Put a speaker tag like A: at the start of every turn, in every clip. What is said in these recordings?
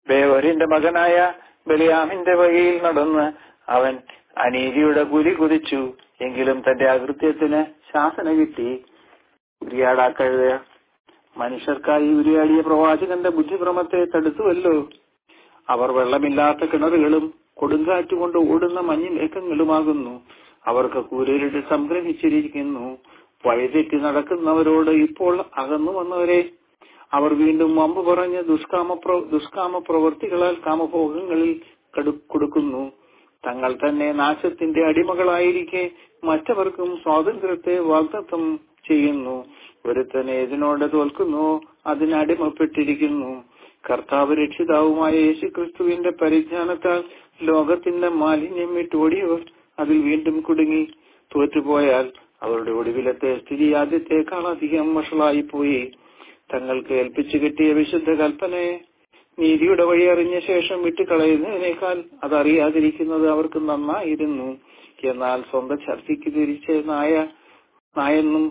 A: ബേവരിന്റെ മകനായ ബലിയാമിന്റെ വകയിൽ നടന്ന് അവൻ അനീതിയുടെ കുലി കുതിച്ചു എങ്കിലും തന്റെ അകൃത്യത്തിന് ശാസന കിട്ടി ഉരിയാടാക്കഴുത മനുഷ്യർക്കായി ഉരിയാടിയ പ്രവാചകന്റെ ബുദ്ധിഭ്രമത്തെ തടുത്തുവല്ലോ അവർ വെള്ളമില്ലാത്ത കിണറുകളും കൊടുങ്കാറ്റുകൊണ്ട് ഓടുന്ന മഞ്ഞുമേഘങ്ങളുമാകുന്നു അവർക്ക് കൂരലിട്ട് സംഗ്രഹിച്ചിരിക്കുന്നു വഴിതെറ്റി നടക്കുന്നവരോട് ഇപ്പോൾ അകന്നു വന്നവരെ അവർ വീണ്ടും വമ്പ് പറഞ്ഞ് ദുഷ്കാമ പ്ര- ദുഷ്കാമ പ്രവൃത്തികളാൽ കാമഭോഗങ്ങളിൽ കടു- കൊടുക്കുന്നു തങ്ങൾ തന്നെ നാശത്തിന്റെ അടിമകളായിരിക്കെ മറ്റവർക്കും സ്വാതന്ത്ര്യത്തെ വാഗ്ദത്തം ചെയ്യുന്നു ഒരുത്തൻ ഏതിനോട് തോൽക്കുന്നു അതിനടിമപ്പെട്ടിരിക്കുന്നു കർത്താവ് രക്ഷിതാവുമായ യേശു ക്രിസ്തുവിന്റെ പരിജ്ഞാനത്താൽ ലോകത്തിന്റെ മാലിന്യം വിട്ടോടിയവർ അതിൽ വീണ്ടും കുടുങ്ങി തോറ്റുപോയാൽ അവരുടെ ഒടുവിലത്തെ സ്ഥിതി ആദ്യത്തേക്കാൾ അധികം വഷളായി പോയി തങ്ങൾക്ക് ഏൽപ്പിച്ചു കിട്ടിയ വിശുദ്ധ കൽപ്പനയെ നീതിയുടെ വഴി അറിഞ്ഞ ശേഷം വിട്ടുകളയുന്നതിനേക്കാൾ അതറിയാതിരിക്കുന്നത് അവർക്ക് നന്നായിരുന്നു എന്നാൽ സ്വന്തം ഛർദിക്ക് തിരിച്ച് നായ നായെന്നും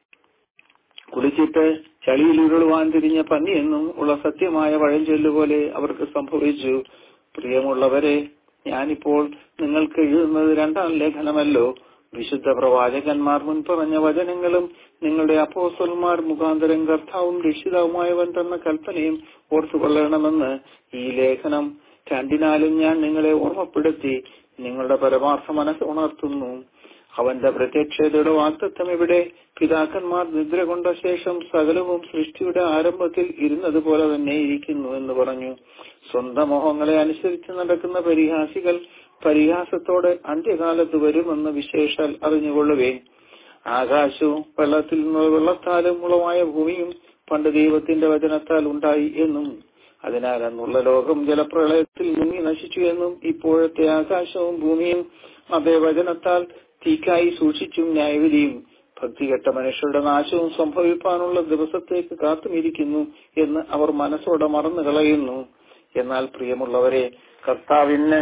A: കുളിച്ചിട്ട് ചളിയിൽ ഉരുളുവാൻ തിരിഞ്ഞ പന്നിയെന്നും ഉള്ള സത്യമായ വഴഞ്ചൊല്ല് പോലെ അവർക്ക് സംഭവിച്ചു പ്രിയമുള്ളവരെ ഞാനിപ്പോൾ നിങ്ങൾക്ക് എഴുതുന്നത് രണ്ടാം ലേഖനമല്ലോ വിശുദ്ധ പ്രവാചകന്മാർ മുൻ പറഞ്ഞ വചനങ്ങളും നിങ്ങളുടെ അപ്പോസ്തലന്മാർ മുഖാന്തരം കർത്താവും രക്ഷിതാവുമായവൻ തന്ന കൽപ്പനയും ഓർത്തുകൊള്ളണമെന്ന് ഈ ലേഖനം രണ്ടിനാലും ഞാൻ നിങ്ങളെ ഓർമ്മപ്പെടുത്തി നിങ്ങളുടെ പരമാർത്ഥ മനസ്സ് ഉണർത്തുന്നു അവന്റെ പ്രത്യക്ഷതയുടെ വാക്തത്വം ഇവിടെ പിതാക്കന്മാർ നിദ്ര കൊണ്ട ശേഷം സകലവും സൃഷ്ടിയുടെ ആരംഭത്തിൽ ഇരുന്നത് പോലെ തന്നെ ഇരിക്കുന്നു എന്ന് പറഞ്ഞു സ്വന്തം മോഹങ്ങളെ അനുസരിച്ച് നടക്കുന്ന പരിഹാസികൾ പരിഹാസത്തോടെ അന്ത്യകാലത്ത് വരുമെന്ന് വിശേഷാൽ അറിഞ്ഞുകൊള്ളുവേ ആകാശവും വെള്ളത്തിൽ നിന്ന് വെള്ളത്താലും ഉളവായ ഭൂമിയും പണ്ട് ദൈവത്തിന്റെ വചനത്താൽ ഉണ്ടായി എന്നും അതിനാൽ അന്നുള്ള ലോകം ജലപ്രളയത്തിൽ മുങ്ങി നശിച്ചു എന്നും ഇപ്പോഴത്തെ ആകാശവും ഭൂമിയും അതേ വചനത്താൽ തീക്കായി സൂക്ഷിച്ചും ന്യായവിധിയും ഭക്തികെട്ട മനുഷ്യരുടെ നാശവും സംഭവിപ്പാനുള്ള ദിവസത്തേക്ക് കാത്തുമിരിക്കുന്നു എന്ന് അവർ മനസ്സോടെ മറന്നു കളയുന്നു എന്നാൽ പ്രിയമുള്ളവരെ കർത്താവിന്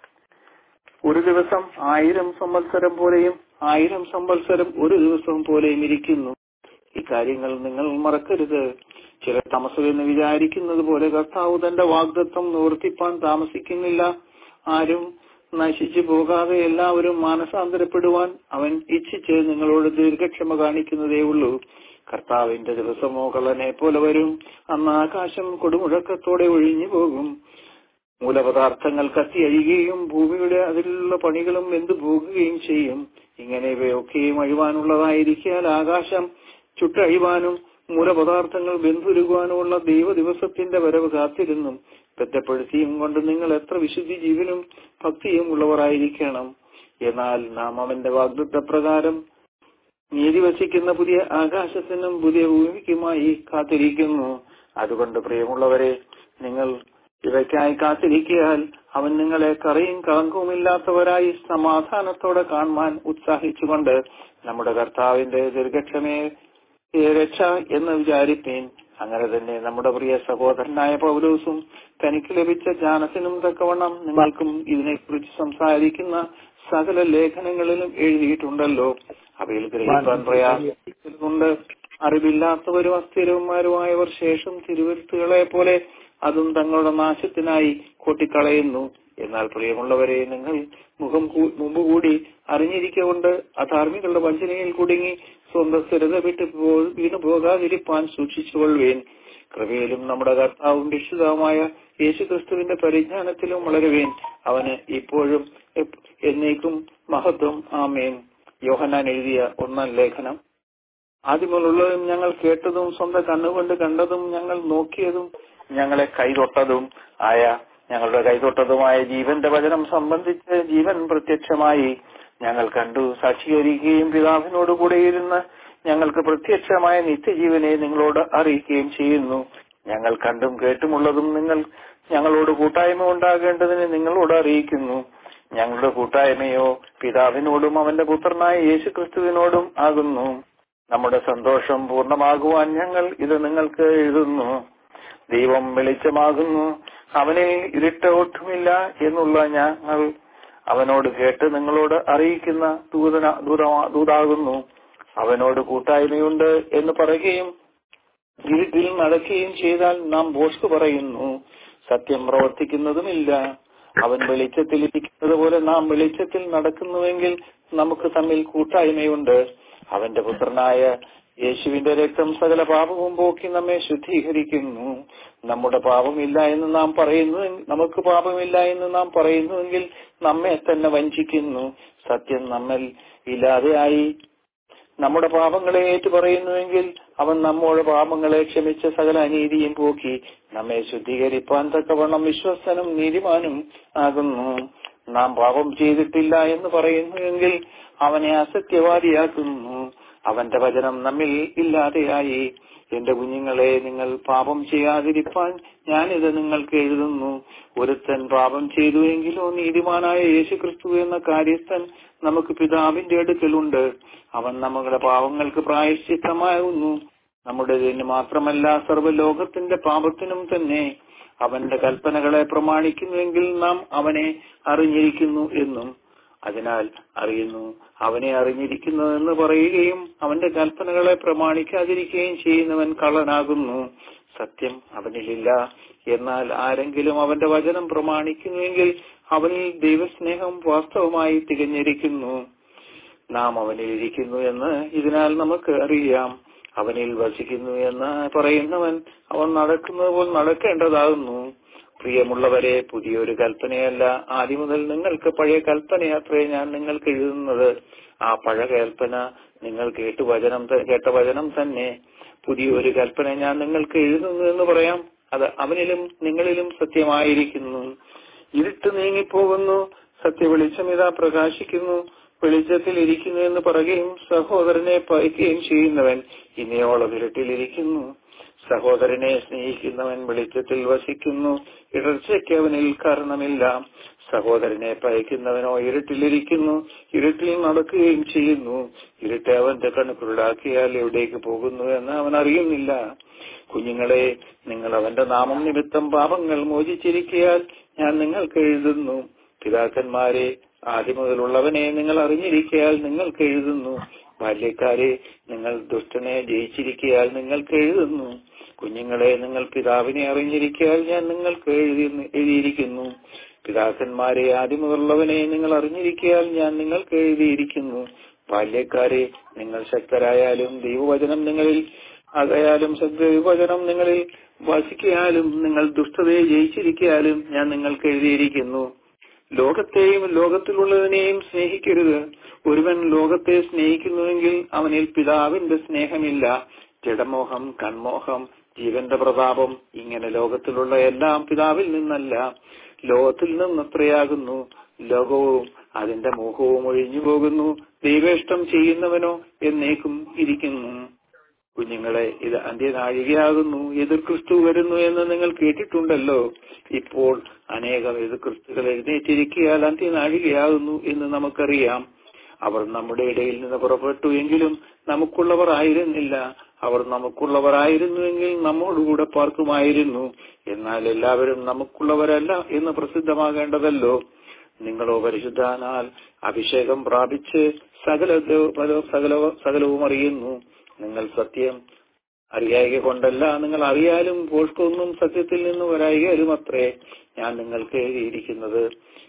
A: ഒരു ദിവസം ആയിരം സംവത്സരം പോലെയും ആയിരം സംവത്സരം ഒരു ദിവസം പോലെയും ഇരിക്കുന്നു ഇക്കാര്യങ്ങൾ നിങ്ങൾ മറക്കരുത് ചിലർ തമസമെന്ന് വിചാരിക്കുന്നത് പോലെ കർത്താവ് തന്റെ വാഗ്ദത്വം നിവർത്തിപ്പാൻ താമസിക്കുന്നില്ല ആരും നശിച്ചു പോകാതെ എല്ലാവരും മാനസാന്തരപ്പെടുവാൻ അവൻ ഇച്ഛിച്ച് നിങ്ങളോട് ദീർഘക്ഷമ കാണിക്കുന്നതേ ഉള്ളൂ കർത്താവിന്റെ ദിവസമോ കള്ളനെ പോലെ വരും അന്ന് ആകാശം കൊടുമുഴക്കത്തോടെ ഒഴിഞ്ഞു പോകും മൂലപദാർത്ഥങ്ങൾ കത്തിയഴിയുകയും ഭൂമിയുടെ അതിലുള്ള പണികളും വെന്തു പോകുകയും ചെയ്യും ഇങ്ങനെ ഇവയൊക്കെയും അഴിവാനുള്ളതായിരിക്കാൽ ആകാശം ചുട്ടഴിവാനും മൂലപദാർത്ഥങ്ങൾ വെന്തുരുകുവാനുമുള്ള ദൈവ ദിവസത്തിന്റെ വരവ് കാത്തിരുന്നും ബന്ധപ്പെടുത്തിയും കൊണ്ട് നിങ്ങൾ എത്ര വിശുദ്ധി ജീവനും ഭക്തിയും ഉള്ളവരായിരിക്കണം എന്നാൽ നാം അവന്റെ വാഗ്ദത്ത പ്രകാരം നീതി വസിക്കുന്ന പുതിയ ആകാശത്തിനും പുതിയ ഭൂമിക്കുമായി കാത്തിരിക്കുന്നു അതുകൊണ്ട് പ്രിയമുള്ളവരെ നിങ്ങൾ ഇവയ്ക്കായി കാത്തിരിക്കിയാൽ അവൻ നിങ്ങളെ കറിയും കളങ്കവുമില്ലാത്തവരായി സമാധാനത്തോടെ കാണുവാൻ ഉത്സാഹിച്ചുകൊണ്ട് നമ്മുടെ കർത്താവിന്റെ ദീർഘക്ഷമയെ രക്ഷ എന്ന് വിചാരിപ്പീൻ അങ്ങനെ തന്നെ നമ്മുടെ പ്രിയ സഹോദരനായ പൗലോസും തനിക്ക് ലഭിച്ച ജ്ഞാനത്തിനും തക്കവണ്ണം നിങ്ങൾക്കും ഇതിനെക്കുറിച്ച് സംസാരിക്കുന്ന സകല ലേഖനങ്ങളിലും എഴുതിയിട്ടുണ്ടല്ലോ അവയിൽ ഗ്രഹിക്കാൻ പ്രയാസമുണ്ട് അറിവില്ലാത്തവരും അസ്ഥിരവുമാരുമായവർ ശേഷം തിരുവരുത്തുകളെ പോലെ അതും തങ്ങളുടെ നാശത്തിനായി കൊട്ടിക്കളയുന്നു എന്നാൽ പ്രിയമുള്ളവരെ നിങ്ങൾ മുഖം കൂ- മുമ്പ് കൂടി അറിഞ്ഞിരിക്കൊണ്ട് അധാർമികളുടെ വഞ്ചനയിൽ കുടുങ്ങി സ്വന്തം സ്ഥിരത വിട്ട് പോ- വീണു പോകാതിരിപ്പാൻ സൂക്ഷിച്ചുകൊള്ളുവേൻ കൃപയിലും നമ്മുടെ കർത്താവും രക്ഷിതാവുമായ യേശു ക്രിസ്തുവിന്റെ പരിജ്ഞാനത്തിലും വളരുവേൻ അവന് ഇപ്പോഴും എപ്- എന്നേക്കും മഹത്വം ആമേൻ യോഹന്നാൻ എഴുതിയ ഒന്നാം ലേഖനം ആദ്യമുള്ളതും ഞങ്ങൾ കേട്ടതും സ്വന്തം കണ്ണുകൊണ്ട് കണ്ടതും ഞങ്ങൾ നോക്കിയതും ഞങ്ങളെ കൈതൊട്ടതും ആയ ഞങ്ങളുടെ കൈതൊട്ടതുമായ ജീവന്റെ വചനം സംബന്ധിച്ച് ജീവൻ പ്രത്യക്ഷമായി ഞങ്ങൾ കണ്ടു സാക്ഷീകരിക്കുകയും പിതാവിനോട് കൂടെ ഇരുന്ന് ഞങ്ങൾക്ക് പ്രത്യക്ഷമായ നിത്യജീവനെ നിങ്ങളോട് അറിയിക്കുകയും ചെയ്യുന്നു ഞങ്ങൾ കണ്ടും കേട്ടുമുള്ളതും നിങ്ങൾ ഞങ്ങളോട് കൂട്ടായ്മ ഉണ്ടാകേണ്ടതിന് നിങ്ങളോട് അറിയിക്കുന്നു ഞങ്ങളുടെ കൂട്ടായ്മയോ പിതാവിനോടും അവന്റെ പുത്രനായ യേശു ക്രിസ്തുവിനോടും ആകുന്നു നമ്മുടെ സന്തോഷം പൂർണ്ണമാകുവാൻ ഞങ്ങൾ ഇത് നിങ്ങൾക്ക് എഴുതുന്നു ദൈവം വെളിച്ചമാകുന്നു അവനിൽ ഇരുട്ട് ഒട്ടുമില്ല എന്നുള്ള ഞങ്ങൾ അവനോട് കേട്ട് നിങ്ങളോട് അറിയിക്കുന്ന ദൂതന ദൂതമാ- ദൂതാകുന്നു അവനോട് കൂട്ടായ്മയുണ്ട് എന്ന് പറയുകയും ഇരുട്ടിൽ നടക്കുകയും ചെയ്താൽ നാം ബോഷ്ക്ക് പറയുന്നു സത്യം പ്രവർത്തിക്കുന്നതുമില്ല അവൻ വെളിച്ചത്തിൽ ഇരിക്കുന്നത് പോലെ നാം വെളിച്ചത്തിൽ നടക്കുന്നുവെങ്കിൽ നമുക്ക് തമ്മിൽ കൂട്ടായ്മയുണ്ട് അവന്റെ പുത്രനായ യേശുവിന്റെ രക്തം സകല പാപവും പോക്കി നമ്മെ ശുദ്ധീകരിക്കുന്നു നമ്മുടെ പാപമില്ല എന്ന് നാം പറയുന്നു നമുക്ക് പാപമില്ല എന്ന് നാം പറയുന്നുവെങ്കിൽ നമ്മെ തന്നെ വഞ്ചിക്കുന്നു സത്യം നമ്മിൽ ഇല്ലാതെയായി നമ്മുടെ പാപങ്ങളെ ഏറ്റുപറയുന്നുവെങ്കിൽ അവൻ നമ്മുടെ പാപങ്ങളെ ക്ഷമിച്ച സകല അനീതിയും പോക്കി നമ്മെ ശുദ്ധീകരിപ്പാൻ തക്കവണ്ണം വിശ്വസ്തനും നീതിമാനും ആകുന്നു നാം പാപം ചെയ്തിട്ടില്ല എന്ന് പറയുന്നുവെങ്കിൽ അവനെ അസത്യവാദിയാക്കുന്നു അവന്റെ വചനം നമ്മിൽ ഇല്ലാതെയായി എന്റെ കുഞ്ഞുങ്ങളെ നിങ്ങൾ പാപം ചെയ്യാതിരിപ്പാൻ ഞാനിത് നിങ്ങൾക്ക് എഴുതുന്നു ഒരുത്തൻ പാപം ചെയ്തുവെങ്കിലോ നീതിമാനായ യേശു ക്രിസ്തു എന്ന കാര്യസ്ഥൻ നമുക്ക് പിതാവിന്റെ അടുക്കലുണ്ട് അവൻ നമ്മുടെ പാപങ്ങൾക്ക് പ്രായശ്ചിത്തമാകുന്നു നമ്മുടേതിന് മാത്രമല്ല സർവ്വലോകത്തിന്റെ പാപത്തിനും തന്നെ അവന്റെ കൽപ്പനകളെ പ്രമാണിക്കുന്നുവെങ്കിൽ നാം അവനെ അറിഞ്ഞിരിക്കുന്നു എന്നും അതിനാൽ അറിയുന്നു അവനെ അറിഞ്ഞിരിക്കുന്നു എന്ന് പറയുകയും അവന്റെ കൽപ്പനകളെ പ്രമാണിക്കാതിരിക്കുകയും ചെയ്യുന്നവൻ കള്ളനാകുന്നു സത്യം അവനിലില്ല എന്നാൽ ആരെങ്കിലും അവന്റെ വചനം പ്രമാണിക്കുന്നുവെങ്കിൽ അവനിൽ ദൈവസ്നേഹം വാസ്തവമായി തികഞ്ഞിരിക്കുന്നു നാം അവനിൽ ഇരിക്കുന്നു എന്ന് ഇതിനാൽ നമുക്ക് അറിയാം അവനിൽ വസിക്കുന്നു എന്ന് പറയുന്നവൻ അവൻ നടക്കുന്നത് പോൽ നടക്കേണ്ടതാകുന്നു പ്രിയമുള്ളവരെ പുതിയൊരു കൽപ്പനയല്ല ആദ്യം മുതൽ നിങ്ങൾക്ക് പഴയ കൽപ്പനയാത്രേ ഞാൻ നിങ്ങൾക്ക് എഴുതുന്നത് ആ പഴയ കൽപ്പന നിങ്ങൾ കേട്ടു വചനം ത- കേട്ട വചനം തന്നെ പുതിയൊരു കൽപ്പന ഞാൻ നിങ്ങൾക്ക് എഴുതുന്നു എന്ന് പറയാം അത് അവനിലും നിങ്ങളിലും സത്യമായിരിക്കുന്നു ഇരുട്ട് നീങ്ങിപ്പോകുന്നു സത്യവെളിച്ചം ഇതാ പ്രകാശിക്കുന്നു വെളിച്ചത്തിൽ ഇരിക്കുന്നു എന്ന് പറയുകയും സഹോദരനെ പയക്കുകയും ചെയ്യുന്നവൻ ഇനിയോളം ഇരുട്ടിലിരിക്കുന്നു സഹോദരനെ സ്നേഹിക്കുന്നവൻ വെളിച്ചത്തിൽ വസിക്കുന്നു ഇടർച്ചയ്ക്ക് അവനിൽ കാരണമില്ല സഹോദരനെ പയക്കുന്നവനോ ഇരുട്ടിലിരിക്കുന്നു ഇരുട്ടിൽ നടക്കുകയും ചെയ്യുന്നു ഇരുട്ട് അവന്റെ കണക്കുരുടാക്കിയാൽ എവിടേക്ക് പോകുന്നു എന്ന് അവൻ അറിയുന്നില്ല കുഞ്ഞുങ്ങളെ നിങ്ങൾ അവന്റെ നാമം നിമിത്തം പാപങ്ങൾ മോചിച്ചിരിക്കയാൽ ഞാൻ നിങ്ങൾക്ക് എഴുതുന്നു പിതാക്കന്മാരെ ആദ്യം മുതലുള്ളവനെ നിങ്ങൾ അറിഞ്ഞിരിക്കയാൽ നിങ്ങൾക്ക് എഴുതുന്നു ബാല്യക്കാരെ നിങ്ങൾ ദുഷ്ടനെ ജയിച്ചിരിക്കയാൽ നിങ്ങൾക്ക് എഴുതുന്നു കുഞ്ഞുങ്ങളെ നിങ്ങൾ പിതാവിനെ അറിഞ്ഞിരിക്കയാൽ ഞാൻ നിങ്ങൾക്ക് എഴുതി എഴുതിയിരിക്കുന്നു പിതാക്കന്മാരെ ആദ്യം മുതലുള്ളവനെ നിങ്ങൾ അറിഞ്ഞിരിക്കയാൽ ഞാൻ നിങ്ങൾക്ക് എഴുതിയിരിക്കുന്നു ബാല്യക്കാരെ നിങ്ങൾ ശക്തരായാലും ദൈവവചനം നിങ്ങളിൽ ആകയാലും ദൈവവചനം നിങ്ങളിൽ വസിക്കയാലും നിങ്ങൾ ദുഷ്ടതയെ ജയിച്ചിരിക്കയാലും ഞാൻ നിങ്ങൾക്ക് എഴുതിയിരിക്കുന്നു ലോകത്തെയും ലോകത്തിലുള്ളതിനെയും സ്നേഹിക്കരുത് ഒരുവൻ ലോകത്തെ സ്നേഹിക്കുന്നുവെങ്കിൽ അവനിൽ പിതാവിന്റെ സ്നേഹമില്ല ജഡമോഹം കൺമോഹം ജീവന്റെ പ്രതാപം ഇങ്ങനെ ലോകത്തിലുള്ള എല്ലാം പിതാവിൽ നിന്നല്ല ലോകത്തിൽ നിന്നത്രയാകുന്നു ലോകവും അതിന്റെ മോഹവും ഒഴിഞ്ഞു പോകുന്നു ദൈവേഷ്ടം ചെയ്യുന്നവനോ എന്നേക്കും ഇരിക്കുന്നു കുഞ്ഞുങ്ങളെ ഇത് അന്ത്യനാഴികയാകുന്നു എതിർ ക്രിസ്തു വരുന്നു എന്ന് നിങ്ങൾ കേട്ടിട്ടുണ്ടല്ലോ ഇപ്പോൾ അനേകം എതിർ ക്രിസ്തുകൾ എഴുന്നേറ്റിരിക്കിയാൽ അന്ത്യനാഴികയാകുന്നു എന്ന് നമുക്കറിയാം അവർ നമ്മുടെ ഇടയിൽ നിന്ന് പുറപ്പെട്ടു എങ്കിലും നമുക്കുള്ളവർ ആയിരുന്നില്ല അവർ നമുക്കുള്ളവരായിരുന്നുവെങ്കിൽ നമ്മോടുകൂടെ പാർക്കുമായിരുന്നു എന്നാൽ എല്ലാവരും നമുക്കുള്ളവരല്ല എന്ന് പ്രസിദ്ധമാകേണ്ടതല്ലോ നിങ്ങളോ പരിശുദ്ധാനാൽ അഭിഷേകം പ്രാപിച്ച് സകല സകല സകലവും അറിയുന്നു നിങ്ങൾ സത്യം അറിയായിക കൊണ്ടല്ല നിങ്ങൾ അറിയാലും പോഷ്കൊന്നും സത്യത്തിൽ നിന്ന് വരായികലും അത്രേ ഞാൻ നിങ്ങൾക്ക് എഴുതിയിരിക്കുന്നത്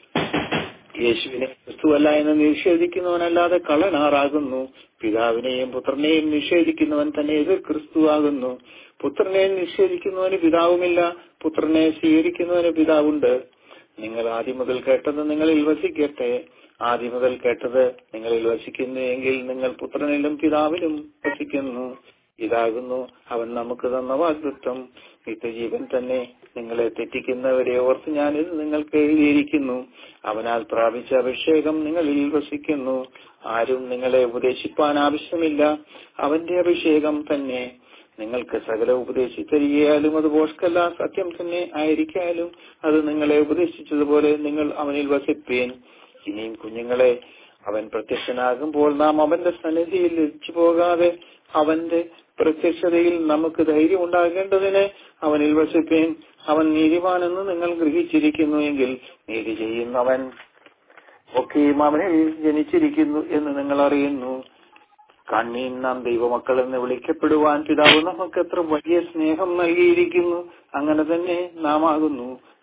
A: യേശുവിനെ ക്രിസ്തുവല്ല എന്ന് നിഷേധിക്കുന്നവനല്ലാതെ കള്ളനാറാകുന്നു പിതാവിനെയും പുത്രനെയും നിഷേധിക്കുന്നവൻ തന്നെ എതിർ ക്രിസ്തുവാകുന്നു പുത്രനെ നിഷേധിക്കുന്നവന് പിതാവുമില്ല പുത്രനെ സ്വീകരിക്കുന്നവന് പിതാവുണ്ട് നിങ്ങൾ ആദ്യം മുതൽ കേട്ടത് നിങ്ങളിൽ വസിക്കട്ടെ ആദ്യം മുതൽ കേട്ടത് നിങ്ങളിൽ വസിക്കുന്നു എങ്കിൽ നിങ്ങൾ പുത്രനിലും പിതാവിലും വസിക്കുന്നു ഇതാകുന്നു അവൻ നമുക്ക് തന്ന വാഗ്ദത്വം നിത്യജീവൻ തന്നെ നിങ്ങളെ തെറ്റിക്കുന്നവരെ ഓർത്ത് ഞാനിത് നിങ്ങൾക്ക് എഴുതിയിരിക്കുന്നു അവനാൽ പ്രാപിച്ച അഭിഷേകം നിങ്ങളിൽ വസിക്കുന്നു ആരും നിങ്ങളെ ഉപദേശിപ്പാൻ ആവശ്യമില്ല അവന്റെ അഭിഷേകം തന്നെ നിങ്ങൾക്ക് സകല ഉപദേശിച്ചരികയാലും അത് പോഷ്കല്ല സത്യം തന്നെ ആയിരിക്കാലും അത് നിങ്ങളെ ഉപദേശിച്ചതുപോലെ നിങ്ങൾ അവനിൽ വസിപ്പീൻ ഇനിയും കുഞ്ഞുങ്ങളെ അവൻ പ്രത്യക്ഷനാകുമ്പോൾ നാം അവന്റെ സന്നിധിയിൽ ലഭിച്ചു പോകാതെ അവന്റെ പ്രത്യക്ഷതയിൽ നമുക്ക് ധൈര്യം ഉണ്ടാകേണ്ടതിന് അവനിൽ വസിപ്പീൻ അവൻ നീതിമാനെന്ന് നിങ്ങൾ ഗ്രഹിച്ചിരിക്കുന്നു എങ്കിൽ നീതി ചെയ്യുന്നവൻ ഒക്കെയും അവനിൽ ജനിച്ചിരിക്കുന്നു എന്ന് നിങ്ങൾ അറിയുന്നു കണ്ണീൻ നാം ദൈവമക്കൾ എന്ന് വിളിക്കപ്പെടുവാൻ പിതാവ് നമുക്ക് എത്ര വലിയ സ്നേഹം നൽകിയിരിക്കുന്നു അങ്ങനെ തന്നെ നാം ആകുന്നു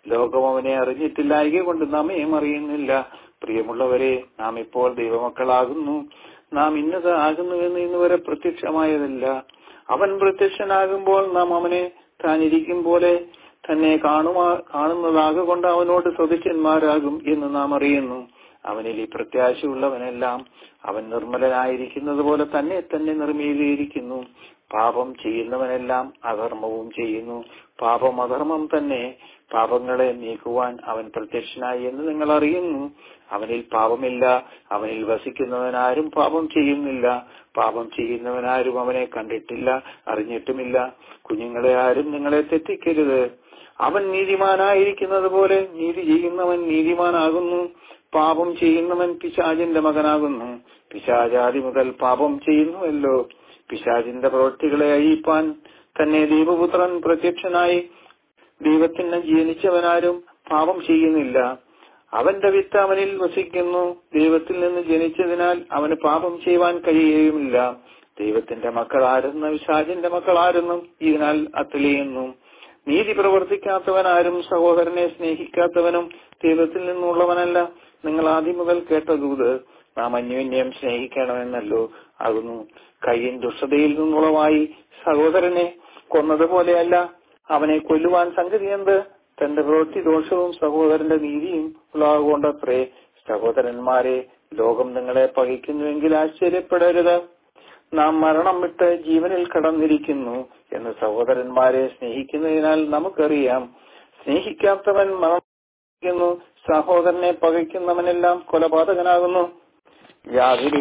A: ലോകം അവനെ അറിഞ്ഞിട്ടില്ലായക കൊണ്ട് നമ്മയും അറിയുന്നില്ല പ്രിയമുള്ളവരെ നാം ഇപ്പോൾ ദൈവമക്കളാകുന്നു നാം ഇന്നത് ആകുന്നുവെന്ന് ഇന്നുവരെ പ്രത്യക്ഷമായതല്ല അവൻ പ്രത്യക്ഷനാകുമ്പോൾ നാം അവനെ താനിരിക്കും പോലെ തന്നെ കാണുമാ കാണുന്നതാകൊണ്ട് അവനോട് സദസ്യന്മാരാകും എന്ന് നാം അറിയുന്നു അവനിൽ ഈ പ്രത്യാശയുള്ളവനെല്ലാം അവൻ നിർമ്മലനായിരിക്കുന്നത് പോലെ തന്നെ തന്നെ നിർമ്മീകരിക്കുന്നു പാപം ചെയ്യുന്നവനെല്ലാം അധർമ്മവും ചെയ്യുന്നു പാപം അധർമ്മം തന്നെ പാപങ്ങളെ നീക്കുവാൻ അവൻ പ്രത്യക്ഷനായി എന്ന് നിങ്ങൾ അറിയുന്നു അവനിൽ പാപമില്ല അവനിൽ വസിക്കുന്നവനാരും പാപം ചെയ്യുന്നില്ല പാപം ചെയ്യുന്നവനാരും അവനെ കണ്ടിട്ടില്ല അറിഞ്ഞിട്ടുമില്ല കുഞ്ഞുങ്ങളെ ആരും നിങ്ങളെ തെറ്റിക്കരുത് അവൻ നീതിമാനായിരിക്കുന്നത് പോലെ നീതി ചെയ്യുന്നവൻ നീതിമാനാകുന്നു പാപം ചെയ്യുന്നവൻ പിശാചിന്റെ മകനാകുന്നു പിശാചാതി മുതൽ പാപം ചെയ്യുന്നുവല്ലോ പിശാചിന്റെ പ്രവൃത്തികളെ അയയിപ്പാൻ തന്നെ ദൈവപുത്രൻ പ്രത്യക്ഷനായി ദൈവത്തിന് ജനിച്ചവനാരും പാപം ചെയ്യുന്നില്ല അവന്റെ വിത്ത് അവനിൽ വസിക്കുന്നു ദൈവത്തിൽ നിന്ന് ജനിച്ചതിനാൽ അവന് പാപം ചെയ്യുവാൻ കഴിയുകയുമില്ല ദൈവത്തിന്റെ മക്കൾ ആരെന്ന് വിശാചിന്റെ മക്കൾ ആരെന്നും ഇതിനാൽ അത്തെളിയുന്നു നീതി പ്രവർത്തിക്കാത്തവനാരും സഹോദരനെ സ്നേഹിക്കാത്തവനും ദൈവത്തിൽ നിന്നുള്ളവനല്ല നിങ്ങൾ ആദ്യം മുതൽ കേട്ട ദൂത് നാം അന്യോന്യം സ്നേഹിക്കണമെന്നല്ലോ ആകുന്നു കയ്യൻ ദുഷ്ടതയിൽ നിന്നുളവായി സഹോദരനെ കൊന്നതുപോലെയല്ല അവനെ കൊല്ലുവാൻ സംഗതി എന്ത് തന്റെ പ്രവൃത്തി ദോഷവും സഹോദരന്റെ നീതിയും ഉള്ളതുകൊണ്ടത്രേ സഹോദരന്മാരെ ലോകം നിങ്ങളെ പകയ്ക്കുന്നുവെങ്കിൽ ആശ്ചര്യപ്പെടരുത് നാം മരണം വിട്ട് ജീവനിൽ കടന്നിരിക്കുന്നു എന്ന് സഹോദരന്മാരെ സ്നേഹിക്കുന്നതിനാൽ നമുക്കറിയാം സ്നേഹിക്കാത്തവൻ മരണം സഹോദരനെ പകയ്ക്കുന്നവനെല്ലാം കൊലപാതകനാകുന്നു യാതൊരു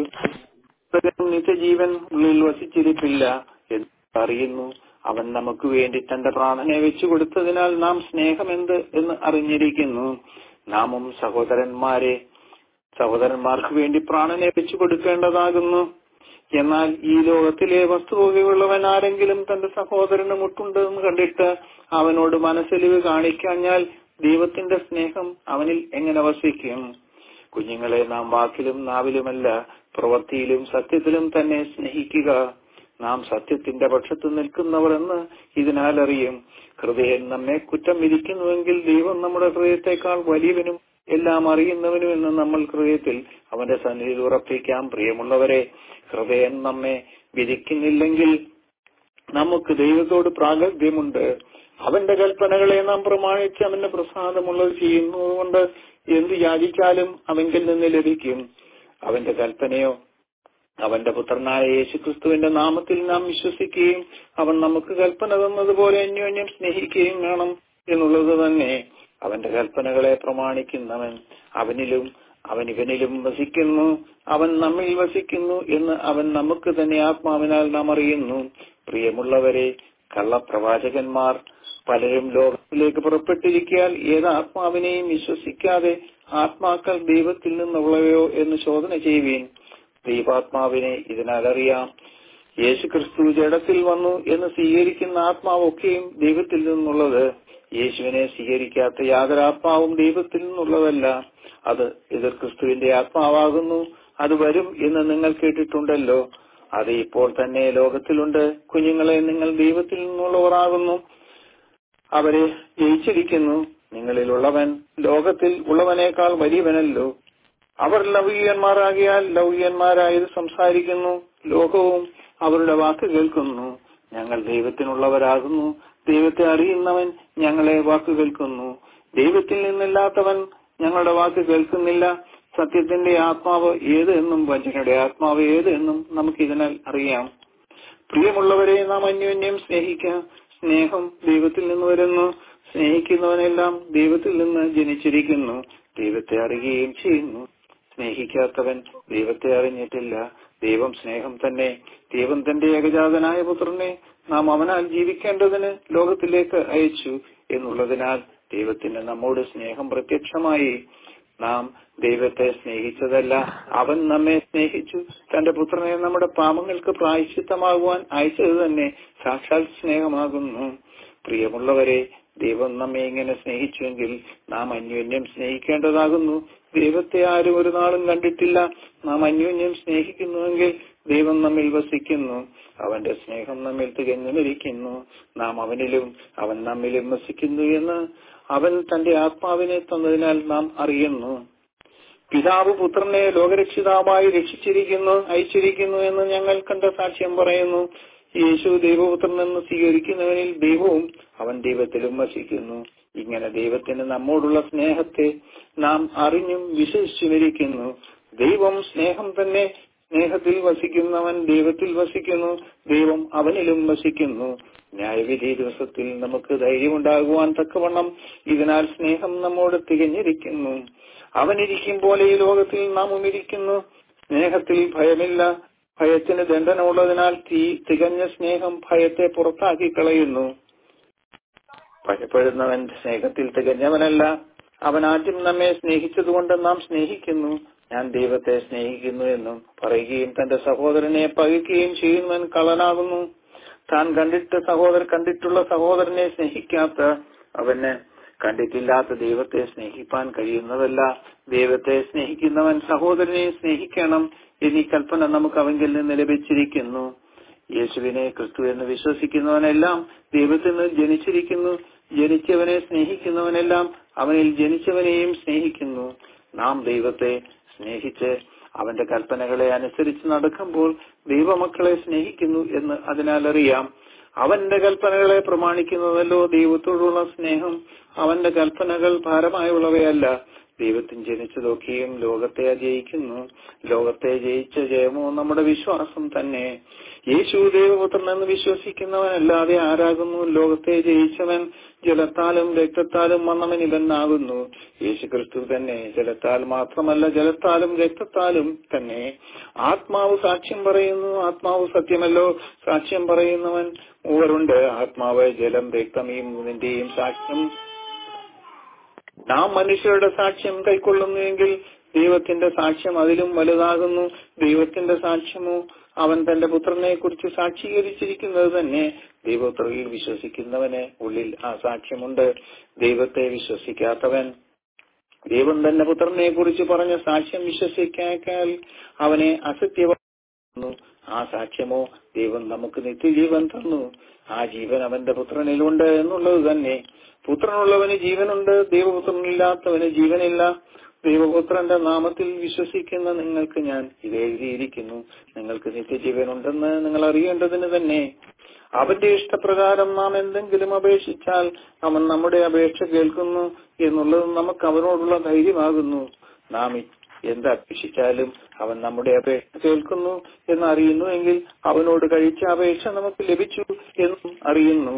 A: നിത്യജീവൻ ഉള്ളിൽ വസിച്ചിരിപ്പില്ല എന്ന് അറിയുന്നു അവൻ നമുക്ക് വേണ്ടി തന്റെ പ്രാണനെ വെച്ചു കൊടുത്തതിനാൽ നാം സ്നേഹമെന്ത് എന്ന് അറിഞ്ഞിരിക്കുന്നു നാമും സഹോദരന്മാരെ സഹോദരന്മാർക്ക് വേണ്ടി പ്രാണനെ വെച്ചു കൊടുക്കേണ്ടതാകുന്നു എന്നാൽ ഈ ലോകത്തിലെ വസ്തുവകയുള്ളവൻ ആരെങ്കിലും തന്റെ സഹോദരന് മുട്ടുണ്ടെന്ന് കണ്ടിട്ട് അവനോട് മനസ്സലിവ് കാണിക്കാഞ്ഞാൽ ദൈവത്തിന്റെ സ്നേഹം അവനിൽ എങ്ങനെ വസിക്കും കുഞ്ഞുങ്ങളെ നാം വാക്കിലും നാവിലുമല്ല പ്രവൃത്തിയിലും സത്യത്തിലും തന്നെ സ്നേഹിക്കുക നാം സത്യത്തിന്റെ പക്ഷത്ത് നിൽക്കുന്നവർ എന്ന് ഇതിനാൽ അറിയും ഹൃദയം നമ്മെ കുറ്റം വിധിക്കുന്നുവെങ്കിൽ ദൈവം നമ്മുടെ ഹൃദയത്തെക്കാൾ വലിയവനും എല്ലാം അറിയുന്നവനും എന്ന് നമ്മൾ ഹൃദയത്തിൽ അവന്റെ സന്നിധിയിൽ ഉറപ്പിക്കാം പ്രിയമുള്ളവരെ ഹൃദയം നമ്മെ വിധിക്കുന്നില്ലെങ്കിൽ നമുക്ക് ദൈവത്തോട് പ്രാഗൽഭ്യമുണ്ട് അവന്റെ കൽപ്പനകളെ നാം പ്രമാണിച്ച് അവന്റെ പ്രസാദമുള്ളത് ചെയ്യുന്നതുകൊണ്ട് എന്ത് യാചിച്ചാലും അവങ്കിൽ നിന്ന് ലഭിക്കും അവന്റെ കൽപ്പനയോ അവന്റെ പുത്രനായ യേശുക്രിസ്തുവിന്റെ നാമത്തിൽ നാം വിശ്വസിക്കുകയും അവൻ നമുക്ക് കൽപ്പന തന്നതുപോലെ അന്യോന്യം സ്നേഹിക്കുകയും വേണം എന്നുള്ളത് തന്നെ അവന്റെ കൽപ്പനകളെ പ്രമാണിക്കുന്നവൻ അവനിലും അവൻ ഇവനിലും വസിക്കുന്നു അവൻ നമ്മിൽ വസിക്കുന്നു എന്ന് അവൻ നമുക്ക് തന്നെ ആത്മാവിനാൽ നാം അറിയുന്നു പ്രിയമുള്ളവരെ കള്ളപ്രവാചകന്മാർ പലരും ലോകത്തിലേക്ക് പുറപ്പെട്ടിരിക്കാൻ ഏത് ആത്മാവിനെയും വിശ്വസിക്കാതെ ആത്മാക്കൾ ദൈവത്തിൽ നിന്നുള്ളവയോ എന്ന് ശോധന ചെയ്യുവീൻ ദൈവാത്മാവിനെ ഇതിനാൽ അറിയാം യേശു ക്രിസ്തു ജഡത്തിൽ വന്നു എന്ന് സ്വീകരിക്കുന്ന ആത്മാവൊക്കെയും ദൈവത്തിൽ നിന്നുള്ളത് യേശുവിനെ സ്വീകരിക്കാത്ത യാതൊരു ആത്മാവും ദൈവത്തിൽ നിന്നുള്ളതല്ല അത് എതിർ ക്രിസ്തുവിന്റെ ആത്മാവാകുന്നു അത് വരും എന്ന് നിങ്ങൾ കേട്ടിട്ടുണ്ടല്ലോ അത് ഇപ്പോൾ തന്നെ ലോകത്തിലുണ്ട് കുഞ്ഞുങ്ങളെ നിങ്ങൾ ദൈവത്തിൽ നിന്നുള്ളവരാകുന്നു അവരെ ജയിച്ചിരിക്കുന്നു നിങ്ങളിലുള്ളവൻ ലോകത്തിൽ ഉള്ളവനേക്കാൾ വലിയവനല്ലോ അവർ ലൗകികന്മാരാകിയാൽ ലൗകികന്മാരായത് സംസാരിക്കുന്നു ലോകവും അവരുടെ വാക്ക് കേൾക്കുന്നു ഞങ്ങൾ ദൈവത്തിനുള്ളവരാകുന്നു ദൈവത്തെ അറിയുന്നവൻ ഞങ്ങളെ വാക്ക് കേൾക്കുന്നു ദൈവത്തിൽ നിന്നില്ലാത്തവൻ ഞങ്ങളുടെ വാക്ക് കേൾക്കുന്നില്ല സത്യത്തിന്റെ ആത്മാവ് ഏത് എന്നും വഞ്ചനയുടെ ആത്മാവ് ഏത് എന്നും നമുക്ക് ഇതിനാൽ അറിയാം പ്രിയമുള്ളവരെ നാം അന്യോന്യം സ്നേഹിക്കാം സ്നേഹം ദൈവത്തിൽ നിന്ന് വരുന്നു സ്നേഹിക്കുന്നവനെല്ലാം ദൈവത്തിൽ നിന്ന് ജനിച്ചിരിക്കുന്നു ദൈവത്തെ അറിയുകയും ചെയ്യുന്നു സ്നേഹിക്കാത്തവൻ ദൈവത്തെ അറിഞ്ഞിട്ടില്ല ദൈവം സ്നേഹം തന്നെ ദൈവം തന്റെ ഏകജാതനായ പുത്രനെ നാം അവനാൽ ജീവിക്കേണ്ടതിന് ലോകത്തിലേക്ക് അയച്ചു എന്നുള്ളതിനാൽ ദൈവത്തിന് നമ്മോട് സ്നേഹം പ്രത്യക്ഷമായി നാം ദൈവത്തെ സ്നേഹിച്ചതല്ല അവൻ നമ്മെ സ്നേഹിച്ചു തന്റെ പുത്രനെ നമ്മുടെ പാപങ്ങൾക്ക് പ്രായശ്ചിത്തമാകുവാൻ അയച്ചത് തന്നെ സാക്ഷാൽ സ്നേഹമാകുന്നു പ്രിയമുള്ളവരെ ദൈവം നമ്മെ ഇങ്ങനെ സ്നേഹിച്ചുവെങ്കിൽ നാം അന്യോന്യം സ്നേഹിക്കേണ്ടതാകുന്നു ദൈവത്തെ ആരും ഒരു നാളും കണ്ടിട്ടില്ല നാം അന്യോന്യം സ്നേഹിക്കുന്നുവെങ്കിൽ ദൈവം നമ്മിൽ വസിക്കുന്നു അവന്റെ സ്നേഹം നമ്മിൽ തികഞ്ഞുമിരിക്കുന്നു നാം അവനിലും അവൻ നമ്മിലും വസിക്കുന്നു എന്ന് അവൻ തന്റെ ആത്മാവിനെ തന്നതിനാൽ നാം അറിയുന്നു പിതാവ് പുത്രനെ ലോകരക്ഷിതാവായി രക്ഷിച്ചിരിക്കുന്നു അയച്ചിരിക്കുന്നു എന്ന് ഞങ്ങൾ കണ്ട സാക്ഷ്യം പറയുന്നു യേശു ദൈവപുത്രനെന്ന് സ്വീകരിക്കുന്നവനിൽ ദൈവവും അവൻ ദൈവത്തിലും വസിക്കുന്നു ഇങ്ങനെ ദൈവത്തിന് നമ്മോടുള്ള സ്നേഹത്തെ നാം അറിഞ്ഞും വിശ്വസിച്ചുമിരിക്കുന്നു ദൈവം സ്നേഹം തന്നെ സ്നേഹത്തിൽ വസിക്കുന്നവൻ ദൈവത്തിൽ വസിക്കുന്നു ദൈവം അവനിലും വസിക്കുന്നു ന്യായവിധി ദിവസത്തിൽ നമുക്ക് ധൈര്യമുണ്ടാകുവാൻ തക്കവണ്ണം ഇതിനാൽ സ്നേഹം നമ്മോട് തികഞ്ഞിരിക്കുന്നു അവനിരിക്കും പോലെ ഈ ലോകത്തിൽ നാമും ഇരിക്കുന്നു സ്നേഹത്തിൽ ഭയമില്ല ഭയത്തിന് ദണ്ഡനമുള്ളതിനാൽ തീ തികഞ്ഞ സ്നേഹം ഭയത്തെ പുറത്താക്കി കളയുന്നു ഭയപ്പെടുന്നവൻ സ്നേഹത്തിൽ തികഞ്ഞവനല്ല അവൻ ആദ്യം നമ്മെ സ്നേഹിച്ചതുകൊണ്ട് നാം സ്നേഹിക്കുന്നു ഞാൻ ദൈവത്തെ സ്നേഹിക്കുന്നു എന്നും പറയുകയും തന്റെ സഹോദരനെ പകിക്കുകയും ചെയ്യുന്നവൻ കള്ളനാകുന്നു താൻ കണ്ടിട്ട് സഹോദരൻ കണ്ടിട്ടുള്ള സഹോദരനെ സ്നേഹിക്കാത്ത അവന് കണ്ടിട്ടില്ലാത്ത ദൈവത്തെ സ്നേഹിപ്പാൻ കഴിയുന്നതല്ല ദൈവത്തെ സ്നേഹിക്കുന്നവൻ സഹോദരനെ സ്നേഹിക്കണം എന്നീ കൽപ്പന നമുക്ക് അവങ്കിൽ നിന്ന് ലഭിച്ചിരിക്കുന്നു യേശുവിനെ ക്രിസ്തു എന്ന് വിശ്വസിക്കുന്നവനെല്ലാം ദൈവത്തിൽ നിന്ന് ജനിച്ചിരിക്കുന്നു ജനിച്ചവനെ സ്നേഹിക്കുന്നവനെല്ലാം അവനിൽ ജനിച്ചവനെയും സ്നേഹിക്കുന്നു നാം ദൈവത്തെ സ്നേഹിച്ച് അവന്റെ കൽപ്പനകളെ അനുസരിച്ച് നടക്കുമ്പോൾ ദൈവമക്കളെ സ്നേഹിക്കുന്നു എന്ന് അതിനാൽ അറിയാം അവന്റെ കൽപ്പനകളെ പ്രമാണിക്കുന്നതല്ലോ ദൈവത്തോടുള്ള സ്നേഹം അവന്റെ കൽപ്പനകൾ ഭാരമായുള്ളവയല്ല ദൈവത്തിന് ജനിച്ചതൊക്കെയും ലോകത്തെ ജയിക്കുന്നു ലോകത്തെ ജയിച്ച ജയമോ നമ്മുടെ വിശ്വാസം തന്നെ യേശു ദൈവപുത്രൻ എന്ന് വിശ്വസിക്കുന്നവനല്ലാതെ ആരാകുന്നു ലോകത്തെ ജയിച്ചവൻ ജലത്താലും രക്തത്താലും വന്നവൻ ഇവനാകുന്നു യേശു ക്രിസ്തു തന്നെ ജലത്താൽ മാത്രമല്ല ജലത്താലും രക്തത്താലും തന്നെ ആത്മാവ് സാക്ഷ്യം പറയുന്നു ആത്മാവ് സത്യമല്ലോ സാക്ഷ്യം പറയുന്നവൻ മൂവരുണ്ട് ആത്മാവ് ജലം രക്തം ഈ മൂന്നിന്റെയും സാക്ഷ്യം നാം മനുഷ്യരുടെ സാക്ഷ്യം കൈക്കൊള്ളുന്നുവെങ്കിൽ ദൈവത്തിന്റെ സാക്ഷ്യം അതിലും വലുതാകുന്നു ദൈവത്തിന്റെ സാക്ഷ്യമോ അവൻ തന്റെ പുത്രനെ കുറിച്ച് സാക്ഷീകരിച്ചിരിക്കുന്നത് തന്നെ ദൈവത്രയിൽ വിശ്വസിക്കുന്നവന് ഉള്ളിൽ ആ സാക്ഷ്യമുണ്ട് ദൈവത്തെ വിശ്വസിക്കാത്തവൻ ദൈവം തന്റെ പുത്രനെ കുറിച്ച് പറഞ്ഞ സാക്ഷ്യം വിശ്വസിക്കാൽ അവനെ അസത്യമാക്കുന്നു ആ സാക്ഷ്യമോ ദൈവം നമുക്ക് നിത്യജീവൻ തന്നു ആ ജീവൻ അവന്റെ പുത്രനിലുണ്ട് എന്നുള്ളത് തന്നെ പുത്രനുള്ളവന് ജീവനുണ്ട് ദൈവപുത്രനില്ലാത്തവന് ജീവനില്ല ദൈവപുത്രന്റെ നാമത്തിൽ വിശ്വസിക്കുന്ന നിങ്ങൾക്ക് ഞാൻ ഇത് എഴുതിയിരിക്കുന്നു നിങ്ങൾക്ക് നിത്യജീവനുണ്ടെന്ന് നിങ്ങൾ അറിയേണ്ടതിന് തന്നെ അവന്റെ ഇഷ്ടപ്രകാരം നാം എന്തെങ്കിലും അപേക്ഷിച്ചാൽ അവൻ നമ്മുടെ അപേക്ഷ കേൾക്കുന്നു എന്നുള്ളത് നമുക്ക് അവനോടുള്ള ധൈര്യമാകുന്നു നാം എന്ത് അപേക്ഷിച്ചാലും അവൻ നമ്മുടെ അപേക്ഷ കേൾക്കുന്നു എന്ന് അറിയുന്നു എങ്കിൽ അവനോട് കഴിച്ച അപേക്ഷ നമുക്ക് ലഭിച്ചു എന്നും അറിയുന്നു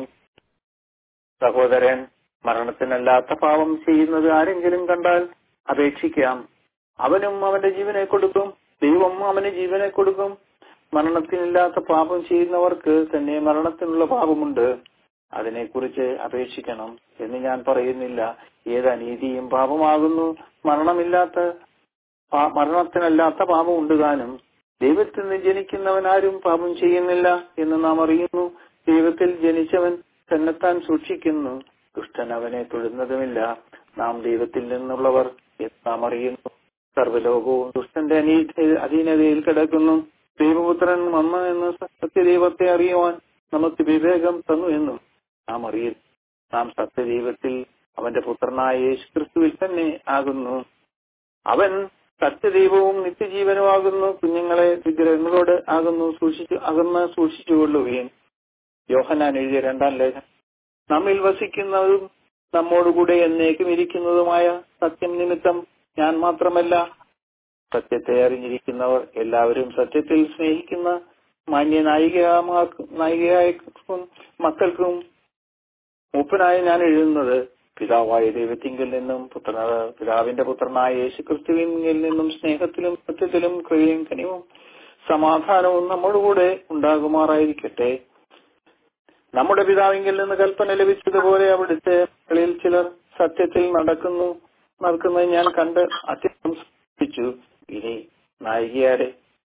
A: സഹോദരൻ മരണത്തിനല്ലാത്ത പാപം ചെയ്യുന്നത് ആരെങ്കിലും കണ്ടാൽ അപേക്ഷിക്കാം അവനും അവന്റെ ജീവനെ കൊടുക്കും ദൈവം അവന് ജീവനെ കൊടുക്കും മരണത്തിനില്ലാത്ത പാപം ചെയ്യുന്നവർക്ക് തന്നെ മരണത്തിനുള്ള പാപമുണ്ട് അതിനെക്കുറിച്ച് അപേക്ഷിക്കണം എന്ന് ഞാൻ പറയുന്നില്ല ഏത് അനീതിയും പാപമാകുന്നു മരണമില്ലാത്ത മരണത്തിനല്ലാത്ത പാപം ഉണ്ട് താനും ദൈവത്തിൽ നിന്ന് ജനിക്കുന്നവൻ ആരും പാപം ചെയ്യുന്നില്ല എന്ന് നാം അറിയുന്നു ദൈവത്തിൽ ജനിച്ചവൻ തന്നെത്താൻ സൂക്ഷിക്കുന്നു ദുഷ്ടൻ അവനെ തൊഴുന്നതുമില്ല നാം ദൈവത്തിൽ നിന്നുള്ളവർ എന്ന് നാം അറിയുന്നു സർവ്വലോകവും ദുഷ്ടന്റെ അനീതി അധീനതയിൽ കിടക്കുന്നു ദൈവപുത്രൻ വന്നു എന്ന് സത്യദൈവത്തെ അറിയുവാൻ നമുക്ക് വിവേകം തന്നു എന്നും നാം അറിയുന്നു നാം സത്യദൈവത്തിൽ അവന്റെ പുത്രനായ യേശു ക്രിസ്തുവിൽ തന്നെ ആകുന്നു അവൻ സത്യദൈവവും നിത്യജീവനുമാകുന്നു കുഞ്ഞുങ്ങളെ വിഗ്രഹങ്ങളോട് ആകുന്നു സൂക്ഷിച്ചു അകന്ന് സൂക്ഷിച്ചുകൊള്ളുകയും യോഹനാൻ എഴുതിയ രണ്ടാം ലേഖനം നമ്മിൽ വസിക്കുന്നതും നമ്മോടുകൂടെ എന്നേക്കും ഇരിക്കുന്നതുമായ സത്യം നിമിത്തം ഞാൻ മാത്രമല്ല സത്യത്തെ അറിഞ്ഞിരിക്കുന്നവർ എല്ലാവരും സത്യത്തിൽ സ്നേഹിക്കുന്ന മാന്യ നായികമാർക്കും നായികയായക്കും മക്കൾക്കും മൂപ്പനായ ഞാൻ എഴുതുന്നത് പിതാവായ ദൈവത്തിങ്കിൽ നിന്നും പുത്ര പിതാവിന്റെ പുത്രനായ യേശു ക്രിസ്തുവിൽ നിന്നും സ്നേഹത്തിലും സത്യത്തിലും കൃപയും കനിവും സമാധാനവും നമ്മോടുകൂടെ ഉണ്ടാകുമാറായിരിക്കട്ടെ നമ്മുടെ പിതാവിങ്കിൽ നിന്ന് കൽപ്പന ലഭിച്ചതുപോലെ അവിടുത്തെ മക്കളിൽ ചിലർ സത്യത്തിൽ നടക്കുന്നു നടക്കുന്നത് ഞാൻ കണ്ട് അത്യന്തം ശ്രദ്ധിച്ചു ഇനി നായികയാരെ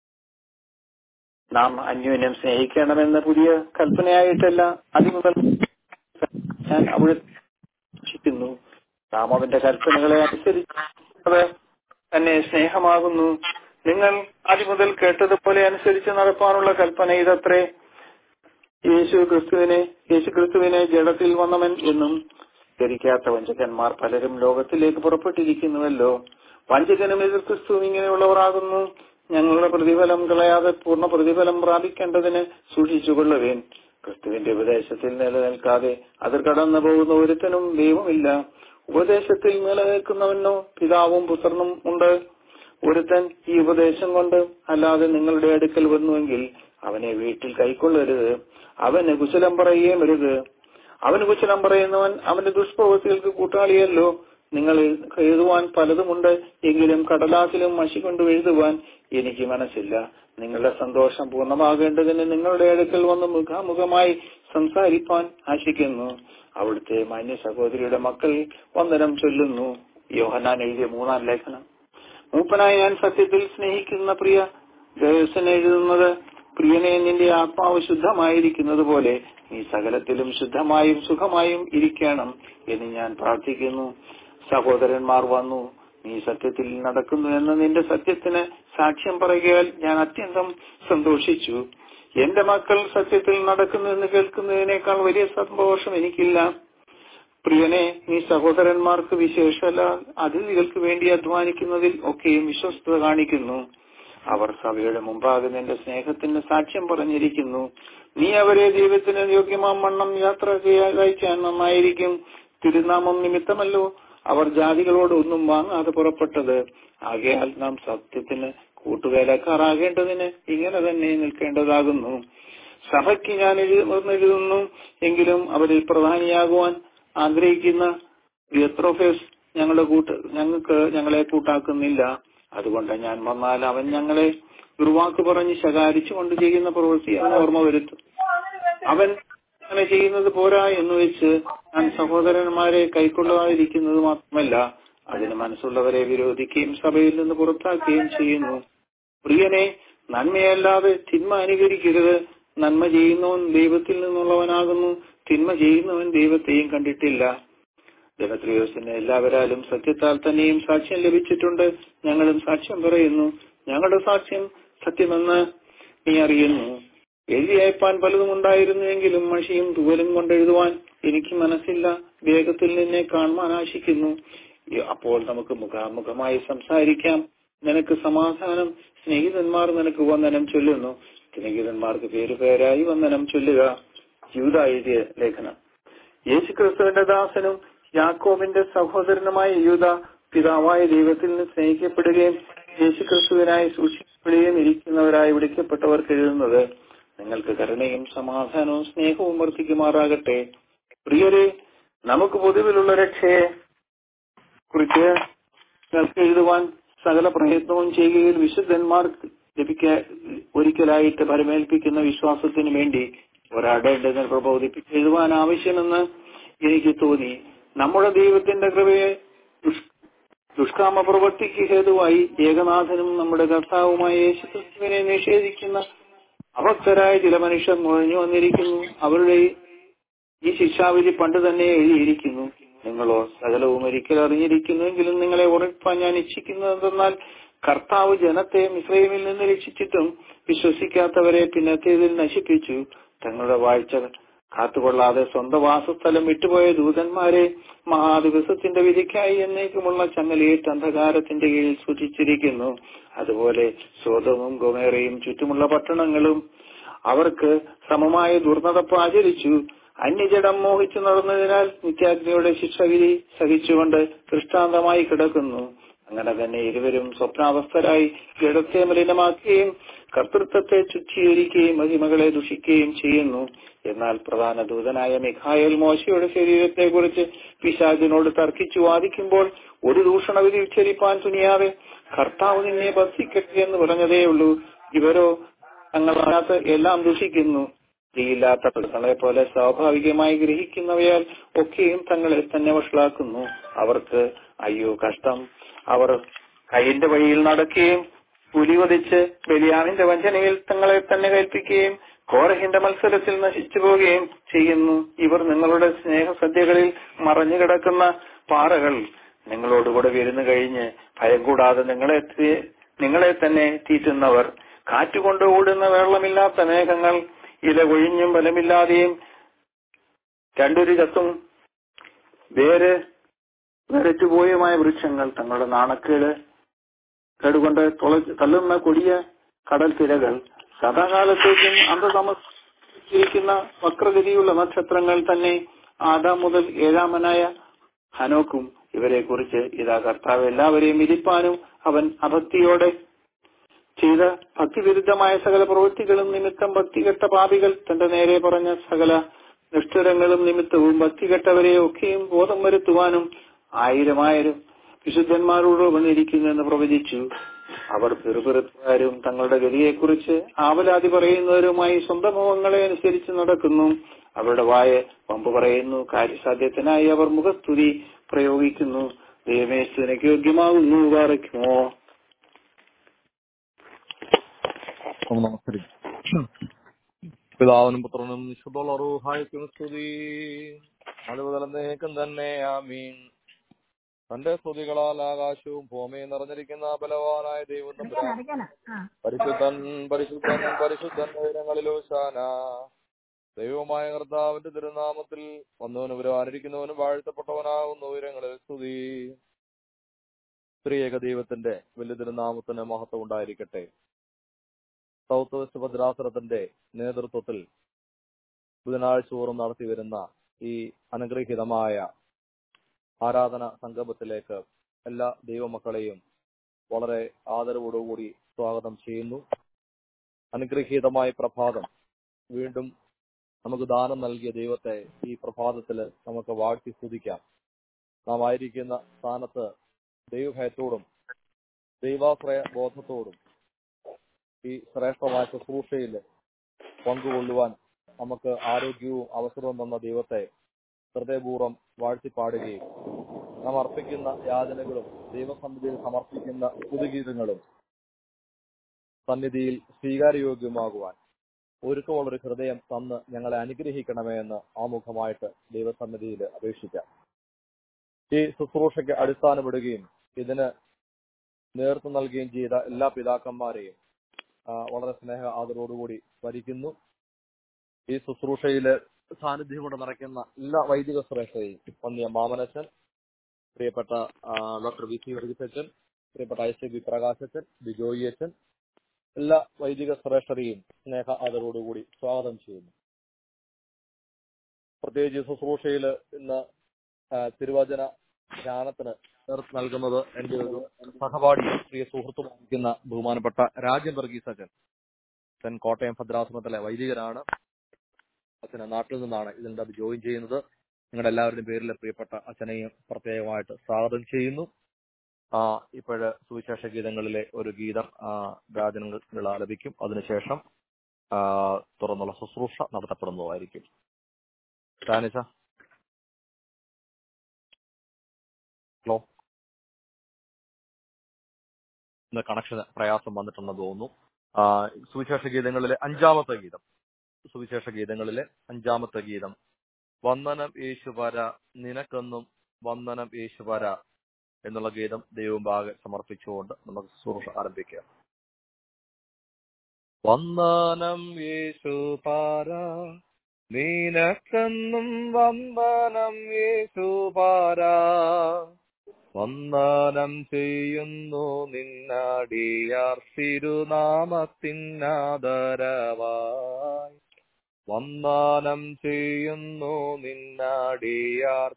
A: നാം അന്യോന്യം സ്നേഹിക്കണമെന്ന പുതിയ കൽപ്പനയായിട്ടല്ല അതിമുതൽ ഞാൻ അവിടെ സൂക്ഷിക്കുന്നു നാം അവന്റെ കൽപ്പനകളെ അനുസരിച്ചത് തന്നെ സ്നേഹമാകുന്നു നിങ്ങൾ ആദ്യം മുതൽ കേട്ടതുപോലെ അനുസരിച്ച് നടപ്പാനുള്ള കൽപ്പന ഇതത്രേ യേശു ക്രിസ്തുവിനെ യേശു ക്രിസ്തുവിനെ ജഡത്തിൽ വന്നവൻ എന്നും ധരിക്കാത്ത വഞ്ചകന്മാർ പലരും ലോകത്തിലേക്ക് പുറപ്പെട്ടിരിക്കുന്നുവല്ലോ വഞ്ചകനും എതിർ ക്രിസ്തു ഇങ്ങനെയുള്ളവരാകുന്നു ഞങ്ങളുടെ പ്രതിഫലം കളയാതെ പൂർണ്ണ പ്രതിഫലം പ്രാപിക്കേണ്ടതിന് സൂക്ഷിച്ചുകൊള്ളുവേൻ ക്രിസ്തുവിന്റെ ഉപദേശത്തിൽ നിലനിൽക്കാതെ അതിർ കടന്നു പോകുന്ന ഒരുത്തനും ദൈവമില്ല ഉപദേശത്തിൽ നിലനിൽക്കുന്നവനോ പിതാവും പുത്രനും ഉണ്ട് ഒരുത്തൻ ഈ ഉപദേശം കൊണ്ട് അല്ലാതെ നിങ്ങളുടെ അടുക്കൽ വന്നുവെങ്കിൽ അവനെ വീട്ടിൽ കൈക്കൊള്ളരുത് അവന് കുശലം പറയുകയും വരുത് അവന് കുശലം പറയുന്നവൻ അവന്റെ ദുഷ്പ്രവൃത്തികൾക്ക് കൂട്ടാളിയല്ലോ നിങ്ങൾ എഴുതുവാൻ പലതുമുണ്ട് എങ്കിലും കടലാസിലും മഷി കൊണ്ട് എഴുതുവാൻ എനിക്ക് മനസ്സില്ല നിങ്ങളുടെ സന്തോഷം പൂർണ്ണമാകേണ്ടതിന് നിങ്ങളുടെ അടുക്കൽ വന്ന് മുഖാമുഖമായി സംസാരിപ്പാൻ ആശിക്കുന്നു അവിടുത്തെ മാന്യ സഹോദരിയുടെ മക്കൾ വന്ദനം ചൊല്ലുന്നു യോഹനാൻ എഴുതിയ മൂന്നാം ലേഖനം മൂപ്പനായി ഞാൻ സത്യത്തിൽ സ്നേഹിക്കുന്ന പ്രിയ ദേവസൻ എഴുതുന്നത് പ്രിയനെ നിന്റെ ആത്മാവ് ശുദ്ധമായിരിക്കുന്നത് പോലെ നീ സകലത്തിലും ശുദ്ധമായും സുഖമായും ഇരിക്കണം എന്ന് ഞാൻ പ്രാർത്ഥിക്കുന്നു സഹോദരന്മാർ വന്നു നീ സത്യത്തിൽ നടക്കുന്നു എന്ന നിന്റെ സത്യത്തിന് സാക്ഷ്യം പറയുകയാൽ ഞാൻ അത്യന്തം സന്തോഷിച്ചു എന്റെ മക്കൾ സത്യത്തിൽ നടക്കുന്നു എന്ന് കേൾക്കുന്നതിനേക്കാൾ വലിയ സന്തോഷം എനിക്കില്ല പ്രിയനെ നീ സഹോദരന്മാർക്ക് വിശേഷമല്ല അതിഥികൾക്ക് വേണ്ടി അധ്വാനിക്കുന്നതിൽ ഒക്കെയും വിശ്വസ്തത കാണിക്കുന്നു അവർ സഭയുടെ മുമ്പാകെ നിന്റെ സ്നേഹത്തിന് സാക്ഷ്യം പറഞ്ഞിരിക്കുന്നു നീ അവരെ ദൈവത്തിന് യോഗ്യമാം വണ്ണം യാത്ര ചെയ്യാൻ നന്നായിരിക്കും തിരുനാമം നിമിത്തമല്ലോ അവർ ജാതികളോട് ഒന്നും വാങ്ങാതെ പുറപ്പെട്ടത് ആകയാൽ നാം സത്യത്തിന് കൂട്ടുവേലക്കാരാകേണ്ടതിന് ഇങ്ങനെ തന്നെ നിൽക്കേണ്ടതാകുന്നു സഭയ്ക്ക് ഞാൻ എഴുതുന്നു എങ്കിലും അവരിൽ പ്രധാനിയാകുവാൻ ആഗ്രഹിക്കുന്ന വിയത്രോഫേസ് ഞങ്ങളുടെ കൂട്ട് ഞങ്ങൾക്ക് ഞങ്ങളെ കൂട്ടാക്കുന്നില്ല അതുകൊണ്ട് ഞാൻ വന്നാൽ അവൻ ഞങ്ങളെ ദുർവാക്ക് പറഞ്ഞ് ശകാരിച്ചു കൊണ്ട് ചെയ്യുന്ന പ്രവൃത്തി അവൻ ഓർമ്മ വരുത്തും അവൻ അങ്ങനെ ചെയ്യുന്നത് പോരാ എന്ന് വെച്ച് ഞാൻ സഹോദരന്മാരെ കൈക്കൊള്ളാതിരിക്കുന്നത് മാത്രമല്ല അതിന് മനസ്സുള്ളവരെ വിരോധിക്കുകയും സഭയിൽ നിന്ന് പുറത്താക്കുകയും ചെയ്യുന്നു പ്രിയനെ നന്മയല്ലാതെ തിന്മ അനുകരിക്കരുത് നന്മ ചെയ്യുന്നവൻ ദൈവത്തിൽ നിന്നുള്ളവനാകുന്നു തിന്മ ചെയ്യുന്നവൻ ദൈവത്തെയും കണ്ടിട്ടില്ല ദമത്രിയോസിന് എല്ലാവരാലും സത്യത്താൽ തന്നെയും സാക്ഷ്യം ലഭിച്ചിട്ടുണ്ട് ഞങ്ങളും സാക്ഷ്യം പറയുന്നു ഞങ്ങളുടെ സാക്ഷ്യം സത്യമെന്ന് നീ അറിയുന്നു എഴുതിയയപ്പാൻ പലതും ഉണ്ടായിരുന്നുവെങ്കിലും മഷിയും തൂവലും കൊണ്ട് എഴുതുവാൻ എനിക്ക് മനസ്സില്ല വേഗത്തിൽ നിന്നെ കാണുവാൻ ആശിക്കുന്നു അപ്പോൾ നമുക്ക് മുഖാമുഖമായി സംസാരിക്കാം നിനക്ക് സമാധാനം സ്നേഹിതന്മാർ നിനക്ക് വന്ദനം ചൊല്ലുന്നു സ്നേഹിതന്മാർക്ക് പേര് പേരായി വന്ദനം ചൊല്ലുക യൂത എഴുതിയ ലേഖനം യേശുക്രിസ്തുവിന്റെ ദാസനും യാക്കോബിന്റെ സഹോദരനുമായ യൂത പിതാവായ ദൈവത്തിൽ നിന്ന് സ്നേഹിക്കപ്പെടുകയും യേശുക്രിസ്തുവിനായി സൂക്ഷിക്കപ്പെടുകയും ഇരിക്കുന്നവരായി വിളിക്കപ്പെട്ടവർക്ക് എഴുതുന്നത് നിങ്ങൾക്ക് കരുണയും സമാധാനവും സ്നേഹവും വർദ്ധിക്കുമാറാകട്ടെ പ്രിയരെ നമുക്ക് പൊതുവിലുള്ള രക്ഷയെ കുറിച്ച് നിങ്ങൾക്ക് എഴുതുവാൻ സകല പ്രയത്നവും ചെയ്യുകയിൽ വിശുദ്ധന്മാർക്ക് ലഭിക്ക ഒരിക്കലായിട്ട് പരമേൽപ്പിക്കുന്ന വിശ്വാസത്തിന് വേണ്ടി ഒരാടേണ്ടതിന് പ്രബോധിപ്പിച്ച് എഴുതുവാൻ ആവശ്യമെന്ന് എനിക്ക് തോന്നി നമ്മുടെ ദൈവത്തിന്റെ കൃപയെ ദുഷ്കാമ പ്രവൃത്തിക്ക് ഹേതുവായി ഏകനാഥനും നമ്മുടെ കർത്താവുമായ യേശുക്രിസ്തുവിനെ നിഷേധിക്കുന്ന അഭക്തരായ ചില മനുഷ്യർ മുഴഞ്ഞു വന്നിരിക്കുന്നു അവരുടെ ഈ ശിക്ഷാവിധി പണ്ട് തന്നെ എഴുതിയിരിക്കുന്നു നിങ്ങളോ സകലവും ഒരിക്കൽ അറിഞ്ഞിരിക്കുന്നുവെങ്കിലും നിങ്ങളെ ഉറപ്പാൻ ഞാൻ ഇച്ഛിക്കുന്നത് എന്തെന്നാൽ കർത്താവ് ജനത്തെ മിശ്രൈമിൽ നിന്ന് രക്ഷിച്ചിട്ടും വിശ്വസിക്കാത്തവരെ പിന്നത്തേതിൽ നശിപ്പിച്ചു തങ്ങളുടെ വാഴ്ച കാത്തുകൊള്ളാതെ സ്വന്തം വാസസ്ഥലം വിട്ടുപോയ ദൂതന്മാരെ മഹാദിവസത്തിന്റെ വിധിക്കായി എന്നേക്കുമുള്ള ചങ്ങലയിട്ട് അന്ധകാരത്തിന്റെ കീഴിൽ സൂക്ഷിച്ചിരിക്കുന്നു അതുപോലെ സ്വതവും ഗൊമേറയും ചുറ്റുമുള്ള പട്ടണങ്ങളും അവർക്ക് സമമായ ദുർനടപ്പ് ആചരിച്ചു അന്യജടം മോഹിച്ചു നടന്നതിനാൽ നിത്യാഗ്നിയുടെ ശിക്ഷവിധി സഹിച്ചുകൊണ്ട് ദൃഷ്ടാന്തമായി കിടക്കുന്നു അങ്ങനെ തന്നെ ഇരുവരും സ്വപ്നാവസ്ഥരായി ജഡത്തെ മലിനമാക്കുകയും കർത്തൃത്വത്തെ ചുറ്റീകരിക്കുകയും മഹിമകളെ ദുഷിക്കുകയും ചെയ്യുന്നു എന്നാൽ പ്രധാന ദൂതനായ മിഖായൽ മോശയുടെ ശരീരത്തെക്കുറിച്ച് പിശാചിനോട് തർക്കിച്ചു വാദിക്കുമ്പോൾ ഒരു ദൂഷണവിധി ഉച്ചരിപ്പാൻ തുനിയാതെ കർത്താവ് നിന്നെ ബസ്സിക്കട്ടെ എന്ന് പറഞ്ഞതേയുള്ളൂ ഇവരോ തങ്ങളാത്ത എല്ലാം ദുഷിക്കുന്നു സ്ത്രീയില്ലാത്ത പ്രശ്നങ്ങളെ പോലെ സ്വാഭാവികമായി ഗ്രഹിക്കുന്നവയാൽ ഒക്കെയും തങ്ങളെ തന്നെ വഷളാക്കുന്നു അവർക്ക് അയ്യോ കഷ്ടം അവർ കൈന്റെ വഴിയിൽ നടക്കുകയും പുലിവതിച്ച് ബലിയാമിന്റെ വഞ്ചനയിൽ തങ്ങളെ തന്നെ കൽപ്പിക്കുകയും കോരഹിന്റെ മത്സരത്തിൽ നശിച്ചു പോവുകയും ചെയ്യുന്നു ഇവർ നിങ്ങളുടെ സ്നേഹസദ്യകളിൽ മറഞ്ഞു കിടക്കുന്ന പാറകൾ നിങ്ങളോടുകൂടെ വിരുന്നു കഴിഞ്ഞ് ഭയം കൂടാതെ നിങ്ങളെ നിങ്ങളെ തന്നെ തീറ്റുന്നവർ കാറ്റുകൊണ്ട് ഓടുന്ന വെള്ളമില്ലാത്ത മേഘങ്ങൾ ഇല കൊഴിഞ്ഞും ബലമില്ലാതെയും രണ്ടൊരു ചത്തും വേര് വരറ്റുപോയുമായ വൃക്ഷങ്ങൾ തങ്ങളുടെ നാണക്കേട് കേടുകൊണ്ട് തുളച്ച് തള്ളുന്ന കൊടിയ കടൽ തിരകൾ സദാകാലത്തേക്കും അന്തതമസിരിക്കുന്ന വക്രഗതിയുള്ള നക്ഷത്രങ്ങൾ തന്നെ ആദാം മുതൽ ഏഴാമനായ ഹനോക്കും ഇവരെ കുറിച്ച് ഇതാ കർത്താവ് എല്ലാവരെയും വിധിപ്പാനും അവൻ അഭക്തിയോടെ ചെയ്ത ഭക്തിവിരുദ്ധമായ സകല പ്രവൃത്തികളും നിമിത്തം ഭക്തികെട്ട പാപികൾ തന്റെ നേരെ പറഞ്ഞ സകല നിഷ്ഠുരങ്ങളും നിമിത്തവും ഭക്തികെട്ടവരെ ഒക്കെയും ബോധം വരുത്തുവാനും ആയിരമായിരം വിശുദ്ധന്മാരോട് വന്നിരിക്കുന്നെന്ന് പ്രവചിച്ചു അവർ പിറുപിറുത്തുകാരും തങ്ങളുടെ ഗതിയെക്കുറിച്ച് ആവലാതി പറയുന്നവരുമായി സ്വന്തം മുഖങ്ങളെ അനുസരിച്ച് നടക്കുന്നു അവരുടെ വായ പമ്പ് പറയുന്നു കാര്യസാധ്യത്തിനായി അവർ മുഖസ്തുതി പ്രയോഗിക്കുന്നു ദൈവമേശ്വരനക്ക് യോഗ്യമാകുന്നു പാറയ്ക്കുമോ
B: നമസ്കരിക്കും പിതാവിനും പുത്രനും വിശുദ്ധുള്ള റൂഹായിക്കും സ്തുതി അതുമുതലേക്കും തന്നെ ആമീൻ തന്റെ സ്തുതികളാൽ ആകാശവും ഭൂമിയും നിറഞ്ഞിരിക്കുന്ന ബലവാനായ ദൈവം തമ്പുരാൻ പരിശുദ്ധൻ പരിശുദ്ധൻ പരിശുദ്ധൻ ഉയരങ്ങളിലോശാന ദൈവമായ കർത്താവിന്റെ തിരുനാമത്തിൽ വന്നവനും വരുവാനിരിക്കുന്നവനും വാഴ്ത്തപ്പെട്ടവനാകുന്ന ഉയരങ്ങളിൽ സ്തുതി സ്ത്രീയേക ദൈവത്തിന്റെ വലിയ തിരുനാമത്തിന് മഹത്വം ഉണ്ടായിരിക്കട്ടെ സൗത്ത് വെസ്റ്റ് ഭദ്രാസനത്തിന്റെ നേതൃത്വത്തിൽ ബുധനാഴ്ച തോറും നടത്തി വരുന്ന ഈ അനുഗ്രഹീതമായ ആരാധന സംഗമത്തിലേക്ക് എല്ലാ ദൈവമക്കളെയും വളരെ ആദരവോടുകൂടി സ്വാഗതം ചെയ്യുന്നു അനുഗ്രഹീതമായ പ്രഭാതം വീണ്ടും നമുക്ക് ദാനം നൽകിയ ദൈവത്തെ ഈ പ്രഭാതത്തിൽ നമുക്ക് വാഴ്ത്തി സ്തുതിക്കാം നാം ആയിരിക്കുന്ന സ്ഥാനത്ത് ദൈവഭയത്തോടും ദൈവാശ്രയ ബോധത്തോടും ഈ ശ്രേഷ്ഠമായ ശുശ്രൂഷയിൽ പങ്കുകൊള്ളുവാൻ നമുക്ക് ആരോഗ്യവും അവസരവും തന്ന ദൈവത്തെ ഹൃദയപൂർവ്വം വാഴ്ത്തിപ്പാടുകയും നാം അർപ്പിക്കുന്ന യാതനകളും ദൈവസന്നിധിയിൽ സമർപ്പിക്കുന്ന പുതുഗീതങ്ങളും സന്നിധിയിൽ സ്വീകാര്യയോഗ്യമാകുവാൻ ഒരുക്കമുള്ളൊരു ഹൃദയം തന്ന് ഞങ്ങളെ അനുഗ്രഹിക്കണമേ എന്ന് ആമുഖമായിട്ട് ദൈവസന്നിധിയിൽ അപേക്ഷിക്കാം ഈ ശുശ്രൂഷയ്ക്ക് അടിസ്ഥാനപ്പെടുകയും ഇതിന് നേതൃത്വം നൽകുകയും ചെയ്ത എല്ലാ പിതാക്കന്മാരെയും ആ, വളരെ സ്നേഹ ആദരവോടുകൂടി സ്മരിക്കുന്നു ഈ ശുശ്രൂഷയില് സാന്നിധ്യം കൊണ്ട് നിറയ്ക്കുന്ന എല്ലാ വൈദിക ശ്രേഷ്ഠയും വന്നിയ മാമനച്ചൻ പ്രിയപ്പെട്ട ആ, ഡോക്ടർ വി സി വർഗീസച്ചൻ പ്രിയപ്പെട്ട ഐ സി ബി പ്രകാശച്ചൻ ബിജോയി അച്ഛൻ എല്ലാ വൈദിക ശ്രേഷ്ഠരെയും സ്നേഹ ആദരവോടുകൂടി സ്വാഗതം ചെയ്യുന്നു പ്രത്യേകിച്ച് ഈ ശുശ്രൂഷയിൽ ഇന്ന് ആ, തിരുവചന ധ്യാനത്തിന് നേതൃത്വം നൽകുന്നത് എന്റെ ഒരു സഹപാഠി പ്രിയ സുഹൃത്തുമായിരിക്കുന്ന ബഹുമാനപ്പെട്ട രാജൻ വർഗീസ് അച്ഛൻ അച്ഛൻ കോട്ടയം ഭദ്രാശ്രമത്തിലെ വൈദികരാണ് അച്ഛന് നാട്ടിൽ നിന്നാണ് ഇതിൻ്റെ അത് ജോയിൻ ചെയ്യുന്നത് നിങ്ങളുടെ എല്ലാവരുടെയും പേരിൽ പ്രിയപ്പെട്ട അച്ഛനെയും പ്രത്യേകമായിട്ട് സ്വാഗതം ചെയ്യുന്നു ആ ഇപ്പോഴ് സുവിശേഷ ഗീതങ്ങളിലെ ഒരു ഗീതം ആ, രാജനങ്ങൾ ആലപിക്കും അതിനുശേഷം ആ, തുറന്നുള്ള ശുശ്രൂഷ നടത്തപ്പെടുന്നതായിരിക്കും ഷാനിച്ച ഹലോ ഇന്ന് കണക്ഷൻ പ്രയാസം വന്നിട്ടുണ്ടെന്ന് തോന്നുന്നു ആ, സുവിശേഷ ഗീതങ്ങളിലെ അഞ്ചാമത്തെ ഗീതം സുവിശേഷ ഗീതങ്ങളിലെ അഞ്ചാമത്തെ ഗീതം വന്ദനം യേശുവര നിനക്കെന്നും വന്ദനം യേശുവര എന്നുള്ള ഗീതം ദൈവമുമ്പാകെ സമർപ്പിച്ചുകൊണ്ട് നമുക്ക് ശുശ്രൂഷ ആരംഭിക്കാം വന്ദനം യേശുപാര നിനക്കെന്നും വന്ദനം യേശുപാര വന്ദനം ചെയ്യുന്നു നിന്നടിയാർ തിരുനാമത്തിനാദരവായി വന്ദനം ചെയ്യുന്നു നിന്നടിയാർ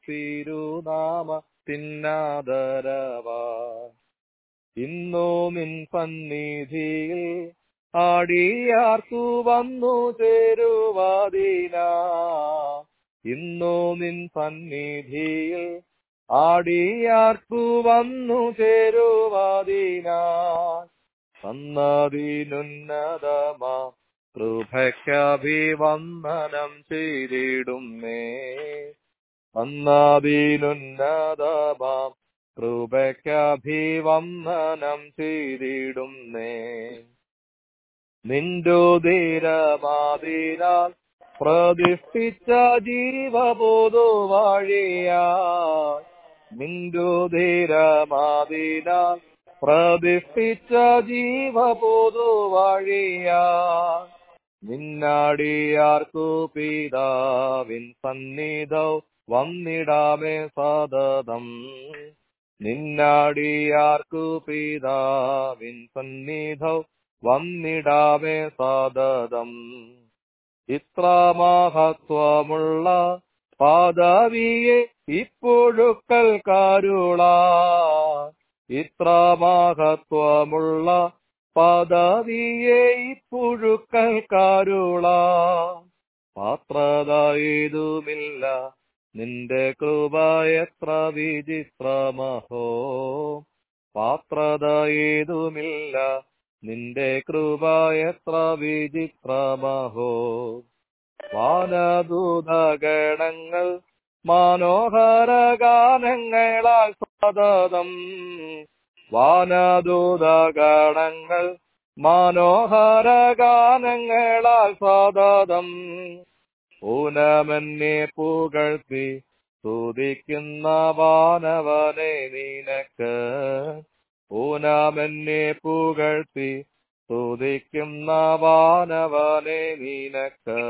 B: തിരുനാമത്തിനാദരവായി ഇന്നു നിൻ സന്നിധിയിൽ ആടിയാർക്കു വന്നു ചേരുവാതിന ഇന്നു നിൻ സന്നിധിയിൽ ആടിയാർക്കു വന്നു ചേരുവാതിന സന്നതിനുന്നതമാ കൃപയ്ക്കഭിവന്ദനം ചെയ്തിടുന്നേ സന്നതിനുന്നതമാം കൃപയ്ക്കഭിവന്ദനം ചെയ്തിടുന്നേ നിന്റുതിരമാതിനാൽ പ്രതിഷ്ഠിച്ച ജീവബോധുവാഴിയാ നിന്റുതിരമാതിനാൽ പ്രതിഷ്ഠിച്ച ജീവപൊതുവഴിയാ നിന്നാടിയാർക്കു പിതാവിൻ സന്നിധൗ വന്നിടാമേ സതതം നിന്നാടിയാർക്കു പിതാവിൻ സന്നിധൗ വന്നിടാമേ സതതം ഇത്ര മഹത്വമുള്ള പദവിയെ ഇപ്പോഴുക്കൽ കരുള ഇത്ര മഹത്വമുള്ള പദവിയെ ഇപ്പുഴുക്കൽ കരുള പാത്രത ഏതുമില്ല നിന്റെ കൃപ എത്ര വിചിത്രമഹോ പാത്രത ഏതുമില്ല നിന്റെ കൃപ എത്ര വിചിത്രമഹോ വാനദൂതഗണങ്ങൾ മനോഹര ഗാനങ്ങളാൽ സതതം വാനദൂതഗണങ്ങൾ മനോഹര ഗാനങ്ങളാൽ സതതം ഊനമെന്നെ പുകഴ്ത്തി സ്തുതിക്കുന്ന വാനവനെ നിനക്ക് ഊനമെന്നെ പുകഴ്ത്തി സ്തുതിക്കുന്ന വാനവനെ നിനക്ക്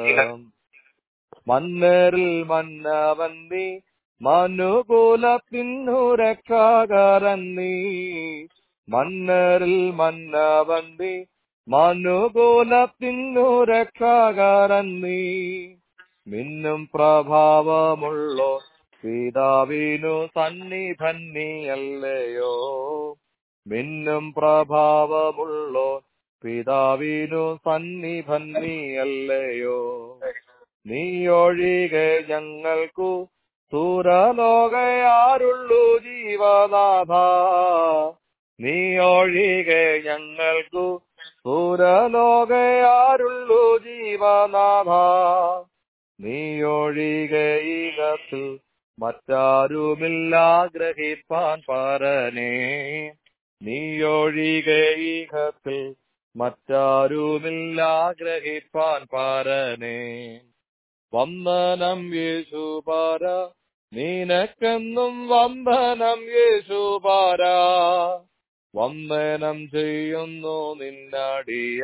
B: മന്നരിൽ മന്നവൻ നീ മനുകൂലത്തിനു രക്ഷാകരൻ നീ മന്നരിൽ മന്നവൻ നീ മനുകൂലത്തിനു രക്ഷാകരൻ നീ മിന്നും പ്രഭാവമുള്ളോ പിതാവിനു സന്നിധന്നിയല്ലയോ മിന്നും പ്രഭാവമുള്ളോ പിതാവിനു സന്നിധന്നിയല്ലയോ നീ ഒഴികെ ഞങ്ങൾക്കു സുരലോകയാരുള്ളു ജീവനാഥ നീ ഒഴികെ ഞങ്ങൾക്കു സുരലോകയാരുള്ളു ജീവനാഥ നീ ഒഴികെ ഈകത്തു മറ്റാരുമില്ല ഗ്രഹിപ്പാൻ പരനേ നീ ഒഴികെ ഈഹത്തിൽ മറ്റാരുമില്ല ഗ്രഹിപ്പാൻ പരനേ വന്ദനം യേശുപാര നിനക്കെന്നും വന്ദനം യേശുപാര വന്ദനം ചെയ്യുന്നു നിന്നടിയ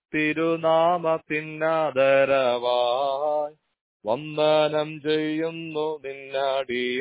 B: തിരുനാമത്തിനാദരവായി വന്ദനം ചെയ്യുന്നു നിന്നടിയ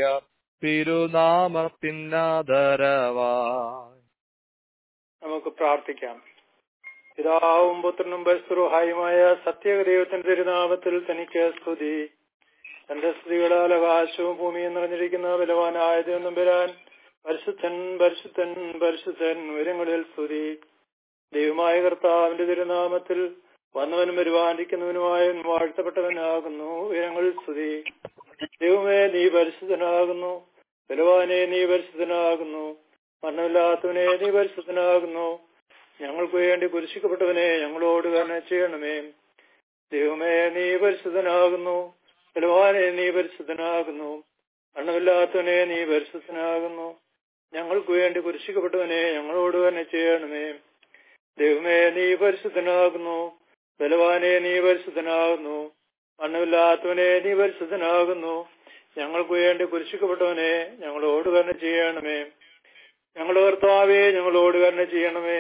B: തിരുനാമത്തിനാദരവായി
C: നമുക്ക് പ്രാർത്ഥിക്കാം പിതാവും പുത്രനും ബസ്റുഹായുമായ സത്യദൈവത്തിന്റെ തിരുനാമത്തിൽ തനിക്ക് സ്തുതി തന്റെ സ്തുതികളാൽ ആകാശവും ഭൂമിയും നിറഞ്ഞിരിക്കുന്ന ബലവാനായ ദൈവം വരാൻ പരിശുദ്ധൻ പരിശുദ്ധൻ പരിശുദ്ധൻ ഉയരങ്ങളിൽ സ്തുതി ദൈവമായ കർത്താവിന്റെ തിരുനാമത്തിൽ വന്നവനും വരുവാനിരിക്കുന്നവനുമായ വാഴ്ത്തപ്പെട്ടവനാകുന്നു ഉയരങ്ങളിൽ സ്തുതി ദൈവമേ നീ പരിശുദ്ധനാകുന്നു ബലവാനെ നീ പരിശുദ്ധനാകുന്നു മരണമില്ലാത്തവനെ നീ പരിശുദ്ധനാകുന്നു ഞങ്ങൾക്ക് വേണ്ടി കുരിശിക്കപ്പെട്ടവനെ ഞങ്ങളോട് കരുണ ചെയ്യണമേ ദൈവമേ നീ പരിശുദ്ധനാകുന്നു ബലവാനെ നീ പരിശുദ്ധനാകുന്നു മരണമില്ലാത്തവനെ നീ പരിശുദ്ധനാകുന്നു ഞങ്ങൾക്ക് വേണ്ടി കുരിശിക്കപ്പെട്ടവനെ ഞങ്ങളോട് കരുണ ചെയ്യണമേ ദൈവമേ നീ പരിശുദ്ധനാകുന്നു ബലവാനെ നീ പരിശുദ്ധനാകുന്നു മണ്ണമില്ലാത്തവനെ നീ പരിശുദ്ധനാകുന്നു ഞങ്ങൾക്ക് വേണ്ടി കുരിശിക്കപ്പെട്ടവനെ ഞങ്ങളോട് കരുണ ചെയ്യണമേ ഞങ്ങളുടെ കർത്താവേ ഞങ്ങളോട് കരുണ ചെയ്യണമേ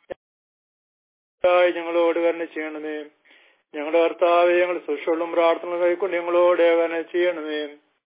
C: കർത്താവേ, ഞങ്ങളോട് കരുണ ചെയ്യണമേ ഞങ്ങളുടെ കർത്താവെ ഞങ്ങൾ സുഷുള്ളും പ്രാർത്ഥന കൈക്കൊണ്ട് ഞങ്ങളോട് കരുണ ചെയ്യണമേ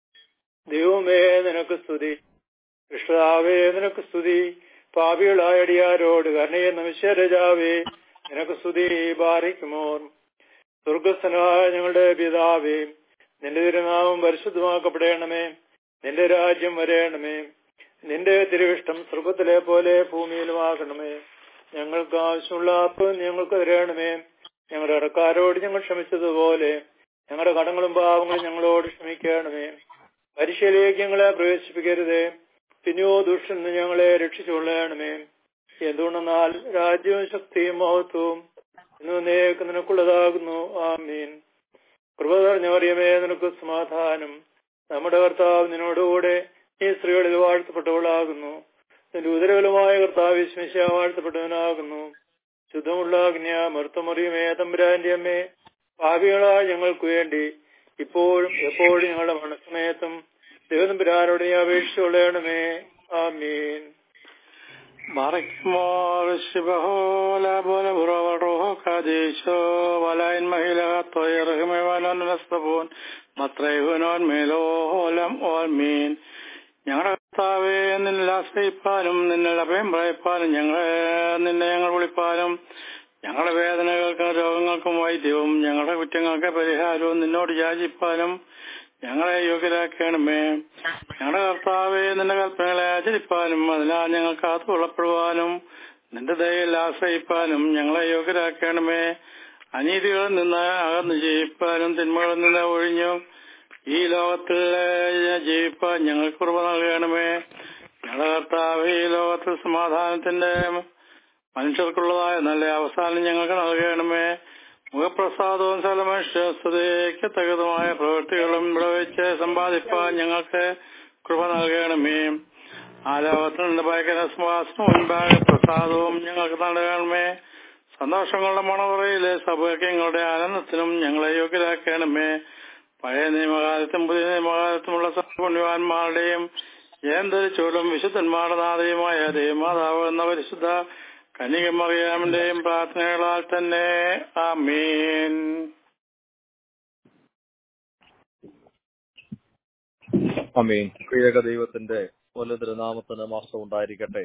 C: ദൈവമേ നിനക്ക് സ്തുതി കൃഷ്ണാവേ നിനക്ക് സ്തുതി പാപികളായ അടിയാരോട് കരുണയെന്ന വിശ്വരജാവേ നിനക്ക് സ്തുതി ബാധിക്കുമോ സ്വർഗസ്ഥനായ ഞങ്ങളുടെ പിതാവേ നിന്റെ തിരുനാമം പരിശുദ്ധമാക്കപ്പെടണമേ നിന്റെ രാജ്യം വരേണമേ നിന്റെ തിരുവിഷ്ടം സ്വർഗത്തിലെ പോലെ ഭൂമിയിലുമാകണമേ ഞങ്ങൾക്ക് ആവശ്യമുള്ള അപ്പം ഞങ്ങൾക്ക് തരണമേ ഞങ്ങളുടെ ഇടക്കാരോട് ഞങ്ങൾ ക്ഷമിച്ചതുപോലെ ഞങ്ങളുടെ കടങ്ങളും പാവങ്ങളും ഞങ്ങളോട് ക്ഷമിക്കണമേ പരിശീലേക്ക് ഞങ്ങളെ പ്രവേശിപ്പിക്കരുതേ പിന്നെയോ ദുഷ്ടൻ ഞങ്ങളെ രക്ഷിച്ചുകൊള്ളണമേ എന്തുകൊണ്ടെന്നാൽ രാജ്യവും ശക്തിയും മഹത്വവും ഇന്ന് നേക്ക് നിനക്കുള്ളതാകുന്നു ആമീൻ കൃപ നിറഞ്ഞവറിയമേ നിനക്ക് സമാധാനം നമ്മുടെ കർത്താവ് നിന്നോടുകൂടെ ഈ സ്ത്രീകളിൽ വാഴ്ത്തപ്പെട്ടവളാകുന്നു നിന്റെ ഉദരകലമായ കർത്താവ് വിസ്മിശ വാഴ്ത്തപ്പെട്ടവനാകുന്നു ശുദ്ധമുള്ള അഗ്നിയ മറുത്തമറിയമേ തമ്പുരാന്റെ അമ്മേ പാപികളായ ഞങ്ങൾക്ക് വേണ്ടി ഇപ്പോഴും എപ്പോഴും ഞങ്ങളുടെ മണസമയത്തും ദൈവതമ്പുരാനോട് നീ അപേക്ഷിച്ചുകൊള്ളണമേ ആമീൻ Barakmor shibaho la bola bura roho kadisho wala in mahila toyer himewanon nastabun matrayhunon melo olam olmin ഞങ്ങളുടെ കർത്താവെ നിന്നിൽ ആശ്രയിപ്പാനും നിന്നിൽ അഭയം പറയപ്പാനും ഞങ്ങളെ നിന്നെ ഞങ്ങൾ വിളിപ്പാനും ഞങ്ങളുടെ വേദനകൾക്കും രോഗങ്ങൾക്കും വൈദ്യവും ഞങ്ങളുടെ കുറ്റങ്ങൾക്ക് പരിഹാരവും നിന്നോട് യാചിപ്പാനും ഞങ്ങളെ യോഗ്യരാക്കണമേ ഞങ്ങളുടെ കർത്താവെ നിന്റെ കൽപ്പനകളെ ആചരിപ്പാനും അതിനാൽ ഞങ്ങൾ കാത്തുകൊള്ളപ്പെടുവാനും നിന്റെ ദയയിൽ ആശ്രയിപ്പാനും ഞങ്ങളെ യോഗ്യരാക്കണമേ അനീതികളിൽ നിന്ന് അകന്നു ജയിപ്പാനും തിന്മകളിൽ നിന്ന് ഒഴിഞ്ഞു ഈ ലോകത്തിൽ ജീവിപ്പാൻ ഞങ്ങൾക്ക് കൃപ നൽകണമേ ഞങ്ങളുടെ കർത്താവ് ഈ ലോകത്തിൽ സമാധാനത്തിന്റെ മനുഷ്യർക്കുള്ളതായ നല്ല അവസാനം ഞങ്ങൾക്ക് നൽകണമേ മുഖപ്രസാദവും സലമനുഷ്യസ്തുതയ്ക്ക് തകതമായ പ്രവൃത്തികളും ഇവിടെ വെച്ച് സമ്പാദിപ്പാൻ ഞങ്ങൾക്ക് കൃപ നൽകണമേ ആ ലോകത്തിൽ നിന്ന് ഭയങ്കര സ്വാസവും മുൻപാകെ പ്രസാദവും ഞങ്ങൾക്ക് നൽകണമേ സന്തോഷങ്ങളുടെ മണവറയിലെ സൗഭാഗ്യങ്ങളുടെ ആനന്ദത്തിനും ഞങ്ങളെ യോഗ്യരാക്കണമേ പഴയ നിയമകാലത്തും പുതിയ നിയമകാലത്തുമുള്ള സർവപുണ്യവാന്മാരുടെയും ജയന്തരിച്ചോടും വിശുദ്ധന്മാരുടെ നാഥയുമായ ദൈവമാതാവ് എന്ന പരിശുദ്ധ കനികമറിയാമിന്റെയും പ്രാർത്ഥനകളാൽ തന്നെ ആമീൻ
B: അമീൻ പ്രിയക ദൈവത്തിന്റെ ഒരു തിരുനാമത്തിന് മാസം ഉണ്ടായിരിക്കട്ടെ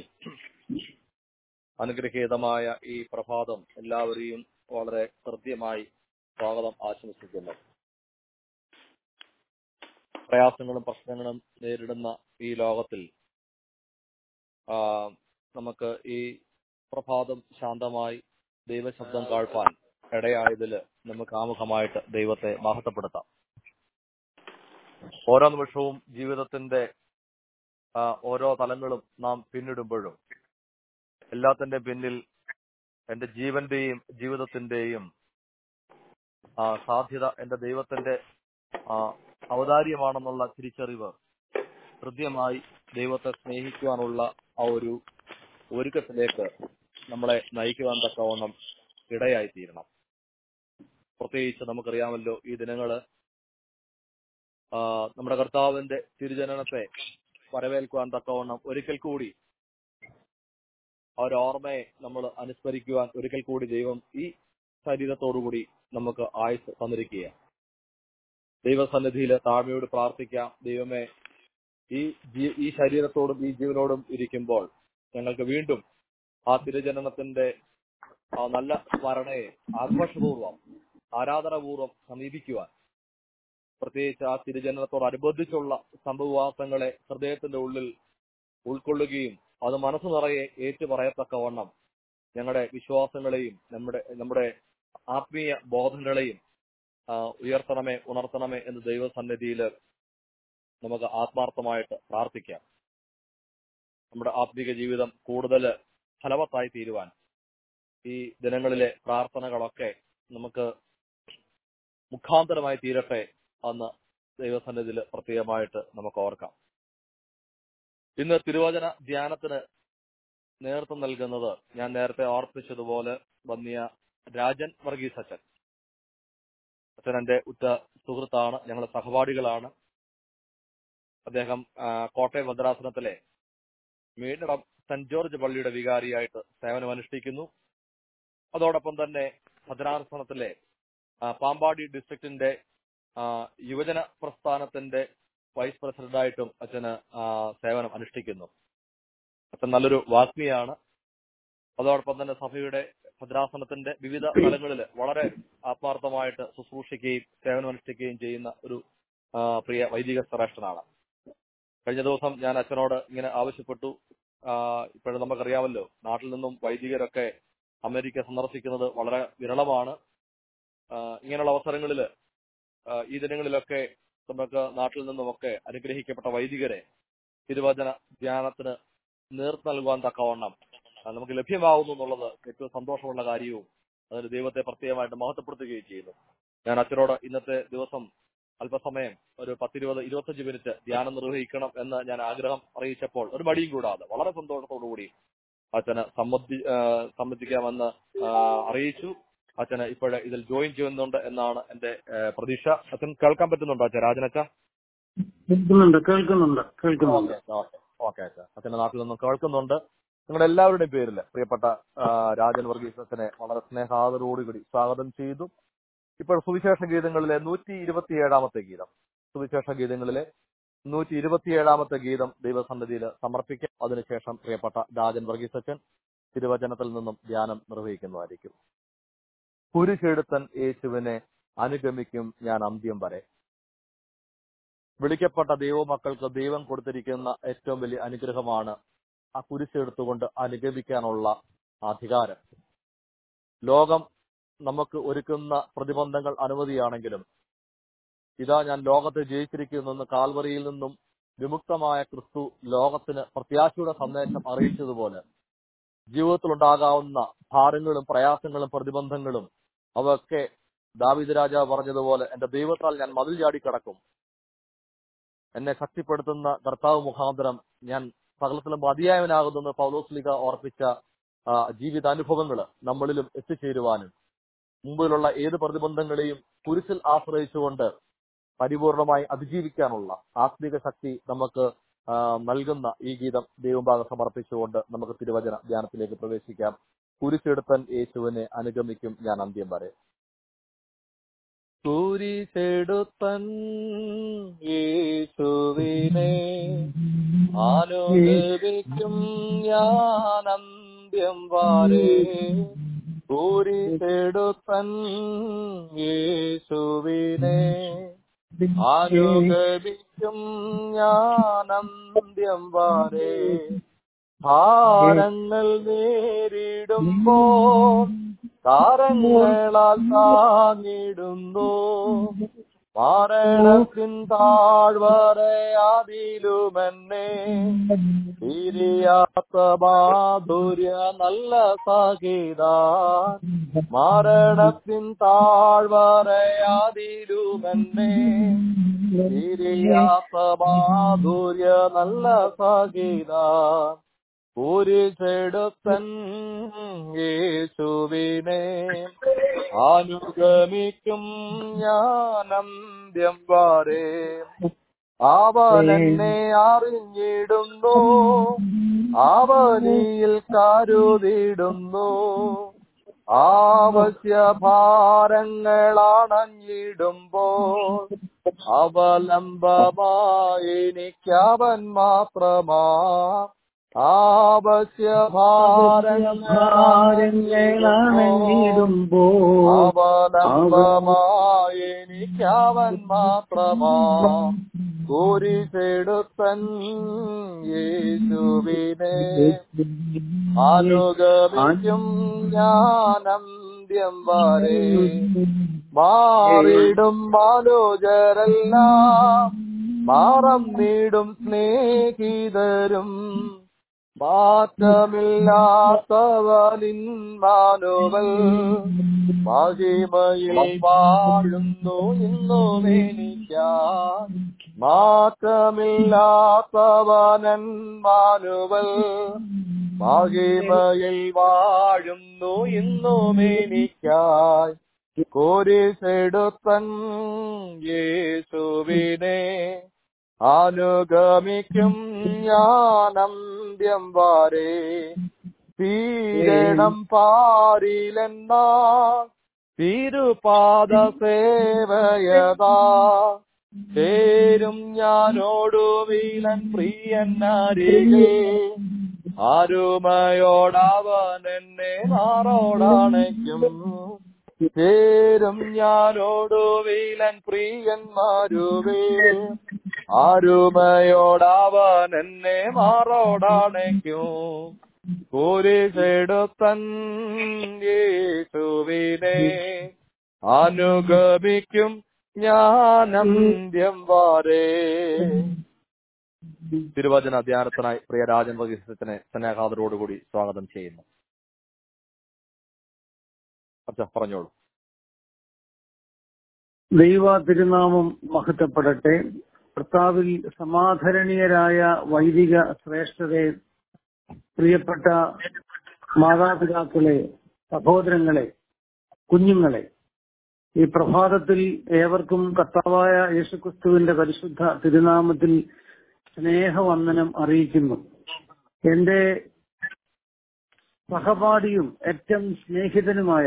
B: അനുഗ്രഹീതമായ ഈ പ്രഭാതം എല്ലാവരെയും വളരെ ഹൃദ്യമായി സ്വാഗതം ആശംസിക്കുന്നു പ്രയാസങ്ങളും പ്രശ്നങ്ങളും നേരിടുന്ന ഈ ലോകത്തിൽ ആ, നമുക്ക് ഈ പ്രഭാതം ശാന്തമായി ദൈവശബ്ദം കേൾപ്പാൻ ഇടയായതിൽ നമുക്ക് ആമുഖമായിട്ട് ദൈവത്തെ മഹത്വപ്പെടുത്താം ഓരോ നിമിഷവും ജീവിതത്തിന്റെ ആ, ഓരോ തലങ്ങളും നാം പിന്നിടുമ്പോഴും എല്ലാത്തിന്റെ പിന്നിൽ എന്റെ ജീവന്റെയും ജീവിതത്തിന്റെയും ആ, സാധ്യത എന്റെ ദൈവത്തിന്റെ ആ, ഔദാര്യമാണെന്നുള്ള തിരിച്ചറിവ് ഹൃദ്യമായി ദൈവത്തെ സ്നേഹിക്കുവാനുള്ള ആ ഒരു ഒരുക്കത്തിലേക്ക് നമ്മളെ നയിക്കുവാൻ തക്കവണ്ണം ഇടയായി തീരണം പ്രത്യേകിച്ച് നമുക്കറിയാമല്ലോ ഈ ദിനങ്ങള് ആ, നമ്മുടെ കർത്താവിന്റെ തിരുജനനത്തെ വരവേൽക്കുവാൻ തക്കവണ്ണം ഒരിക്കൽ കൂടി ആ ഒരു ഓർമ്മയെ നമ്മൾ അനുസ്മരിക്കുവാൻ ഒരിക്കൽ കൂടി ദൈവം ഈ ശരീരത്തോടുകൂടി നമുക്ക് ആയുസ് തന്നിരിക്കുകയാണ് ദൈവസന്നിധിയിൽ താഴ്മയോട് പ്രാർത്ഥിക്കാം ദൈവമേ ഈ ജീ- ഈ ശരീരത്തോടും ഈ ജീവനോടും ഇരിക്കുമ്പോൾ ഞങ്ങൾക്ക് വീണ്ടും ആ തിരുജനനത്തിന്റെ ആ നല്ല സ്മരണയെ ആഘോഷപൂർവ്വം ആരാധനാപൂർവ്വം സമീപിക്കുവാൻ പ്രത്യേകിച്ച് ആ തിരുജനനത്തോടനുബന്ധിച്ചുള്ള സംഭവവാസങ്ങളെ ഹൃദയത്തിന്റെ ഉള്ളിൽ ഉൾക്കൊള്ളുകയും അത് മനസ്സ് നിറയെ ഏറ്റുപറയത്തക്കവണ്ണം ഞങ്ങളുടെ വിശ്വാസങ്ങളെയും നമ്മുടെ നമ്മുടെ ആത്മീയ ബോധങ്ങളെയും ആ, ഉയർത്തണമേ ഉണർത്തണമേ എന്ന് ദൈവസന്നിധിയിൽ നമുക്ക് ആത്മാർത്ഥമായിട്ട് പ്രാർത്ഥിക്കാം നമ്മുടെ ആത്മീക ജീവിതം കൂടുതൽ ഫലവത്തായി തീരുവാൻ ഈ ദിനങ്ങളിലെ പ്രാർത്ഥനകളൊക്കെ നമുക്ക് മുഖാന്തരമായി തീരട്ടെ എന്ന് ദൈവസന്നിധിയിൽ പ്രത്യേകമായിട്ട് നമുക്ക് ഓർക്കാം ഇന്ന് തിരുവചന ധ്യാനത്തിന് നേതൃത്വം നൽകുന്നത് ഞാൻ നേരത്തെ ഓർപ്പിച്ചതുപോലെ വന്നിയ രാജൻ വർഗീസ് അച്ഛൻ അച്ഛൻ എന്റെ ഉറ്റ സുഹൃത്താണ് ഞങ്ങൾ സഹപാഠികളാണ് അദ്ദേഹം ആ, കോട്ടയം ഭദ്രാസനത്തിലെ മീനടം സെന്റ് ജോർജ് പള്ളിയുടെ വികാരിയായിട്ട് സേവനമനുഷ്ഠിക്കുന്നു അതോടൊപ്പം തന്നെ ഭദ്രാസനത്തിലെ ആ, പാമ്പാടി ഡിസ്ട്രിക്റ്റിന്റെ ആ, യുവജന പ്രസ്ഥാനത്തിന്റെ വൈസ് പ്രസിഡന്റായിട്ടും അച്ഛന് ആ, സേവനം അനുഷ്ഠിക്കുന്നു അച്ഛൻ നല്ലൊരു വാഗ്മിയാണ് അതോടൊപ്പം തന്നെ സഭയുടെ ഭദ്രാസനത്തിന്റെ വിവിധ തലങ്ങളിൽ വളരെ ആത്മാർത്ഥമായിട്ട് ശുശ്രൂഷിക്കുകയും സേവനമനുഷ്ഠിക്കുകയും ചെയ്യുന്ന ഒരു ആ, പ്രിയ വൈദിക ശ്രേഷ്ഠനാണ് കഴിഞ്ഞ ദിവസം ഞാൻ അച്ഛനോട് ഇങ്ങനെ ആവശ്യപ്പെട്ടു ഇപ്പോഴും നമുക്കറിയാമല്ലോ നാട്ടിൽ നിന്നും വൈദികരൊക്കെ അമേരിക്ക സന്ദർശിക്കുന്നത് വളരെ വിരളമാണ് ആ, ഇങ്ങനെയുള്ള അവസരങ്ങളിൽ ഈ ദിനങ്ങളിലൊക്കെ നമുക്ക് നാട്ടിൽ നിന്നുമൊക്കെ അനുഗ്രഹിക്കപ്പെട്ട വൈദികരെ തിരുവചന ധ്യാനത്തിന് നേതൃത്വം നൽകുവാൻ തക്കവണ്ണം ആ, നമുക്ക് ലഭ്യമാവുന്നു എന്നുള്ളത് ഏറ്റവും സന്തോഷമുള്ള കാര്യവും അതിന് ദൈവത്തെ പ്രത്യേകമായിട്ട് മഹത്വപ്പെടുത്തുകയും ചെയ്യുന്നു ഞാൻ അച്ഛനോട് ഇന്നത്തെ ദിവസം അല്പസമയം ഒരു പത്തിരുപത് ഇരുപത്തഞ്ച് മിനിറ്റ് ധ്യാനം നിർവഹിക്കണം എന്ന് ഞാൻ ആഗ്രഹം അറിയിച്ചപ്പോൾ ഒരു മടിയും കൂടാതെ വളരെ സന്തോഷത്തോടുകൂടി അച്ഛന് സമ്മതി ആ, സമ്മതിക്കാമെന്ന് ആ, അറിയിച്ചു അച്ഛന് ഇപ്പോഴ് ഇതിൽ ജോയിൻ ചെയ്യുന്നുണ്ട് എന്നാണ് എന്റെ ആ, പ്രതീക്ഷ അച്ഛൻ കേൾക്കാൻ പറ്റുന്നുണ്ടോ അച്ഛൻ രാജനച്ച
A: കേൾക്കുന്നുണ്ട് കേൾക്കുന്നുണ്ട് കേൾക്കുന്നുണ്ട്
B: ഓക്കെ ഓക്കെ അച്ഛൻ അച്ഛന്റെ നാട്ടിൽ നിന്നും കേൾക്കുന്നുണ്ട് നിങ്ങളുടെ എല്ലാവരുടെയും പേരിൽ പ്രിയപ്പെട്ട ആ, രാജൻ വർഗീസത്തിനെ വളരെ സ്നേഹാദരോടുകൂടി സ്വാഗതം ചെയ്തു ഇപ്പോൾ സുവിശേഷ ഗീതങ്ങളിലെ നൂറ്റി ഇരുപത്തിയേഴാമത്തെ ഗീതം സുവിശേഷ ഗീതങ്ങളിലെ നൂറ്റി ഇരുപത്തിയേഴാമത്തെ ഗീതം ദൈവസന്നിധിയിൽ സമർപ്പിക്കും അതിനുശേഷം പ്രിയപ്പെട്ട രാജൻ വർഗീസച്ചൻ തിരുവചനത്തിൽ നിന്നും ധ്യാനം നിർവഹിക്കുന്നതായിരിക്കും കുരിശെടുത്തൻ യേശുവിനെ അനുഗമിക്കും ഞാൻ അന്ത്യം വരെ വിളിക്കപ്പെട്ട ദൈവമക്കൾക്ക് ദൈവം കൊടുത്തിരിക്കുന്ന ഏറ്റവും വലിയ അനുഗ്രഹമാണ് ആ കുരിശെടുത്തുകൊണ്ട് അനുഗമിക്കാനുള്ള അധികാരം ലോകം നമുക്ക് ഒരുക്കുന്ന പ്രതിബന്ധങ്ങൾ അനവധിയാണെങ്കിലും ഇതാ ഞാൻ ലോകത്തെ ജയിച്ചിരിക്കുന്നെന്ന് കാൽവറിയിൽ നിന്നും വിമുക്തമായ ക്രിസ്തു ലോകത്തിന് പ്രത്യാശയുടെ സന്ദേശം അറിയിച്ചതുപോലെ ജീവിതത്തിൽ ഉണ്ടാകാവുന്ന ഭാരങ്ങളും പ്രയാസങ്ങളും പ്രതിബന്ധങ്ങളും അവയൊക്കെ ദാവിദ് രാജാവ് പറഞ്ഞതുപോലെ എന്റെ ദൈവത്താൽ ഞാൻ മതിൽ ചാടി കിടക്കും എന്നെ ശക്തിപ്പെടുത്തുന്ന കർത്താവ് മുഖാന്തരം ഞാൻ സകലത്തിലും മതിയായവനാകുന്നെന്ന് പൗലോസ്ലിക ഓർപ്പിച്ച ആ, ജീവിതാനുഭവങ്ങൾ നമ്മളിലും എത്തിച്ചേരുവാനും മുമ്പിലുള്ള ഏത് പ്രതിബന്ധങ്ങളെയും കുരിശിൽ ആശ്രയിച്ചുകൊണ്ട് പരിപൂർണമായി അതിജീവിക്കാനുള്ള ആത്മിക ശക്തി നമുക്ക് ആ, നൽകുന്ന ഈ ഗീതം ദൈവഭാഗം സമർപ്പിച്ചുകൊണ്ട് നമുക്ക് തിരുവചന ധ്യാനത്തിലേക്ക് പ്രവേശിക്കാം കുരിശെടുത്തൻ യേശുവിനെ അനുഗമിക്കും ഞാൻ അന്ത്യം വരെ കുരിശെടുത്തൻ യേശുവിനെ അനുഗമിക്കും ഞാൻ അന്ത്യം വരെ കുരിശെടുത്തൻ യേശുവിനെ അനുഗമിക്കും ഞാൻ അന്ത്യം വരെ ഭാരങ്ങൾ നേരിടുമ്പോ താരങ്ങളാൽ താങ്ങിടുന്നു മരണത്തിൻ താഴ്വരയാതിലുമെന്നെ തിരിയാത്ത മാധുര്യ നല്ല സഹിത മരണത്തിൻ താഴ്വരയാതിലുമെന്നെ തിരിയാത്ത മാധുര്യ നല്ല സഹിത കുരിശെടുത്തൻ യേശുവിനെ അനുഗമിക്കും ഞാൻ അന്ത്യം വരെ അവൻ എന്നെ അറിഞ്ഞിടുന്നു അവനിയിൽ കരുതിടുന്നു ആവശ്യ ഭാരങ്ങളാണഞ്ഞിടുമ്പോൾ അവലംബമായി എനിക്കവൻ മാത്രമാ ആവശ്യ ഭാരങ്ങളാണഞ്ഞിടുമ്പോൾ അവലംബമായി എനിക്കവൻ മാത്രമാ കുരിശെടുത്തൻ യേശുവിനെ അനുഗമിക്കും ഞാൻ അന്ത്യം വരെ മാറിടും മനോജരെല്ലാം മാറന്നിടും സ്നേഹിതരും മാറ്റമില്ലാത്തവനിൻ മാനുവൽ മഹിമയിൽ വാഴുന്നു ഇന്നും എനിക്കാൻ മാറ്റമില്ലാത്തവനൻ മാനുവൽ മഹിമയിൽ വാഴുന്നു ഇന്നും എനിക്കായി കുരിശെടുത്തൻ യേശുവിനെ അനുഗമിക്കും ഞാൻ അന്ത്യം വരെ തീരണം പാരിലെന്ന തിരുപാദ സേവയതാ ചേരും ഞാനോടുവിലൻ പ്രിയനരികെ ആരുമയോടവൻ എന്നെ നാറോടണയ്ക്കും ചേരും ഞാനോടുവിലൻ പ്രിയന്മാരുവേ ആരുമയോടവൻ എന്നെ മാറോടണയ്ക്കും കുരിശെടുത്തൻ യേശുവിനെ അനുഗമിക്കും ഞാൻ അന്ത്യം വരെ തിരുവചന ധ്യാനത്തിനായി പ്രിയ രാജൻ വകീസത്തിനെ സ്നേഹാദരോടുകൂടി സ്വാഗതം ചെയ്യുന്നു അച്ഛാ പറഞ്ഞോളൂ
D: ദൈവ തിരുനാമം മഹത്വപ്പെടട്ടെ കർത്താവിൽ സമാധരണീയരായ വൈദിക ശ്രേഷ്ഠരെ പ്രിയപ്പെട്ട മാതാപിതാക്കളെ സഹോദരങ്ങളെ കുഞ്ഞുങ്ങളെ ഈ പ്രഭാതത്തിൽ ഏവർക്കും കർത്താവായ യേശുക്രിസ്തുവിന്റെ പരിശുദ്ധ തിരുനാമത്തിൽ സ്നേഹവന്ദനം അറിയിക്കുന്നു എന്റെ സഹപാഠിയും ഏറ്റവും സ്നേഹിതനുമായ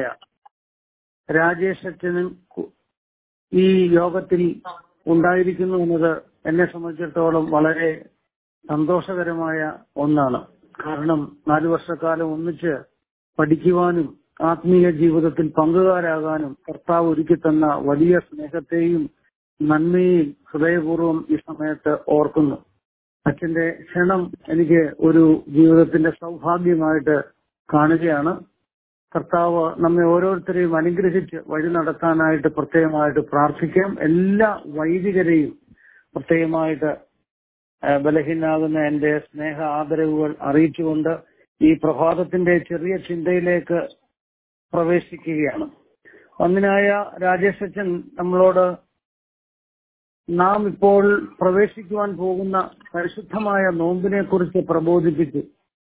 D: രാജേഷ് അച്ഛനും കു- ഈ യോഗത്തിൽ ഉണ്ടായിരിക്കുന്നു എന്നത് എന്നെ സംബന്ധിച്ചിടത്തോളം വളരെ സന്തോഷകരമായ ഒന്നാണ് കാരണം നാലു വർഷക്കാലം ഒന്നിച്ച് പഠിക്കുവാനും ആത്മീയ ജീവിതത്തിൽ പങ്കുകാരാകാനും കർത്താവ് ഒരുക്കി തന്ന വലിയ സ്നേഹത്തെയും നന്മയെയും ഹൃദയപൂർവ്വം ഈ സമയത്ത് ഓർക്കുന്നു അച്ഛന്റെ ക്ഷണം എനിക്ക് ഒരു ജീവിതത്തിന്റെ സൗഭാഗ്യമായിട്ട് കാണുകയാണ് കർത്താവ് നമ്മെ ഓരോരുത്തരെയും അനുഗ്രഹിച്ച് വഴി നടത്താനായിട്ട് പ്രത്യേകമായിട്ട് പ്രാർത്ഥിക്കാം എല്ലാ വൈദികരെയും പ്രത്യേകമായിട്ട് ആ, ബലഹീനാകുന്ന എന്റെ സ്നേഹ ആദരവുകൾ അറിയിച്ചുകൊണ്ട് ഈ പ്രഭാതത്തിന്റെ ചെറിയ ചിന്തയിലേക്ക് പ്രവേശിക്കുകയാണ് ഒന്നിനായ രാജേഷ് അച്ഛൻ നമ്മളോട് നാം ഇപ്പോൾ പ്രവേശിക്കുവാൻ പോകുന്ന പരിശുദ്ധമായ നോമ്പിനെ കുറിച്ച് പ്രബോധിപ്പിച്ചു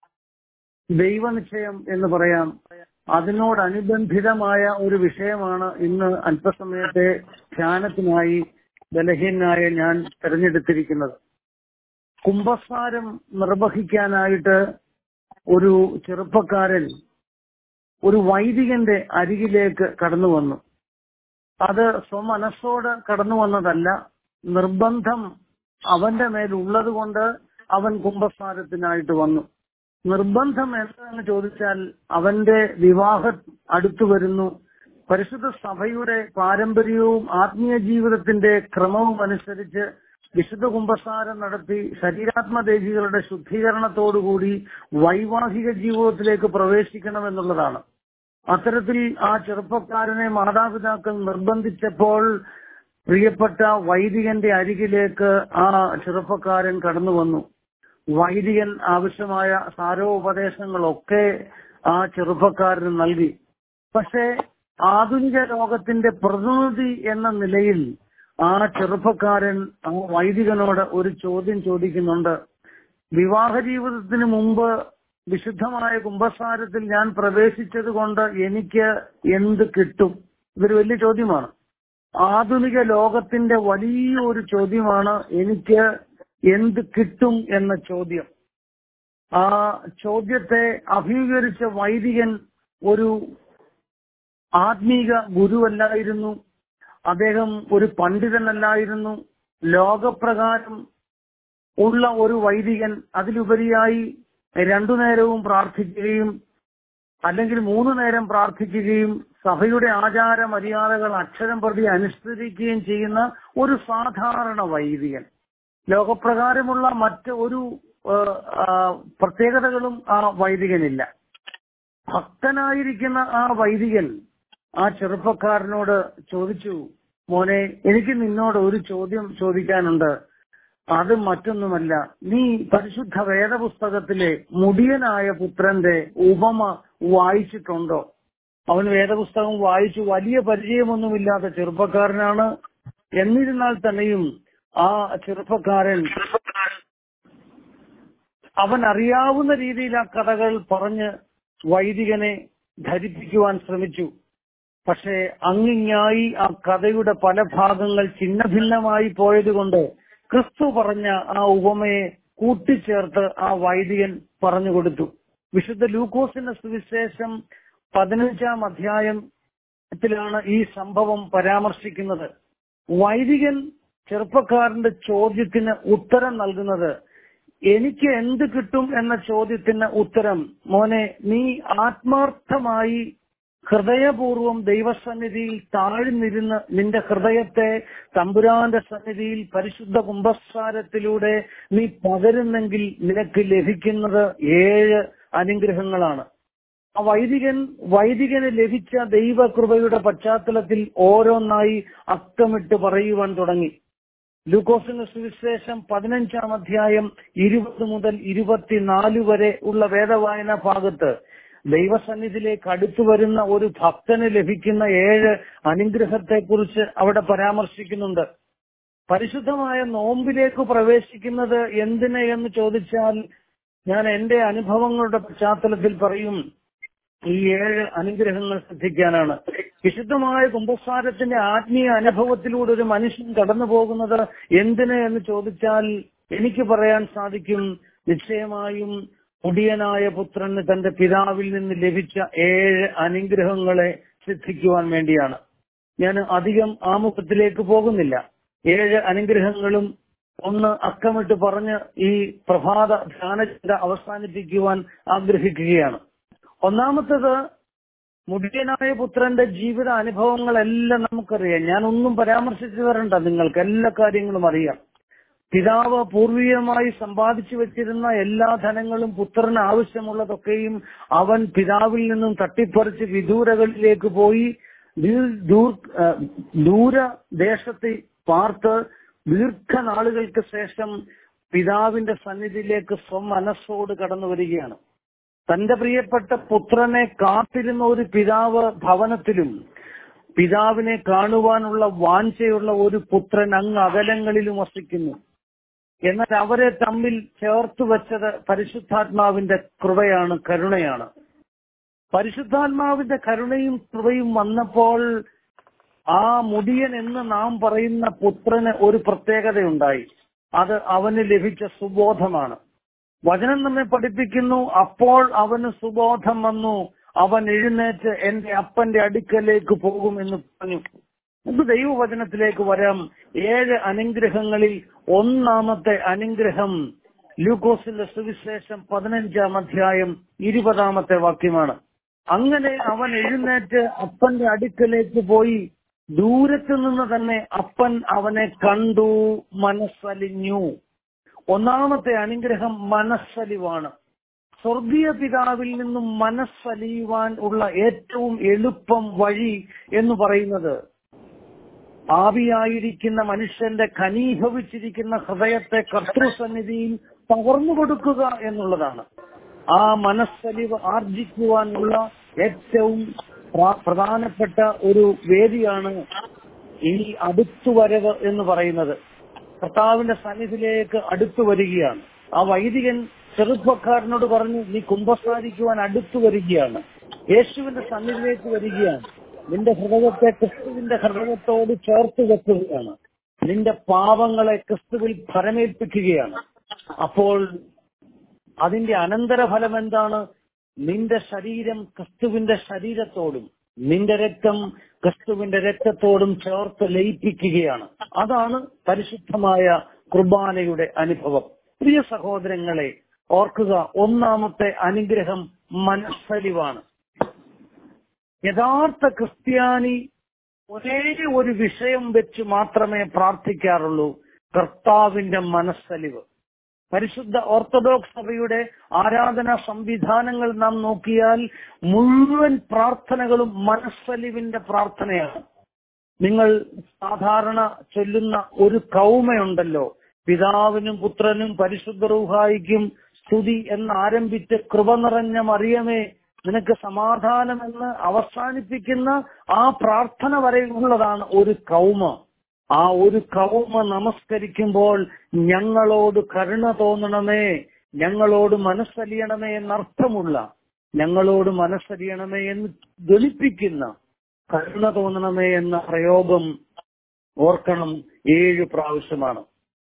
D: ദൈവനിശ്ചയം എന്ന് പറയാം അതിനോടനുബന്ധിതമായ ഒരു വിഷയമാണ് ഇന്ന് അല്പസമയത്തെ ധ്യാനത്തിനായി ബലഹീനായ ഞാൻ തെരഞ്ഞെടുത്തിരിക്കുന്നത് കുംഭസാരം നിർവഹിക്കാനായിട്ട് ഒരു ചെറുപ്പക്കാരൻ ഒരു വൈദികന്റെ അരികിലേക്ക് കടന്നു വന്നു അത് സ്വമനസ്സോട് കടന്നു വന്നതല്ല നിർബന്ധം അവന്റെ മേലുള്ളത് കൊണ്ട് അവൻ കുംഭസാരത്തിനായിട്ട് വന്നു നിർബന്ധം എന്താണെന്ന് ചോദിച്ചാൽ അവന്റെ വിവാഹം അടുത്തു വരുന്നു പരിശുദ്ധ സഭയുടെ പാരമ്പര്യവും ആത്മീയ ജീവിതത്തിന്റെ ക്രമവും അനുസരിച്ച് വിശുദ്ധ കുംഭസാരം നടത്തി ശരീരാത്മദേഹികളുടെ ശുദ്ധീകരണത്തോടുകൂടി വൈവാഹിക ജീവിതത്തിലേക്ക് പ്രവേശിക്കണമെന്നുള്ളതാണ് അത്തരത്തിൽ ആ ചെറുപ്പക്കാരനെ മാതാപിതാക്കൾ നിർബന്ധിച്ചപ്പോൾ പ്രിയപ്പെട്ട വൈദികന്റെ അരികിലേക്ക് ആ ചെറുപ്പക്കാരൻ കടന്നു വന്നു വൈദികൻ ആവശ്യമായ സാരോപദേശങ്ങളൊക്കെ ആ ചെറുപ്പക്കാരന് നൽകി പക്ഷേ ആധുനിക ലോകത്തിന്റെ പ്രതിനിധി എന്ന നിലയിൽ ആ ചെറുപ്പക്കാരൻ ആ വൈദികനോട് ഒരു ചോദ്യം ചോദിക്കുന്നുണ്ട് വിവാഹ ജീവിതത്തിന് മുമ്പ് വിശുദ്ധമായ കുംഭസാരത്തിൽ ഞാൻ പ്രവേശിച്ചത് കൊണ്ട് എനിക്ക് എന്ത് കിട്ടും ഇതൊരു വലിയ ചോദ്യമാണ് ആധുനിക ലോകത്തിന്റെ വലിയൊരു ചോദ്യമാണ് എനിക്ക് എന്ത് കിട്ടും എന്ന ചോദ്യം ആ ചോദ്യത്തെ അഭിമുഖീകരിച്ച വൈദികൻ ഒരു ആത്മീക ഗുരുവല്ലായിരുന്നു അദ്ദേഹം ഒരു പണ്ഡിതനല്ലായിരുന്നു ലോകപ്രകാരം ഉള്ള ഒരു വൈദികൻ അതിലുപരിയായി രണ്ടു നേരവും പ്രാർത്ഥിക്കുകയും അല്ലെങ്കിൽ മൂന്ന് നേരം പ്രാർത്ഥിക്കുകയും സഭയുടെ ആചാര മര്യാദകൾ അക്ഷരം പ്രതി അനുസരിക്കുകയും ചെയ്യുന്ന ഒരു സാധാരണ വൈദികൻ ലോകപ്രകാരമുള്ള മറ്റ് ഒരു ആ, ആ, പ്രത്യേകതകളും ആ വൈദികനില്ല ഭക്തനായിരിക്കുന്ന ആ വൈദികൻ ആ ചെറുപ്പക്കാരനോട് ചോദിച്ചു മോനെ എനിക്ക് നിന്നോട് ഒരു ചോദ്യം ചോദിക്കാനുണ്ട് അത് മറ്റൊന്നുമല്ല നീ പരിശുദ്ധ വേദപുസ്തകത്തിലെ മുടിയനായ പുത്രന്റെ ഉപമ വായിച്ചിട്ടുണ്ടോ അവൻ വേദപുസ്തകം വായിച്ചു വലിയ പരിചയമൊന്നുമില്ലാത്ത ചെറുപ്പക്കാരനാണ് എന്നിരുന്നാൽ തന്നെയും ആ ചെറുപ്പക്കാരൻ അവൻ അറിയാവുന്ന രീതിയിൽ ആ കഥകൾ പറഞ്ഞ് വൈദികനെ ധരിപ്പിക്കുവാൻ ശ്രമിച്ചു പക്ഷേ അങ്ങിങ്ങായി ആ കഥയുടെ പല ഭാഗങ്ങൾ ഛിന്ന ഭിന്നമായി പോയതുകൊണ്ട് ക്രിസ്തു പറഞ്ഞ ആ ഉപമയെ കൂട്ടിച്ചേർത്ത് ആ വൈദികൻ പറഞ്ഞു കൊടുത്തു വിശുദ്ധ ലൂക്കോസിന്റെ സുവിശേഷം പതിനഞ്ചാം അധ്യായത്തിലാണ് ഈ സംഭവം പരാമർശിക്കുന്നത് വൈദികൻ ചെറുപ്പക്കാരന്റെ ചോദ്യത്തിന് ഉത്തരം നൽകുന്നത് എനിക്ക് എന്ത് കിട്ടും എന്ന ചോദ്യത്തിന് ഉത്തരം മോനെ നീ ആത്മാർത്ഥമായി ഹൃദയപൂർവം ദൈവസന്നിധിയിൽ താഴ്ന്നിരുന്ന് നിന്റെ ഹൃദയത്തെ തമ്പുരാന്റെ സന്നിധിയിൽ പരിശുദ്ധ കുംഭസാരത്തിലൂടെ നീ പകരുന്നെങ്കിൽ നിനക്ക് ലഭിക്കുന്നത് ഏഴ് അനുഗ്രഹങ്ങളാണ് ആ വൈദികൻ വൈദികന് ലഭിച്ച ദൈവകൃപയുടെ പശ്ചാത്തലത്തിൽ ഓരോന്നായി അക്കമിട്ട് പറയുവാൻ തുടങ്ങി ലൂക്കോസിന്റെ സുവിശേഷം പതിനഞ്ചാം അധ്യായം ഇരുപത് മുതൽ ഇരുപത്തിനാല് വരെ ഉള്ള വേദവായന ഭാഗത്ത് ദൈവസന്നിധിയിലേക്ക് അടുത്തു വരുന്ന ഒരു ഭക്തന് ലഭിക്കുന്ന ഏഴ് അനുഗ്രഹത്തെക്കുറിച്ച് അവിടെ പരാമർശിക്കുന്നുണ്ട് പരിശുദ്ധമായ നോമ്പിലേക്ക് പ്രവേശിക്കുന്നത് എന്തിന് എന്ന് ചോദിച്ചാൽ ഞാൻ എന്റെ അനുഭവങ്ങളുടെ പശ്ചാത്തലത്തിൽ പറയും ഈ ഏഴ് അനുഗ്രഹങ്ങൾ ശ്രദ്ധിക്കാനാണ് വിശുദ്ധമായ കുംഭസാരത്തിന്റെ ആത്മീയ അനുഭവത്തിലൂടെ ഒരു മനുഷ്യൻ കടന്നു പോകുന്നത് എന്തിന് എന്ന് ചോദിച്ചാൽ എനിക്ക് പറയാൻ സാധിക്കും നിശ്ചയമായും മുടിയനായ പുത്രന് തന്റെ പിതാവിൽ നിന്ന് ലഭിച്ച ഏഴ് അനുഗ്രഹങ്ങളെ സിദ്ധിക്കുവാൻ വേണ്ടിയാണ് ഞാൻ അധികം ആമുഖത്തിലേക്ക് പോകുന്നില്ല ഏഴ് അനുഗ്രഹങ്ങളും ഒന്ന് അക്കമിട്ട് പറഞ്ഞ് ഈ പ്രഭാത ധ്യാനചിന്ത അവസാനിപ്പിക്കുവാൻ ആഗ്രഹിക്കുകയാണ് ഒന്നാമത്തത് മുടിയനായ പുത്രന്റെ ജീവിത അനുഭവങ്ങളെല്ലാം നമുക്കറിയാം ഞാൻ ഒന്നും പരാമർശിച്ചു തരണ്ട നിങ്ങൾക്ക് എല്ലാ കാര്യങ്ങളും അറിയാം പിതാവ് പൂർവീകമായി സമ്പാദിച്ചു വെച്ചിരുന്ന എല്ലാ ധനങ്ങളും പുത്രന് ആവശ്യമുള്ളതൊക്കെയും അവൻ പിതാവിൽ നിന്നും തട്ടിപ്പറിച്ച് വിദൂരകളിലേക്ക് പോയി ദീർ- ദൂർ- ആ, ദൂരദേശത്ത് പാർത്ത് ദീർഘനാളുകൾക്ക് ശേഷം പിതാവിന്റെ സന്നിധിയിലേക്ക് സ്വമനസ്സോട് കടന്നു വരികയാണ് തന്റെ പ്രിയപ്പെട്ട പുത്രനെ കാത്തിരുന്ന ഒരു പിതാവ് ഭവനത്തിലും പിതാവിനെ കാണുവാനുള്ള വാഞ്ചയുള്ള ഒരു പുത്രൻ അങ്ങ് അകലങ്ങളിലും വസിക്കുന്നു എന്നാൽ അവരെ തമ്മിൽ ചേർത്ത് വെച്ചത് പരിശുദ്ധാത്മാവിന്റെ കൃപയാണ് കരുണയാണ് പരിശുദ്ധാത്മാവിന്റെ കരുണയും കൃപയും വന്നപ്പോൾ ആ മുടിയൻ എന്ന് നാം പറയുന്ന പുത്രന് ഒരു പ്രത്യേകതയുണ്ടായി അത് അവന് ലഭിച്ച സുബോധമാണ് വചനം നമ്മെ പഠിപ്പിക്കുന്നു അപ്പോൾ അവന് സുബോധം വന്നു അവൻ എഴുന്നേറ്റ് എന്റെ അപ്പന്റെ അടുക്കലേക്ക് പോകും എന്ന് പറഞ്ഞു നമുക്ക് ദൈവവചനത്തിലേക്ക് വരാം ഏഴ് അനുഗ്രഹങ്ങളിൽ ഒന്നാമത്തെ അനുഗ്രഹം ലൂക്കോസിന്റെ സുവിശേഷം പതിനഞ്ചാം അധ്യായം ഇരുപതാമത്തെ വാക്യമാണ് അങ്ങനെ അവൻ എഴുന്നേറ്റ് അപ്പന്റെ അടുക്കലേക്ക് പോയി ദൂരത്ത് നിന്ന് തന്നെ അപ്പൻ അവനെ കണ്ടു മനസ്സലിഞ്ഞു ഒന്നാമത്തെ അനുഗ്രഹം മനസ്സലിവാണ് സ്വർഗീയ പിതാവിൽ നിന്നും മനസ്സലിയുവാൻ ഉള്ള ഏറ്റവും എളുപ്പം വഴി എന്ന് പറയുന്നത് ആവിയായിരിക്കുന്ന മനുഷ്യന്റെ ഖനീഭവിച്ചിരിക്കുന്ന ഹൃദയത്തെ കർത്തൃസന്നിധിയിൽ പകർന്നു കൊടുക്കുക എന്നുള്ളതാണ് ആ മനസ്സലിവ് ആർജിക്കുവാനുള്ള ഏറ്റവും പ്ര- പ്രധാനപ്പെട്ട ഒരു വേദിയാണ് ഈ അടുത്തുവരവ് എന്ന് പറയുന്നത് കർത്താവിന്റെ സന്നിധിയിലേക്ക് അടുത്തു വരികയാണ് ആ വൈദികൻ ചെറുപ്പക്കാരനോട് പറഞ്ഞു നീ കുംഭസാരിക്കുവാൻ അടുത്തു വരികയാണ് യേശുവിന്റെ സന്നിധിയിലേക്ക് വരികയാണ് നിന്റെ ഹൃദയത്തെ ക്രിസ്തുവിന്റെ ഹൃദയത്തോട് ചേർത്ത് വെക്കുകയാണ് നിന്റെ പാവങ്ങളെ ക്രിസ്തുവിൽ ഫലമേൽപ്പിക്കുകയാണ് അപ്പോൾ അതിന്റെ അനന്തരഫലം എന്താണ് നിന്റെ ശരീരം ക്രിസ്തുവിന്റെ ശരീരത്തോടും നിന്റെ രക്തം ക്രിസ്തുവിന്റെ രക്തത്തോടും ചേർത്ത് ലയിപ്പിക്കുകയാണ് അതാണ് പരിശുദ്ധമായ കുർബാനയുടെ അനുഭവം പ്രിയ സഹോദരങ്ങളെ ഓർക്കുക ഒന്നാമത്തെ അനുഗ്രഹം മനസ്സലിവാണ് യഥാർത്ഥ ക്രിസ്ത്യാനി ഒരേ ഒരു വിഷയം വെച്ച് മാത്രമേ പ്രാർത്ഥിക്കാറുള്ളൂ കർത്താവിന്റെ മനസ്സലിവ് പരിശുദ്ധ ഓർത്തഡോക്സ് സഭയുടെ ആരാധനാ സംവിധാനങ്ങൾ നാം നോക്കിയാൽ മുഴുവൻ പ്രാർത്ഥനകളും മനസ്സലിവിന്റെ പ്രാർത്ഥനയാണ് നിങ്ങൾ സാധാരണ ചൊല്ലുന്ന ഒരു കൗമയുണ്ടല്ലോ പിതാവിനും പുത്രനും പരിശുദ്ധ റൂഹായിക്കും സ്തുതി എന്ന് ആരംഭിച്ച് കൃപ നിറഞ്ഞ മറിയമേ നിനക്ക് സമാധാനമെന്ന് അവസാനിപ്പിക്കുന്ന ആ പ്രാർത്ഥന വരെയുള്ളതാണ് ഒരു കൗമ ആ ഒരു കൗമ നമസ്കരിക്കുമ്പോൾ ഞങ്ങളോട് കരുണ തോന്നണമേ ഞങ്ങളോട് മനസ്സലിയണമേ എന്നർത്ഥമുള്ള ഞങ്ങളോട് മനസ്സലിയണമേ എന്ന് ജ്വലിപ്പിക്കുന്ന കരുണ തോന്നണമേ എന്ന പ്രയോഗം ഓർക്കണം ഏഴ് പ്രാവശ്യമാണ്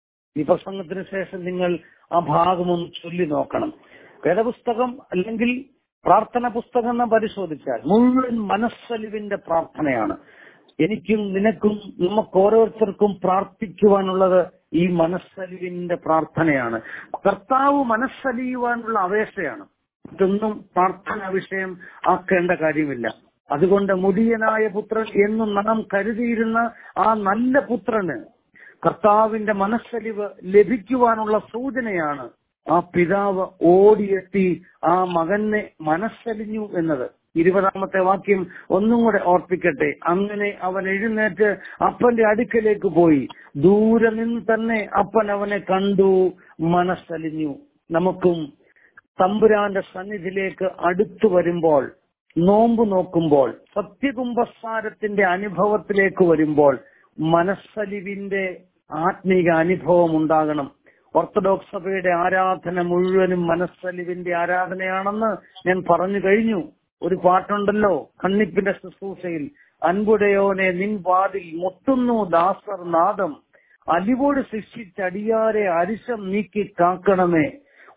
D: ഈ പ്രസംഗത്തിന് ശേഷം നിങ്ങൾ ആ ഭാഗമൊന്ന് ചൊല്ലി നോക്കണം വേദപുസ്തകം അല്ലെങ്കിൽ പ്രാർത്ഥന പുസ്തകം എന്ന് പരിശോധിച്ചാൽ മുഴുവൻ മനസ്സലിവിന്റെ പ്രാർത്ഥനയാണ് എനിക്കും നിനക്കും നമുക്ക് ഓരോരുത്തർക്കും പ്രാർത്ഥിക്കുവാനുള്ളത് ഈ മനസ്സലിവിന്റെ പ്രാർത്ഥനയാണ് കർത്താവ് മനസ്സലിയുവാനുള്ള അപേക്ഷയാണ് ഇതൊന്നും പ്രാർത്ഥന വിഷയം ആക്കേണ്ട കാര്യമില്ല അതുകൊണ്ട് മുടിയനായ പുത്രൻ എന്ന് നാം കരുതിയിരുന്ന ആ നല്ല പുത്രന് കർത്താവിന്റെ മനസ്സലിവ് ലഭിക്കുവാനുള്ള സൂചനയാണ് ആ പിതാവ് ഓടിയെത്തി ആ മകനെ മനസ്സലിഞ്ഞു എന്നത് ഇരുപതാമത്തെ വാക്യം ഒന്നും കൂടെ ഓർപ്പിക്കട്ടെ അങ്ങനെ അവൻ എഴുന്നേറ്റ് അപ്പന്റെ അടുക്കലേക്ക് പോയി ദൂരെ നിന്ന് തന്നെ അപ്പൻ അവനെ കണ്ടു മനസ്സലിഞ്ഞു നമുക്കും തമ്പുരാന്റെ സന്നിധിയിലേക്ക് അടുത്തു വരുമ്പോൾ നോമ്പ് നോക്കുമ്പോൾ സത്യകുംഭസാരത്തിന്റെ അനുഭവത്തിലേക്ക് വരുമ്പോൾ മനസ്സലിവിന്റെ ആത്മീക അനുഭവം ഉണ്ടാകണം ഓർത്തഡോക്സ് സഭയുടെ ആരാധന മുഴുവനും മനസ്സലിവിന്റെ ആരാധനയാണെന്ന് ഞാൻ പറഞ്ഞു കഴിഞ്ഞു ഒരു പാട്ടുണ്ടല്ലോ കണ്ണിപ്പിന്റെ ശുശ്രൂഷയിൽ അൻപുടയോനെ നിൻ വാതിൽ മുട്ടുന്നു ദാസർ നാദം അലിവോട് ശിക്ഷിച്ചടിയാരെ അരിശം നീക്കി കാക്കണമേ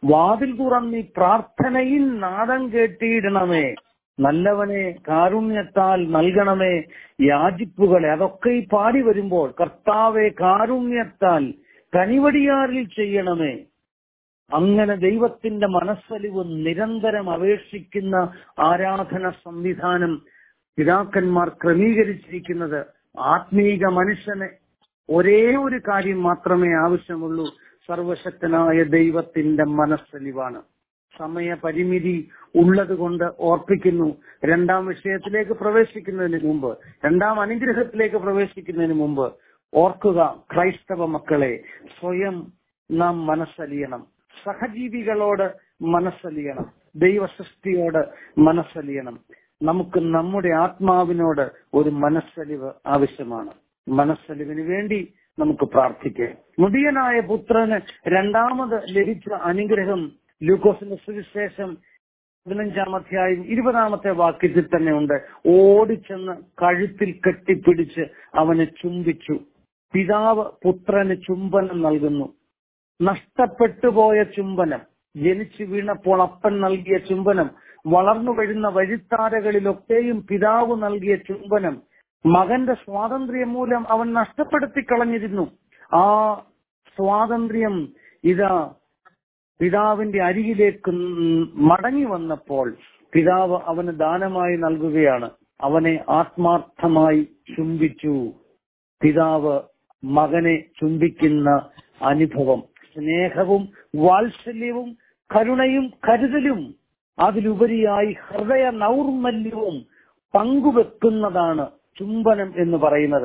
D: വാതിൽ തുറന്നി പ്രാർത്ഥനയിൽ നാദം കേട്ടിയിടണമേ നല്ലവനെ കാരുണ്യത്താൽ നൽകണമേ യാചിപ്പുകളെ അതൊക്കെ ഈ പാടി വരുമ്പോൾ കർത്താവെ കാരുണ്യത്താൽ കനിവടിയാറിൽ ചെയ്യണമേ അങ്ങനെ ദൈവത്തിന്റെ മനസ്സലിവ് നിരന്തരം അപേക്ഷിക്കുന്ന ആരാധന സംവിധാനം പിതാക്കന്മാർ ക്രമീകരിച്ചിരിക്കുന്നത് ആത്മീക മനുഷ്യന് ഒരേ ഒരു കാര്യം മാത്രമേ ആവശ്യമുള്ളൂ സർവശക്തനായ ദൈവത്തിന്റെ മനസ്സലിവാണ് സമയപരിമിതി ഉള്ളത് കൊണ്ട് ഓർപ്പിക്കുന്നു രണ്ടാം വിഷയത്തിലേക്ക് പ്രവേശിക്കുന്നതിന് മുമ്പ് രണ്ടാം അനുഗ്രഹത്തിലേക്ക് പ്രവേശിക്കുന്നതിന് മുമ്പ് ഓർക്കുക ക്രൈസ്തവ മക്കളെ സ്വയം നാം മനസ്സലിയണം സഹജീവികളോട് മനസ്സലിയണം ദൈവസൃഷ്ടിയോട് മനസ്സലിയണം നമുക്ക് നമ്മുടെ ആത്മാവിനോട് ഒരു മനസ്സലിവ് ആവശ്യമാണ് മനസ്സലിവിന് വേണ്ടി നമുക്ക് പ്രാർത്ഥിക്കാം മുടിയനായ പുത്രന് രണ്ടാമത് ലഭിച്ച അനുഗ്രഹം ലൂക്കോസിന്റെ സുവിശേഷം പതിനഞ്ചാം അധ്യായം ഇരുപതാമത്തെ വാക്യത്തിൽ തന്നെ ഉണ്ട് ഓടിച്ചെന്ന് കഴുത്തിൽ കെട്ടിപ്പിടിച്ച് അവനെ ചുംബിച്ചു പിതാവ് പുത്രന് ചുംബനം നൽകുന്നു നഷ്ടപ്പെട്ടുപോയ ചുംബനം ജനിച്ചു വീണപ്പോൾ അപ്പൻ നൽകിയ ചുംബനം വളർന്നു വരുന്ന വഴിത്താരകളിലൊക്കെയും പിതാവ് നൽകിയ ചുംബനം മകന്റെ സ്വാതന്ത്ര്യം മൂലം അവൻ നഷ്ടപ്പെടുത്തി കളഞ്ഞിരുന്നു ആ സ്വാതന്ത്ര്യം ഇതാ പിതാവിന്റെ അരികിലേക്ക് മടങ്ങി വന്നപ്പോൾ പിതാവ് അവന് ദാനമായി നൽകുകയാണ് അവനെ ആത്മാർത്ഥമായി ചുംബിച്ചു പിതാവ് മകനെ ചുംബിക്കുന്ന അനുഭവം സ്നേഹവും വാത്സല്യവും കരുണയും കരുതലും അതിലുപരിയായി ഹൃദയ നൗർമല്യവും പങ്കുവെക്കുന്നതാണ് ചുംബനം എന്ന് പറയുന്നത്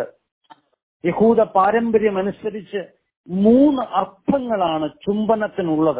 D: യഹൂദ പാരമ്പര്യം അനുസരിച്ച് മൂന്ന് അർത്ഥങ്ങളാണ് ചുംബനത്തിനുള്ളത്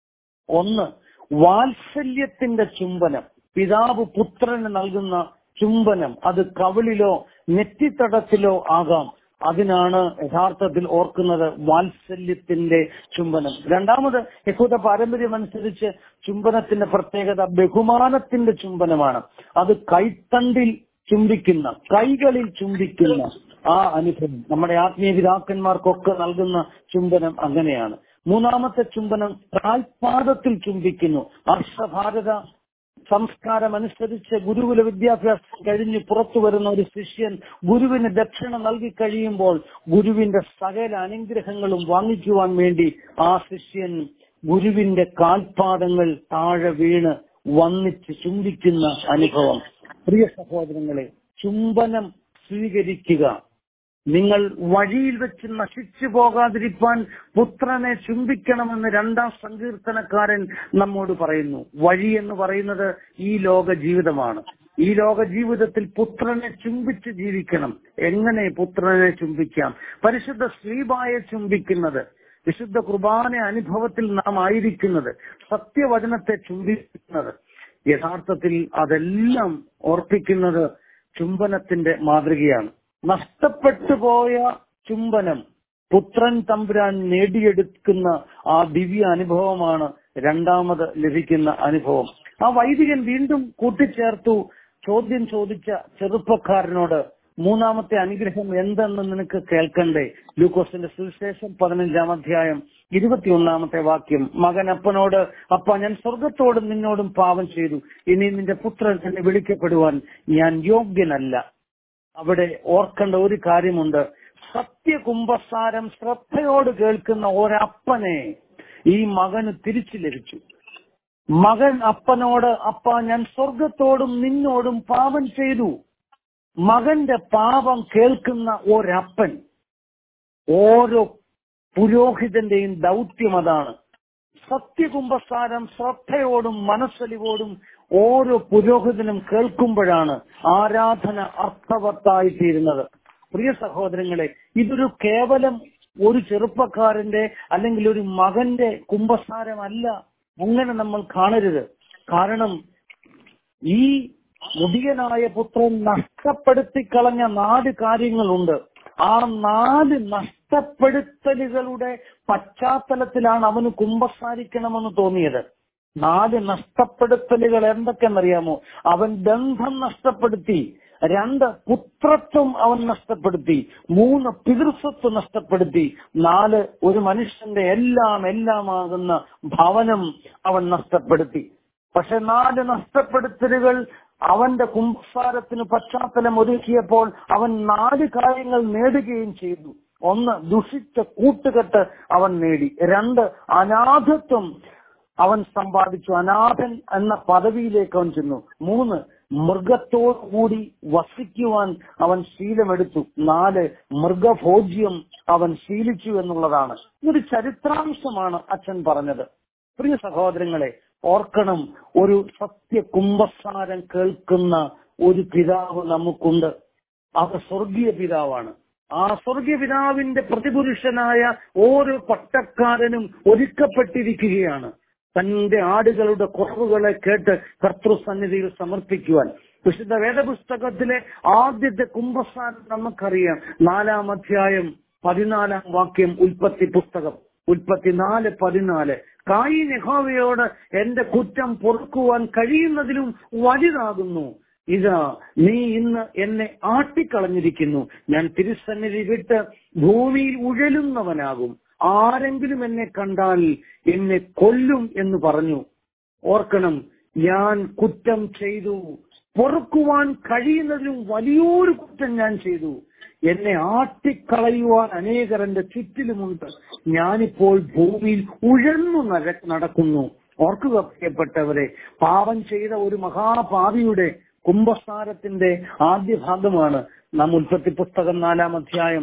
D: ഒന്ന് വാത്സല്യത്തിന്റെ ചുംബനം പിതാവ് പുത്രന് നൽകുന്ന ചുംബനം അത് കവിളിലോ നെറ്റിത്തടത്തിലോ ആകാം അതിനാണ് യഥാർത്ഥത്തിൽ ഓർക്കുന്നത് വാത്സല്യത്തിന്റെ ചുംബനം രണ്ടാമത് യഹൂദ പാരമ്പര്യം അനുസരിച്ച് ചുംബനത്തിന്റെ പ്രത്യേകത ബഹുമാനത്തിന്റെ ചുംബനമാണ് അത് കൈത്തണ്ടിൽ ചുംബിക്കുന്ന കൈകളിൽ ചുംബിക്കുന്ന ആ അനുഭവം നമ്മുടെ ആത്മീയ പിതാക്കന്മാർക്കൊക്കെ നൽകുന്ന ചുംബനം അങ്ങനെയാണ് മൂന്നാമത്തെ ചുംബനം താൽപാദത്തിൽ ചുംബിക്കുന്നു ഹർഷഭാരത സംസ്കാരം അനുസരിച്ച് ഗുരുകുല വിദ്യാഭ്യാസം കഴിഞ്ഞ് പുറത്തു വരുന്ന ഒരു ശിഷ്യൻ ഗുരുവിന് ദക്ഷിണ നൽകി കഴിയുമ്പോൾ ഗുരുവിന്റെ സകല അനുഗ്രഹങ്ങളും വാങ്ങിക്കുവാൻ വേണ്ടി ആ ശിഷ്യൻ ഗുരുവിന്റെ കാൽപാദങ്ങൾ താഴെ വീണ് വന്നിച്ച് ചുംബിക്കുന്ന അനുഭവം പ്രിയ സഹോദരങ്ങളെ ചുംബനം സ്വീകരിക്കുക നിങ്ങൾ വഴിയിൽ വെച്ച് നശിച്ചു പോകാതിരിക്കാൻ പുത്രനെ ചുംബിക്കണമെന്ന് രണ്ടാം സങ്കീർത്തനക്കാരൻ നമ്മോട് പറയുന്നു വഴി എന്ന് പറയുന്നത് ഈ ലോക ജീവിതമാണ് ഈ ലോക ജീവിതത്തിൽ പുത്രനെ ചുംബിച്ച് ജീവിക്കണം എങ്ങനെ പുത്രനെ ചുംബിക്കാം പരിശുദ്ധ ശ്രീബായെ ചുംബിക്കുന്നത് വിശുദ്ധ കുർബാന അനുഭവത്തിൽ നാം ആയിരിക്കുന്നത് സത്യവചനത്തെ ചുംബിക്കുന്നത് യഥാർത്ഥത്തിൽ അതെല്ലാം ഓർപ്പിക്കുന്നത് ചുംബനത്തിന്റെ മാതൃകയാണ് നഷ്ടപ്പെട്ടു പോയ ചുംബനം പുത്രൻ തമ്പുരാൻ നേടിയെടുക്കുന്ന ആ ദിവ്യ അനുഭവമാണ് രണ്ടാമത് ലഭിക്കുന്ന അനുഭവം ആ വൈദികൻ വീണ്ടും കൂട്ടിച്ചേർത്തു ചോദ്യം ചോദിച്ച ചെറുപ്പക്കാരനോട് മൂന്നാമത്തെ അനുഗ്രഹം എന്തെന്ന് നിനക്ക് കേൾക്കണ്ടേ ലൂക്കോസിന്റെ സുവിശേഷം പതിനഞ്ചാം അധ്യായം ഇരുപത്തിയൊന്നാമത്തെ വാക്യം മകൻ അപ്പനോട് അപ്പ ഞാൻ സ്വർഗത്തോടും നിന്നോടും പാപം ചെയ്തു ഇനി നിന്റെ പുത്രൻ എന്നെ വിളിക്കപ്പെടുവാൻ ഞാൻ യോഗ്യനല്ല അവിടെ ഓർക്കേണ്ട ഒരു കാര്യമുണ്ട് സത്യകുംഭസാരം ശ്രദ്ധയോട് കേൾക്കുന്ന ഒരപ്പനെ ഈ മകന് തിരിച്ചു ലഭിച്ചു മകൻ അപ്പനോട് അപ്പ ഞാൻ സ്വർഗത്തോടും നിന്നോടും പാപം ചെയ്തു മകന്റെ പാപം കേൾക്കുന്ന ഒരപ്പൻ ഓരോ പുരോഹിതന്റെയും ദൗത്യം അതാണ് സത്യകുംഭസാരം ശ്രദ്ധയോടും മനസ്സലിവോടും ഓരോ പുരോഹിതനും കേൾക്കുമ്പോഴാണ് ആരാധന അർത്ഥവത്തായി തീരുന്നത് പ്രിയ സഹോദരങ്ങളെ ഇതൊരു കേവലം ഒരു ചെറുപ്പക്കാരന്റെ അല്ലെങ്കിൽ ഒരു മകന്റെ കുംഭസാരമല്ല അങ്ങനെ നമ്മൾ കാണരുത് കാരണം ഈ മുടിയനായ പുത്രൻ നഷ്ടപ്പെടുത്തി കളഞ്ഞ നാല് കാര്യങ്ങളുണ്ട് ആ നാല് നഷ്ടപ്പെടുത്തലുകളുടെ പശ്ചാത്തലത്തിലാണ് അവന് കുംഭസാരിക്കണമെന്ന് തോന്നിയത് നാല് നഷ്ടപ്പെടുത്തലുകൾ എന്തൊക്കെയെന്നറിയാമോ അവൻ ബന്ധം നഷ്ടപ്പെടുത്തി രണ്ട് പുത്രത്വം അവൻ നഷ്ടപ്പെടുത്തി മൂന്ന് പിതൃസ്വത്ത് നഷ്ടപ്പെടുത്തി നാല് ഒരു മനുഷ്യന്റെ എല്ലാം എല്ലാമാകുന്ന ഭവനം അവൻ നഷ്ടപ്പെടുത്തി പക്ഷെ നാല് നഷ്ടപ്പെടുത്തലുകൾ അവന്റെ കുംഭസാരത്തിന് പശ്ചാത്തലം ഒരുക്കിയപ്പോൾ അവൻ നാല് കാര്യങ്ങൾ നേടുകയും ചെയ്തു ഒന്ന് ദുഷിച്ച കൂട്ടുകെട്ട് അവൻ നേടി രണ്ട് അനാഥത്വം അവൻ സമ്പാദിച്ചു അനാഥൻ എന്ന പദവിയിലേക്ക് അവൻ ചെന്നു മൂന്ന് മൃഗത്തോടുകൂടി വസിക്കുവാൻ അവൻ ശീലമെടുത്തു നാല് മൃഗഭോജ്യം അവൻ ശീലിച്ചു എന്നുള്ളതാണ് ഇതൊരു ചരിത്രാംശമാണ് അച്ഛൻ പറഞ്ഞത് പ്രിയ സഹോദരങ്ങളെ ഓർക്കണം ഒരു സത്യ കുംഭസാരം കേൾക്കുന്ന ഒരു പിതാവ് നമുക്കുണ്ട് അത് സ്വർഗീയ പിതാവാണ് ആ സ്വർഗീയ പിതാവിന്റെ പ്രതിപുരുഷനായ ഓരോ പട്ടക്കാരനും ഒരുക്കപ്പെട്ടിരിക്കുകയാണ് തന്റെ ആടുകളുടെ കുറവുകളെ കേട്ട് കർത്തൃസന്നിധിയിൽ സമർപ്പിക്കുവാൻ വിശുദ്ധ വേദപുസ്തകത്തിലെ ആദ്യത്തെ കുംഭസാരം നമുക്കറിയാം നാലാം അധ്യായം പതിനാലാം വാക്യം ഉൽപ്പത്തി പുസ്തകം ഉൽപ്പത്തി നാല് പതിനാല് കായി നെഹോവയോട് എന്റെ കുറ്റം പൊറുക്കുവാൻ കഴിയുന്നതിലും വലുതാകുന്നു ഇതാ നീ ഇന്ന് എന്നെ ആട്ടിക്കളഞ്ഞിരിക്കുന്നു ഞാൻ തിരുസന്നിധി വിട്ട് ഭൂമിയിൽ ഉഴലുന്നവനാകും ആരെങ്കിലും എന്നെ കണ്ടാൽ എന്നെ കൊല്ലും എന്ന് പറഞ്ഞു ഓർക്കണം ഞാൻ കുറ്റം ചെയ്തു പൊറുക്കുവാൻ കഴിയുന്നതിലും വലിയൊരു കുറ്റം ഞാൻ ചെയ്തു എന്നെ ആട്ടിക്കളയുവാൻ അനേകർ എന്റെ ചുറ്റിലുമുണ്ട് ഞാനിപ്പോൾ ഭൂമിയിൽ ഉഴന്നു നര- നടക്കുന്നു ഓർക്കുക പ്രിയപ്പെട്ടവരെ പാപം ചെയ്ത ഒരു മഹാപാപിയുടെ കുംഭസാരത്തിന്റെ ആദ്യ ഭാഗമാണ് നാം ഉൽപ്പത്തി പുസ്തകം നാലാം അധ്യായം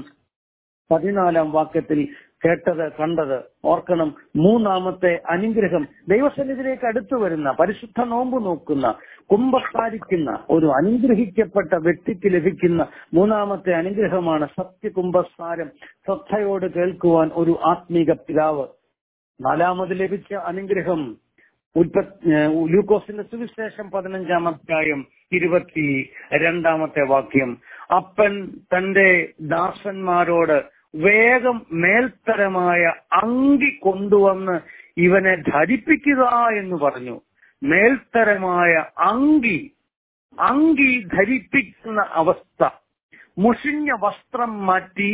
D: പതിനാലാം വാക്യത്തിൽ കേട്ടത് കണ്ടത് ഓർക്കണം മൂന്നാമത്തെ അനുഗ്രഹം ദൈവസന്നിധിയിലേക്ക് അടുത്തു വരുന്ന പരിശുദ്ധ നോമ്പ് നോക്കുന്ന കുംഭസാരിക്കുന്ന ഒരു അനുഗ്രഹിക്കപ്പെട്ട വ്യക്തിക്ക് ലഭിക്കുന്ന മൂന്നാമത്തെ അനുഗ്രഹമാണ് സത്യകുംഭസാരം ശ്രദ്ധയോട് കേൾക്കുവാൻ ഒരു ആത്മീക പിതാവ് നാലാമത് ലഭിച്ച അനുഗ്രഹം ഉൽപ്പ- ഏഹ് ലൂക്കോസിന്റെ സുവിശേഷം പതിനഞ്ചാം അധ്യായം ഇരുപത്തി രണ്ടാമത്തെ വാക്യം അപ്പൻ തന്റെ ദാസന്മാരോട് വേഗം മേൽത്തരമായ അങ്കി കൊണ്ടുവന്ന് ഇവനെ ധരിപ്പിക്കുക എന്ന് പറഞ്ഞു മേൽത്തരമായ അങ്കി അങ്കി ധരിപ്പിക്കുന്ന അവസ്ഥ മുഷിഞ്ഞ വസ്ത്രം മാറ്റി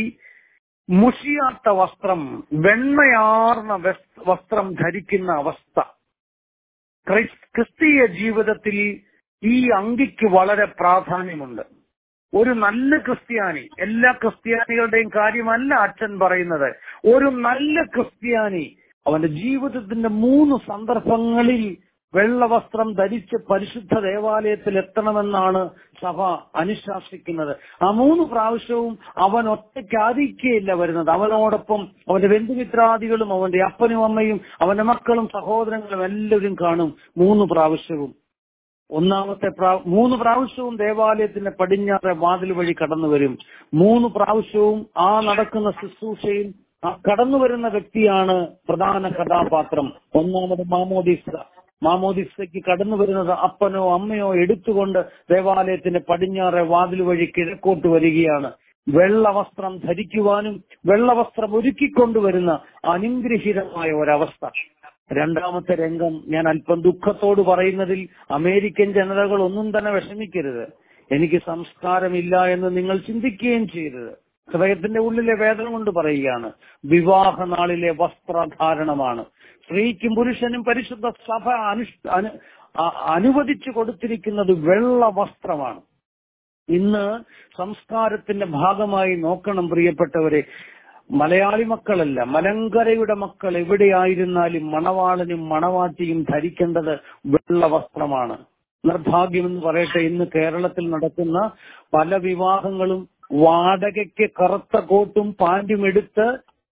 D: മുഷിയാത്ത വസ്ത്രം വെണ്മയാർന്ന വസ്- വസ്ത്രം ധരിക്കുന്ന അവസ്ഥ ക്രൈസ്- ക്രിസ്തീയ ജീവിതത്തിൽ ഈ അങ്കിക്ക് വളരെ പ്രാധാന്യമുണ്ട് ഒരു നല്ല ക്രിസ്ത്യാനി എല്ലാ ക്രിസ്ത്യാനികളുടെയും കാര്യമല്ല അച്ഛൻ പറയുന്നത് ഒരു നല്ല ക്രിസ്ത്യാനി അവന്റെ ജീവിതത്തിന്റെ മൂന്ന് സന്ദർഭങ്ങളിൽ വെള്ളവസ്ത്രം ധരിച്ച് പരിശുദ്ധ ദേവാലയത്തിൽ എത്തണമെന്നാണ് സഭ അനുശാസിക്കുന്നത് ആ മൂന്ന് പ്രാവശ്യവും അവൻ ഒറ്റയ്ക്കാതിരിക്കുകയില്ല വരുന്നത് അവനോടൊപ്പം അവന്റെ ബന്ധുമിത്രാദികളും അവന്റെ അപ്പനും അമ്മയും അവന്റെ മക്കളും സഹോദരങ്ങളും എല്ലാവരും കാണും മൂന്ന് പ്രാവശ്യവും ഒന്നാമത്തെ പ്രാ- മൂന്ന് പ്രാവശ്യവും ദേവാലയത്തിന്റെ പടിഞ്ഞാറെ വാതിൽ വഴി കടന്നു വരും മൂന്ന് പ്രാവശ്യവും ആ നടക്കുന്ന ശുശ്രൂഷയിൽ ആ കടന്നു വരുന്ന വ്യക്തിയാണ് പ്രധാന കഥാപാത്രം ഒന്നാമത് മാമോദിസ മാമോദിസയ്ക്ക് കടന്നു വരുന്നത് അപ്പനോ അമ്മയോ എടുത്തുകൊണ്ട് ദേവാലയത്തിന്റെ പടിഞ്ഞാറെ വാതിൽ വഴി കിഴക്കോട്ട് വരികയാണ് വെള്ളവസ്ത്രം ധരിക്കുവാനും വെള്ളവസ്ത്രം ഒരുക്കിക്കൊണ്ടുവരുന്ന അനുഗ്രഹീതമായ ഒരവസ്ഥ രണ്ടാമത്തെ രംഗം ഞാൻ അല്പം ദുഃഖത്തോട് പറയുന്നതിൽ അമേരിക്കൻ ജനതകൾ ഒന്നും തന്നെ വിഷമിക്കരുത് എനിക്ക് സംസ്കാരമില്ല എന്ന് നിങ്ങൾ ചിന്തിക്കുകയും ചെയ്തത് ഹൃദയത്തിന്റെ ഉള്ളിലെ വേദന കൊണ്ട് പറയുകയാണ് വിവാഹ നാളിലെ വസ്ത്രധാരണമാണ് സ്ത്രീക്കും പുരുഷനും പരിശുദ്ധ സഭ അനുഷ് അനു- അ- അനുവദിച്ചു കൊടുത്തിരിക്കുന്നത് വെള്ള വസ്ത്രമാണ് ഇന്ന് സംസ്കാരത്തിന്റെ ഭാഗമായി നോക്കണം പ്രിയപ്പെട്ടവരെ മലയാളി മക്കളല്ല മലങ്കരയുടെ മക്കൾ എവിടെയായിരുന്നാലും മണവാളനും മണവാട്ടിയും ധരിക്കേണ്ടത് വെള്ള വസ്ത്രമാണ് നിർഭാഗ്യമെന്ന് പറയട്ടെ ഇന്ന് കേരളത്തിൽ നടക്കുന്ന പല വിവാഹങ്ങളും വാടകയ്ക്ക് കറുത്ത കോട്ടും പാന്റും എടുത്ത്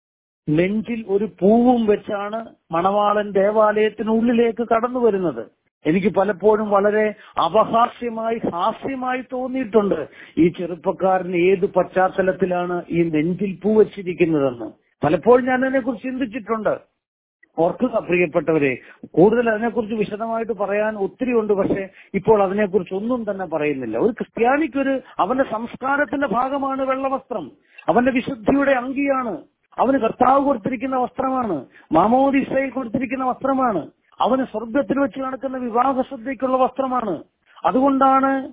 D: നെഞ്ചിൽ ഒരു പൂവും വെച്ചാണ് മണവാളൻ ദേവാലയത്തിനുള്ളിലേക്ക് കടന്നു വരുന്നത് എനിക്ക് പലപ്പോഴും വളരെ അപഹാസ്യമായി ഹാസ്യമായി തോന്നിയിട്ടുണ്ട് ഈ ചെറുപ്പക്കാരൻ ഏത് പശ്ചാത്തലത്തിലാണ് ഈ നെഞ്ചിൽ പൂ വച്ചിരിക്കുന്നതെന്ന് പലപ്പോഴും ഞാൻ അതിനെക്കുറിച്ച് ചിന്തിച്ചിട്ടുണ്ട് ഓർക്കുക പ്രിയപ്പെട്ടവരെ കൂടുതൽ അതിനെക്കുറിച്ച് വിശദമായിട്ട് പറയാൻ ഒത്തിരി ഉണ്ട് പക്ഷെ ഇപ്പോൾ അതിനെക്കുറിച്ച് ഒന്നും തന്നെ പറയുന്നില്ല ഒരു ക്രിസ്ത്യാനിക്കൊരു അവന്റെ സംസ്കാരത്തിന്റെ ഭാഗമാണ് വെള്ളവസ്ത്രം അവന്റെ വിശുദ്ധിയുടെ അങ്കിയാണ് അവന് കർത്താവ് കൊടുത്തിരിക്കുന്ന വസ്ത്രമാണ് മാമോദിസയിൽ കൊടുത്തിരിക്കുന്ന വസ്ത്രമാണ് അവന് സ്വർഗത്തിൽ വെച്ച് നടക്കുന്ന വിവാഹ ശ്രദ്ധയ്ക്കുള്ള വസ്ത്രമാണ് അതുകൊണ്ടാണ്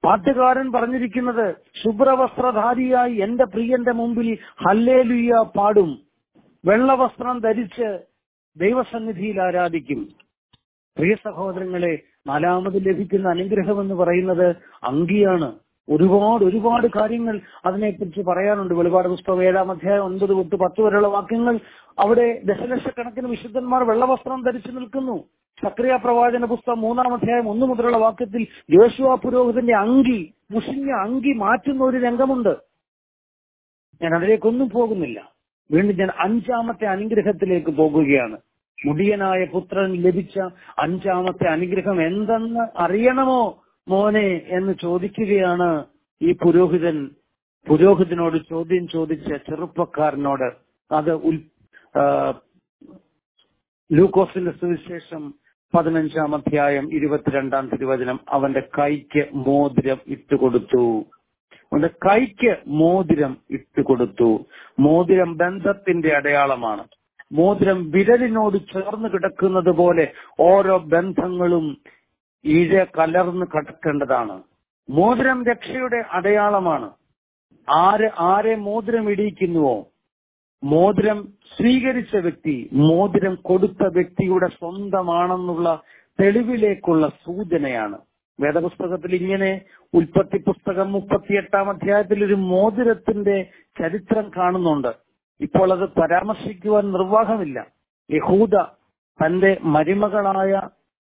D: പാട്ടുകാരൻ പറഞ്ഞിരിക്കുന്നത് ശുഭ്രവസ്ത്രധാരിയായി എന്റെ പ്രിയന്റെ മുമ്പിൽ ഹല്ലേലുയ്യ പാടും വെള്ളവസ്ത്രം ധരിച്ച് ദൈവസന്നിധിയിൽ ആരാധിക്കും പ്രിയ സഹോദരങ്ങളെ നാലാമത് ലഭിക്കുന്ന അനുഗ്രഹം എന്ന് പറയുന്നത് അങ്കിയാണ് ഒരുപാട് ഒരുപാട് കാര്യങ്ങൾ അതിനെക്കുറിച്ച് പറയാനുണ്ട് വെളിപാട് പുസ്തകം ഏഴാം അധ്യായം ഒൻപത് തൊട്ട് പത്ത് വരെയുള്ള വാക്യങ്ങൾ അവിടെ ദശലക്ഷക്കണക്കിന് വിശുദ്ധന്മാർ വെള്ളവസ്ത്രം ധരിച്ചു നിൽക്കുന്നു സക്രിയ പ്രവാചന പുസ്തകം മൂന്നാം അധ്യായം ഒന്ന് മുതലുള്ള വാക്യത്തിൽ യോശുവ പുരോഹിതന്റെ അങ്കി മുഷിഞ്ഞ അങ്കി മാറ്റുന്ന ഒരു രംഗമുണ്ട് ഞാൻ അതിലേക്കൊന്നും പോകുന്നില്ല വീണ്ടും ഞാൻ അഞ്ചാമത്തെ അനുഗ്രഹത്തിലേക്ക് പോകുകയാണ് മുടിയനായ പുത്രൻ ലഭിച്ച അഞ്ചാമത്തെ അനുഗ്രഹം എന്തെന്ന് അറിയണമോ മോനെ എന്ന് ചോദിക്കുകയാണ് ഈ പുരോഹിതൻ പുരോഹിതനോട് ചോദ്യം ചോദിച്ച ചെറുപ്പക്കാരനോട് അത് ഉൽ ആ, ലൂക്കോസിന്റെ സുവിശേഷം പതിനഞ്ചാം അധ്യായം ഇരുപത്തിരണ്ടാം തിരുവചനം അവന്റെ കൈക്ക് മോതിരം ഇട്ടുകൊടുത്തു അവന്റെ കൈക്ക് മോതിരം ഇട്ടുകൊടുത്തു മോതിരം ബന്ധത്തിന്റെ അടയാളമാണ് മോതിരം വിരലിനോട് ചേർന്ന് കിടക്കുന്നത് പോലെ ഓരോ ബന്ധങ്ങളും ഇഴ കലർന്ന് കിടക്കേണ്ടതാണ് മോതിരം രക്ഷയുടെ അടയാളമാണ് ആര് ആരെ മോതിരം ഇടിയിക്കുന്നുവോ മോതിരം സ്വീകരിച്ച വ്യക്തി മോതിരം കൊടുത്ത വ്യക്തിയുടെ സ്വന്തമാണെന്നുള്ള തെളിവിലേക്കുള്ള സൂചനയാണ് വേദപുസ്തകത്തിൽ ഇങ്ങനെ ഉൽപ്പത്തി പുസ്തകം മുപ്പത്തിയെട്ടാം അധ്യായത്തിൽ ഒരു മോതിരത്തിന്റെ ചരിത്രം കാണുന്നുണ്ട് ഇപ്പോൾ അത് പരാമർശിക്കുവാൻ നിർവാഹമില്ല യഹൂദ തന്റെ മരുമകളായ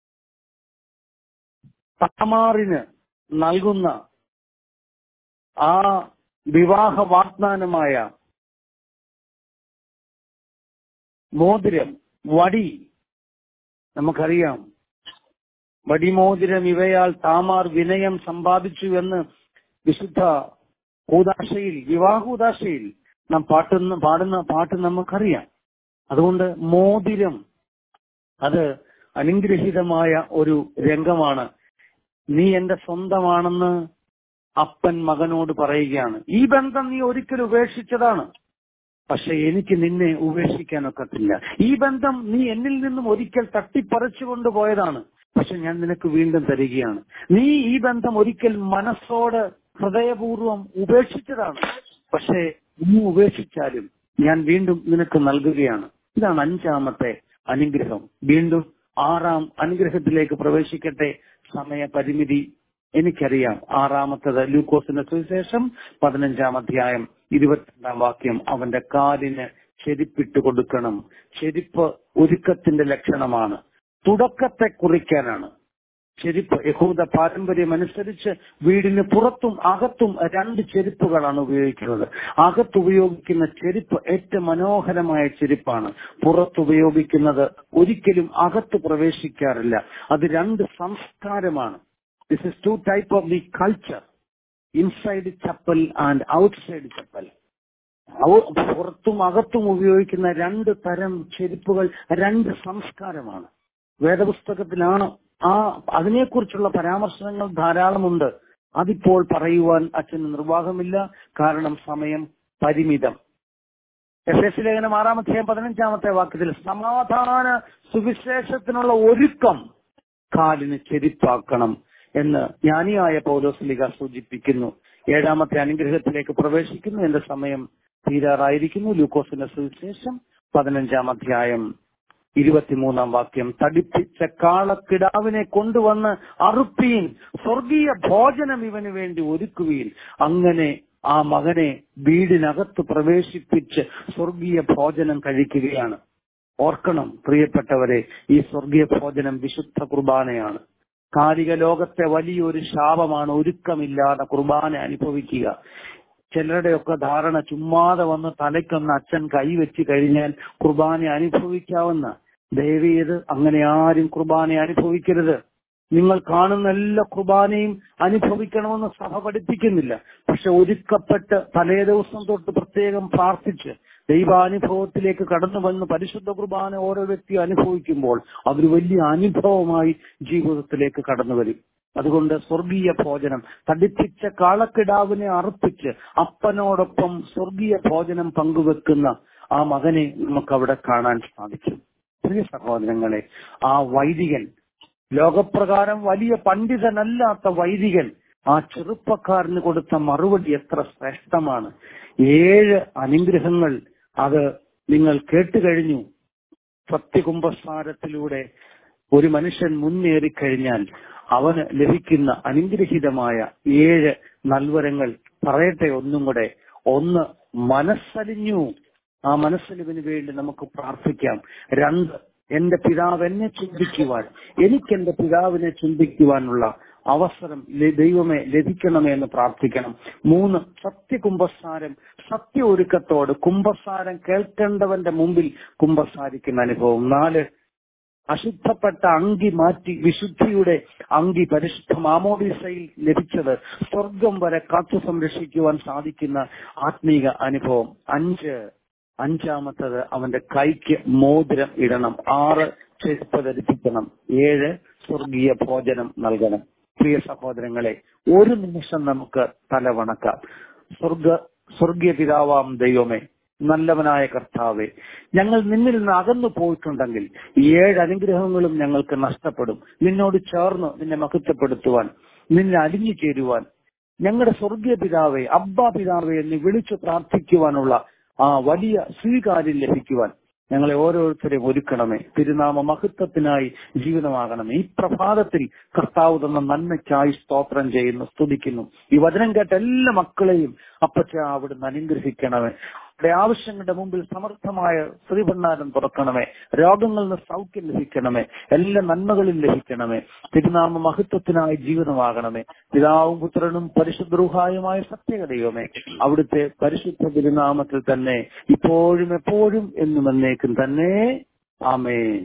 D: താമാറിന് നൽകുന്ന ആ വിവാഹ വാഗ്ദാനമായ മോതിരം വടി നമുക്കറിയാം വടിമോതിരം ഇവയാൽ താമാർ വിനയം സമ്പാദിച്ചു എന്ന് വിശുദ്ധ കൂതാശയിൽ വിവാഹൂതാശയിൽ നാം പാട്ടുന്ന പാടുന്ന പാട്ട് നമുക്കറിയാം അതുകൊണ്ട് മോതിരം അത് അനുഗ്രഹീതമായ ഒരു രംഗമാണ് നീ എന്റെ സ്വന്തമാണെന്ന് അപ്പൻ മകനോട് പറയുകയാണ് ഈ ബന്ധം നീ ഒരിക്കൽ ഉപേക്ഷിച്ചതാണ് പക്ഷെ എനിക്ക് നിന്നെ ഉപേക്ഷിക്കാൻ ഒക്കത്തില്ല ഈ ബന്ധം നീ എന്നിൽ നിന്നും ഒരിക്കൽ തട്ടിപ്പറിച്ചു കൊണ്ടുപോയതാണ് പക്ഷെ ഞാൻ നിനക്ക് വീണ്ടും തരികയാണ് നീ ഈ ബന്ധം ഒരിക്കൽ മനസ്സോട് ഹൃദയപൂർവം ഉപേക്ഷിച്ചതാണ് പക്ഷേ നീ ഉപേക്ഷിച്ചാലും ഞാൻ വീണ്ടും നിനക്ക് നൽകുകയാണ് ഇതാണ് അഞ്ചാമത്തെ അനുഗ്രഹം വീണ്ടും ആറാം അനുഗ്രഹത്തിലേക്ക് പ്രവേശിക്കട്ടെ സമയപരിമിതി എനിക്കറിയാം ആറാമത്തത് ലൂക്കോസിന്റെ സുവിശേഷം പതിനഞ്ചാം അധ്യായം ഇരുപത്തിരണ്ടാം വാക്യം അവന്റെ കാലിന് ചെരിപ്പിട്ട് കൊടുക്കണം ചെരിപ്പ് ഒരുക്കത്തിന്റെ ലക്ഷണമാണ് തുടക്കത്തെ കുറിക്കാനാണ് ചെരുപ്പ് യഹൂദ പാരമ്പര്യം അനുസരിച്ച് വീടിന് പുറത്തും അകത്തും രണ്ട് ചെരുപ്പുകളാണ് ഉപയോഗിക്കുന്നത് അകത്ത് ഉപയോഗിക്കുന്ന ചെരുപ്പ് ഏറ്റവും മനോഹരമായ ചെരുപ്പാണ് പുറത്ത് ഉപയോഗിക്കുന്നത് ഒരിക്കലും അകത്ത് പ്രവേശിക്കാറില്ല അത് രണ്ട് സംസ്കാരമാണ് this is two type of the culture inside chappal and outside chappal പുറത്തും അകത്തും ഉപയോഗിക്കുന്ന രണ്ട് തരം ചെരുപ്പുകൾ രണ്ട് സംസ്കാരമാണ് വേദപുസ്തകത്തിലാണ് ആ അതിനെക്കുറിച്ചുള്ള പരാമർശനങ്ങൾ ധാരാളമുണ്ട് അതിപ്പോൾ പറയുവാൻ അച്ഛന് നിർവാഹമില്ല കാരണം സമയം പരിമിതം എഫ് എസ് ലേഖനം ആറാമധ്യായം പതിനഞ്ചാമത്തെ വാക്യത്തിൽ സമാധാന സുവിശേഷത്തിനുള്ള ഒരുക്കം കാലിന് ചെരിപ്പാക്കണം എന്ന് ജ്ഞാനിയായ പൗലോസ്ലിക സൂചിപ്പിക്കുന്നു ഏഴാമത്തെ അനുഗ്രഹത്തിലേക്ക് പ്രവേശിക്കുന്നു എന്റെ സമയം തീരാറായിരിക്കുന്നു ലൂക്കോസിന്റെ സുവിശേഷം പതിനഞ്ചാം അധ്യായം ഇരുപത്തിമൂന്നാം വാക്യം തടിപ്പിച്ച കാളക്കിടാവിനെ കൊണ്ടുവന്ന് അറുപ്പീൻ സ്വർഗീയ ഭോജനം ഇവന് വേണ്ടി ഒരുക്കുവീൻ അങ്ങനെ ആ മകനെ വീടിനകത്ത് പ്രവേശിപ്പിച്ച് സ്വർഗീയ ഭോജനം കഴിക്കുകയാണ് ഓർക്കണം പ്രിയപ്പെട്ടവരെ ഈ സ്വർഗീയ ഭോജനം വിശുദ്ധ കുർബാനയാണ് കാലിക ലോകത്തെ വലിയൊരു ശാപമാണ് ഒരുക്കമില്ലാതെ കുർബാന അനുഭവിക്കുക ചിലരുടെയൊക്കെ ധാരണ ചുമ്മാതെ വന്ന് തലയ്ക്കൊന്ന് അച്ഛൻ കൈവച്ച് കഴിഞ്ഞാൽ കുർബാന അനുഭവിക്കാവുന്ന ദയവേത് അങ്ങനെ ആരും കുർബാന അനുഭവിക്കരുത് നിങ്ങൾ കാണുന്ന എല്ലാ കുർബാനയും അനുഭവിക്കണമെന്ന് സഭ പഠിപ്പിക്കുന്നില്ല പക്ഷെ ഒരുക്കപ്പെട്ട് തലേ ദിവസം തൊട്ട് പ്രത്യേകം പ്രാർത്ഥിച്ച് ദൈവാനുഭവത്തിലേക്ക് കടന്നു വന്ന് പരിശുദ്ധ കുർബാന ഓരോ വ്യക്തി അനുഭവിക്കുമ്പോൾ അതൊരു വലിയ അനുഭവമായി ജീവിതത്തിലേക്ക് കടന്നു വരും അതുകൊണ്ട് സ്വർഗീയ ഭോജനം തടിപ്പിച്ച കാളക്കിടാവിനെ അർപ്പിച്ച് അപ്പനോടൊപ്പം സ്വർഗീയ ഭോജനം പങ്കുവെക്കുന്ന ആ മകനെ നമുക്ക് അവിടെ കാണാൻ സാധിക്കും പ്രിയ സഹോദരങ്ങളെ ആ വൈദികൻ ലോകപ്രകാരം വലിയ പണ്ഡിതനല്ലാത്ത വൈദികൻ ആ ചെറുപ്പക്കാരന് കൊടുത്ത മറുപടി എത്ര ശ്രേഷ്ഠമാണ് ഏഴ് അനുഗ്രഹങ്ങൾ അത് നിങ്ങൾ കേട്ടുകഴിഞ്ഞു സത്യകുംഭസാരത്തിലൂടെ ഒരു മനുഷ്യൻ മുന്നേറിക്കഴിഞ്ഞാൽ അവന് ലഭിക്കുന്ന അനുഗ്രഹീതമായ ഏഴ് നൽവരങ്ങൾ പറയട്ടെ ഒന്നും കൂടെ ഒന്ന് മനസ്സലിഞ്ഞു ആ മനസ്സലിവിന് വേണ്ടി നമുക്ക് പ്രാർത്ഥിക്കാം രണ്ട് എന്റെ പിതാവ് എന്നെ ചിന്തിക്കുവാൻ എനിക്ക് എന്റെ പിതാവിനെ ചിന്തിക്കുവാനുള്ള അവസരം ല- ദൈവമേ ലഭിക്കണമേ എന്ന് പ്രാർത്ഥിക്കണം മൂന്ന് സത്യകുംഭസാരം സത്യ ഒരുക്കത്തോട് കുംഭസാരം കേൾക്കേണ്ടവന്റെ മുമ്പിൽ കുംഭസാരിക്കുന്ന അനുഭവം നാല് അശുദ്ധപ്പെട്ട അങ്കി മാറ്റി വിശുദ്ധിയുടെ അങ്കി പരിശുദ്ധ മാമോദീസയിൽ ലഭിച്ചത് സ്വർഗം വരെ കാത്തു സംരക്ഷിക്കുവാൻ സാധിക്കുന്ന ആത്മീക അനുഭവം അഞ്ച് അഞ്ചാമത്തത് അവന്റെ കൈക്ക് മോതിരം ഇടണം ആറ് ചെരുപ്പ് ധരിപ്പിക്കണം ഏഴ് സ്വർഗീയ ഭോജനം നൽകണം പ്രിയ സഹോദരങ്ങളെ ഒരു നിമിഷം നമുക്ക് തലവണക്കാം സ്വർഗ സ്വർഗീയ പിതാവാം ദൈവമേ നല്ലവനായ കർത്താവെ ഞങ്ങൾ നിന്നിൽ നിന്ന് അകന്നു പോയിട്ടുണ്ടെങ്കിൽ ഈ ഏഴ് അനുഗ്രഹങ്ങളും ഞങ്ങൾക്ക് നഷ്ടപ്പെടും നിന്നോട് ചേർന്ന് നിന്നെ മഹത്വപ്പെടുത്തുവാൻ നിന്നെ അലിഞ്ഞു ചേരുവാൻ ഞങ്ങളുടെ സ്വർഗീയ പിതാവെ അബ്ബ പിതാവെ എന്ന് വിളിച്ചു പ്രാർത്ഥിക്കുവാനുള്ള ആ വലിയ സ്വീകാര്യം ലഭിക്കുവാൻ ഞങ്ങളെ ഓരോരുത്തരെയും ഒരുക്കണമേ തിരുനാമ മഹത്വത്തിനായി ജീവിതമാകണമേ ഈ പ്രഭാതത്തിൽ കർത്താവ് തന്ന നന്മയ്ക്കായി സ്തോത്രം ചെയ്യുന്നു സ്തുതിക്കുന്നു ഈ വചനം കേട്ട എല്ലാ മക്കളെയും അപ്പച്ച അവിടുന്ന് അനുഗ്രഹിക്കണമേ അവരുടെ ആവശ്യങ്ങളുടെ മുമ്പിൽ സമർത്ഥമായ ശ്രീഭണ്ഡാരം തുറക്കണമേ രോഗങ്ങളിൽ നിന്ന് സൗഖ്യം ലഭിക്കണമേ എല്ലാ നന്മകളും ലഭിക്കണമേ തിരുനാമ മഹത്വത്തിനായി ജീവിതമാകണമേ പിതാവും പുത്രനും പരിശുദ്ധ സത്യേക ദൈവമേ അവിടുത്തെ പരിശുദ്ധ തിരുനാമത്തിൽ തന്നെ ഇപ്പോഴും എപ്പോഴും എന്നും എന്നേക്കും തന്നെ ആമേൻ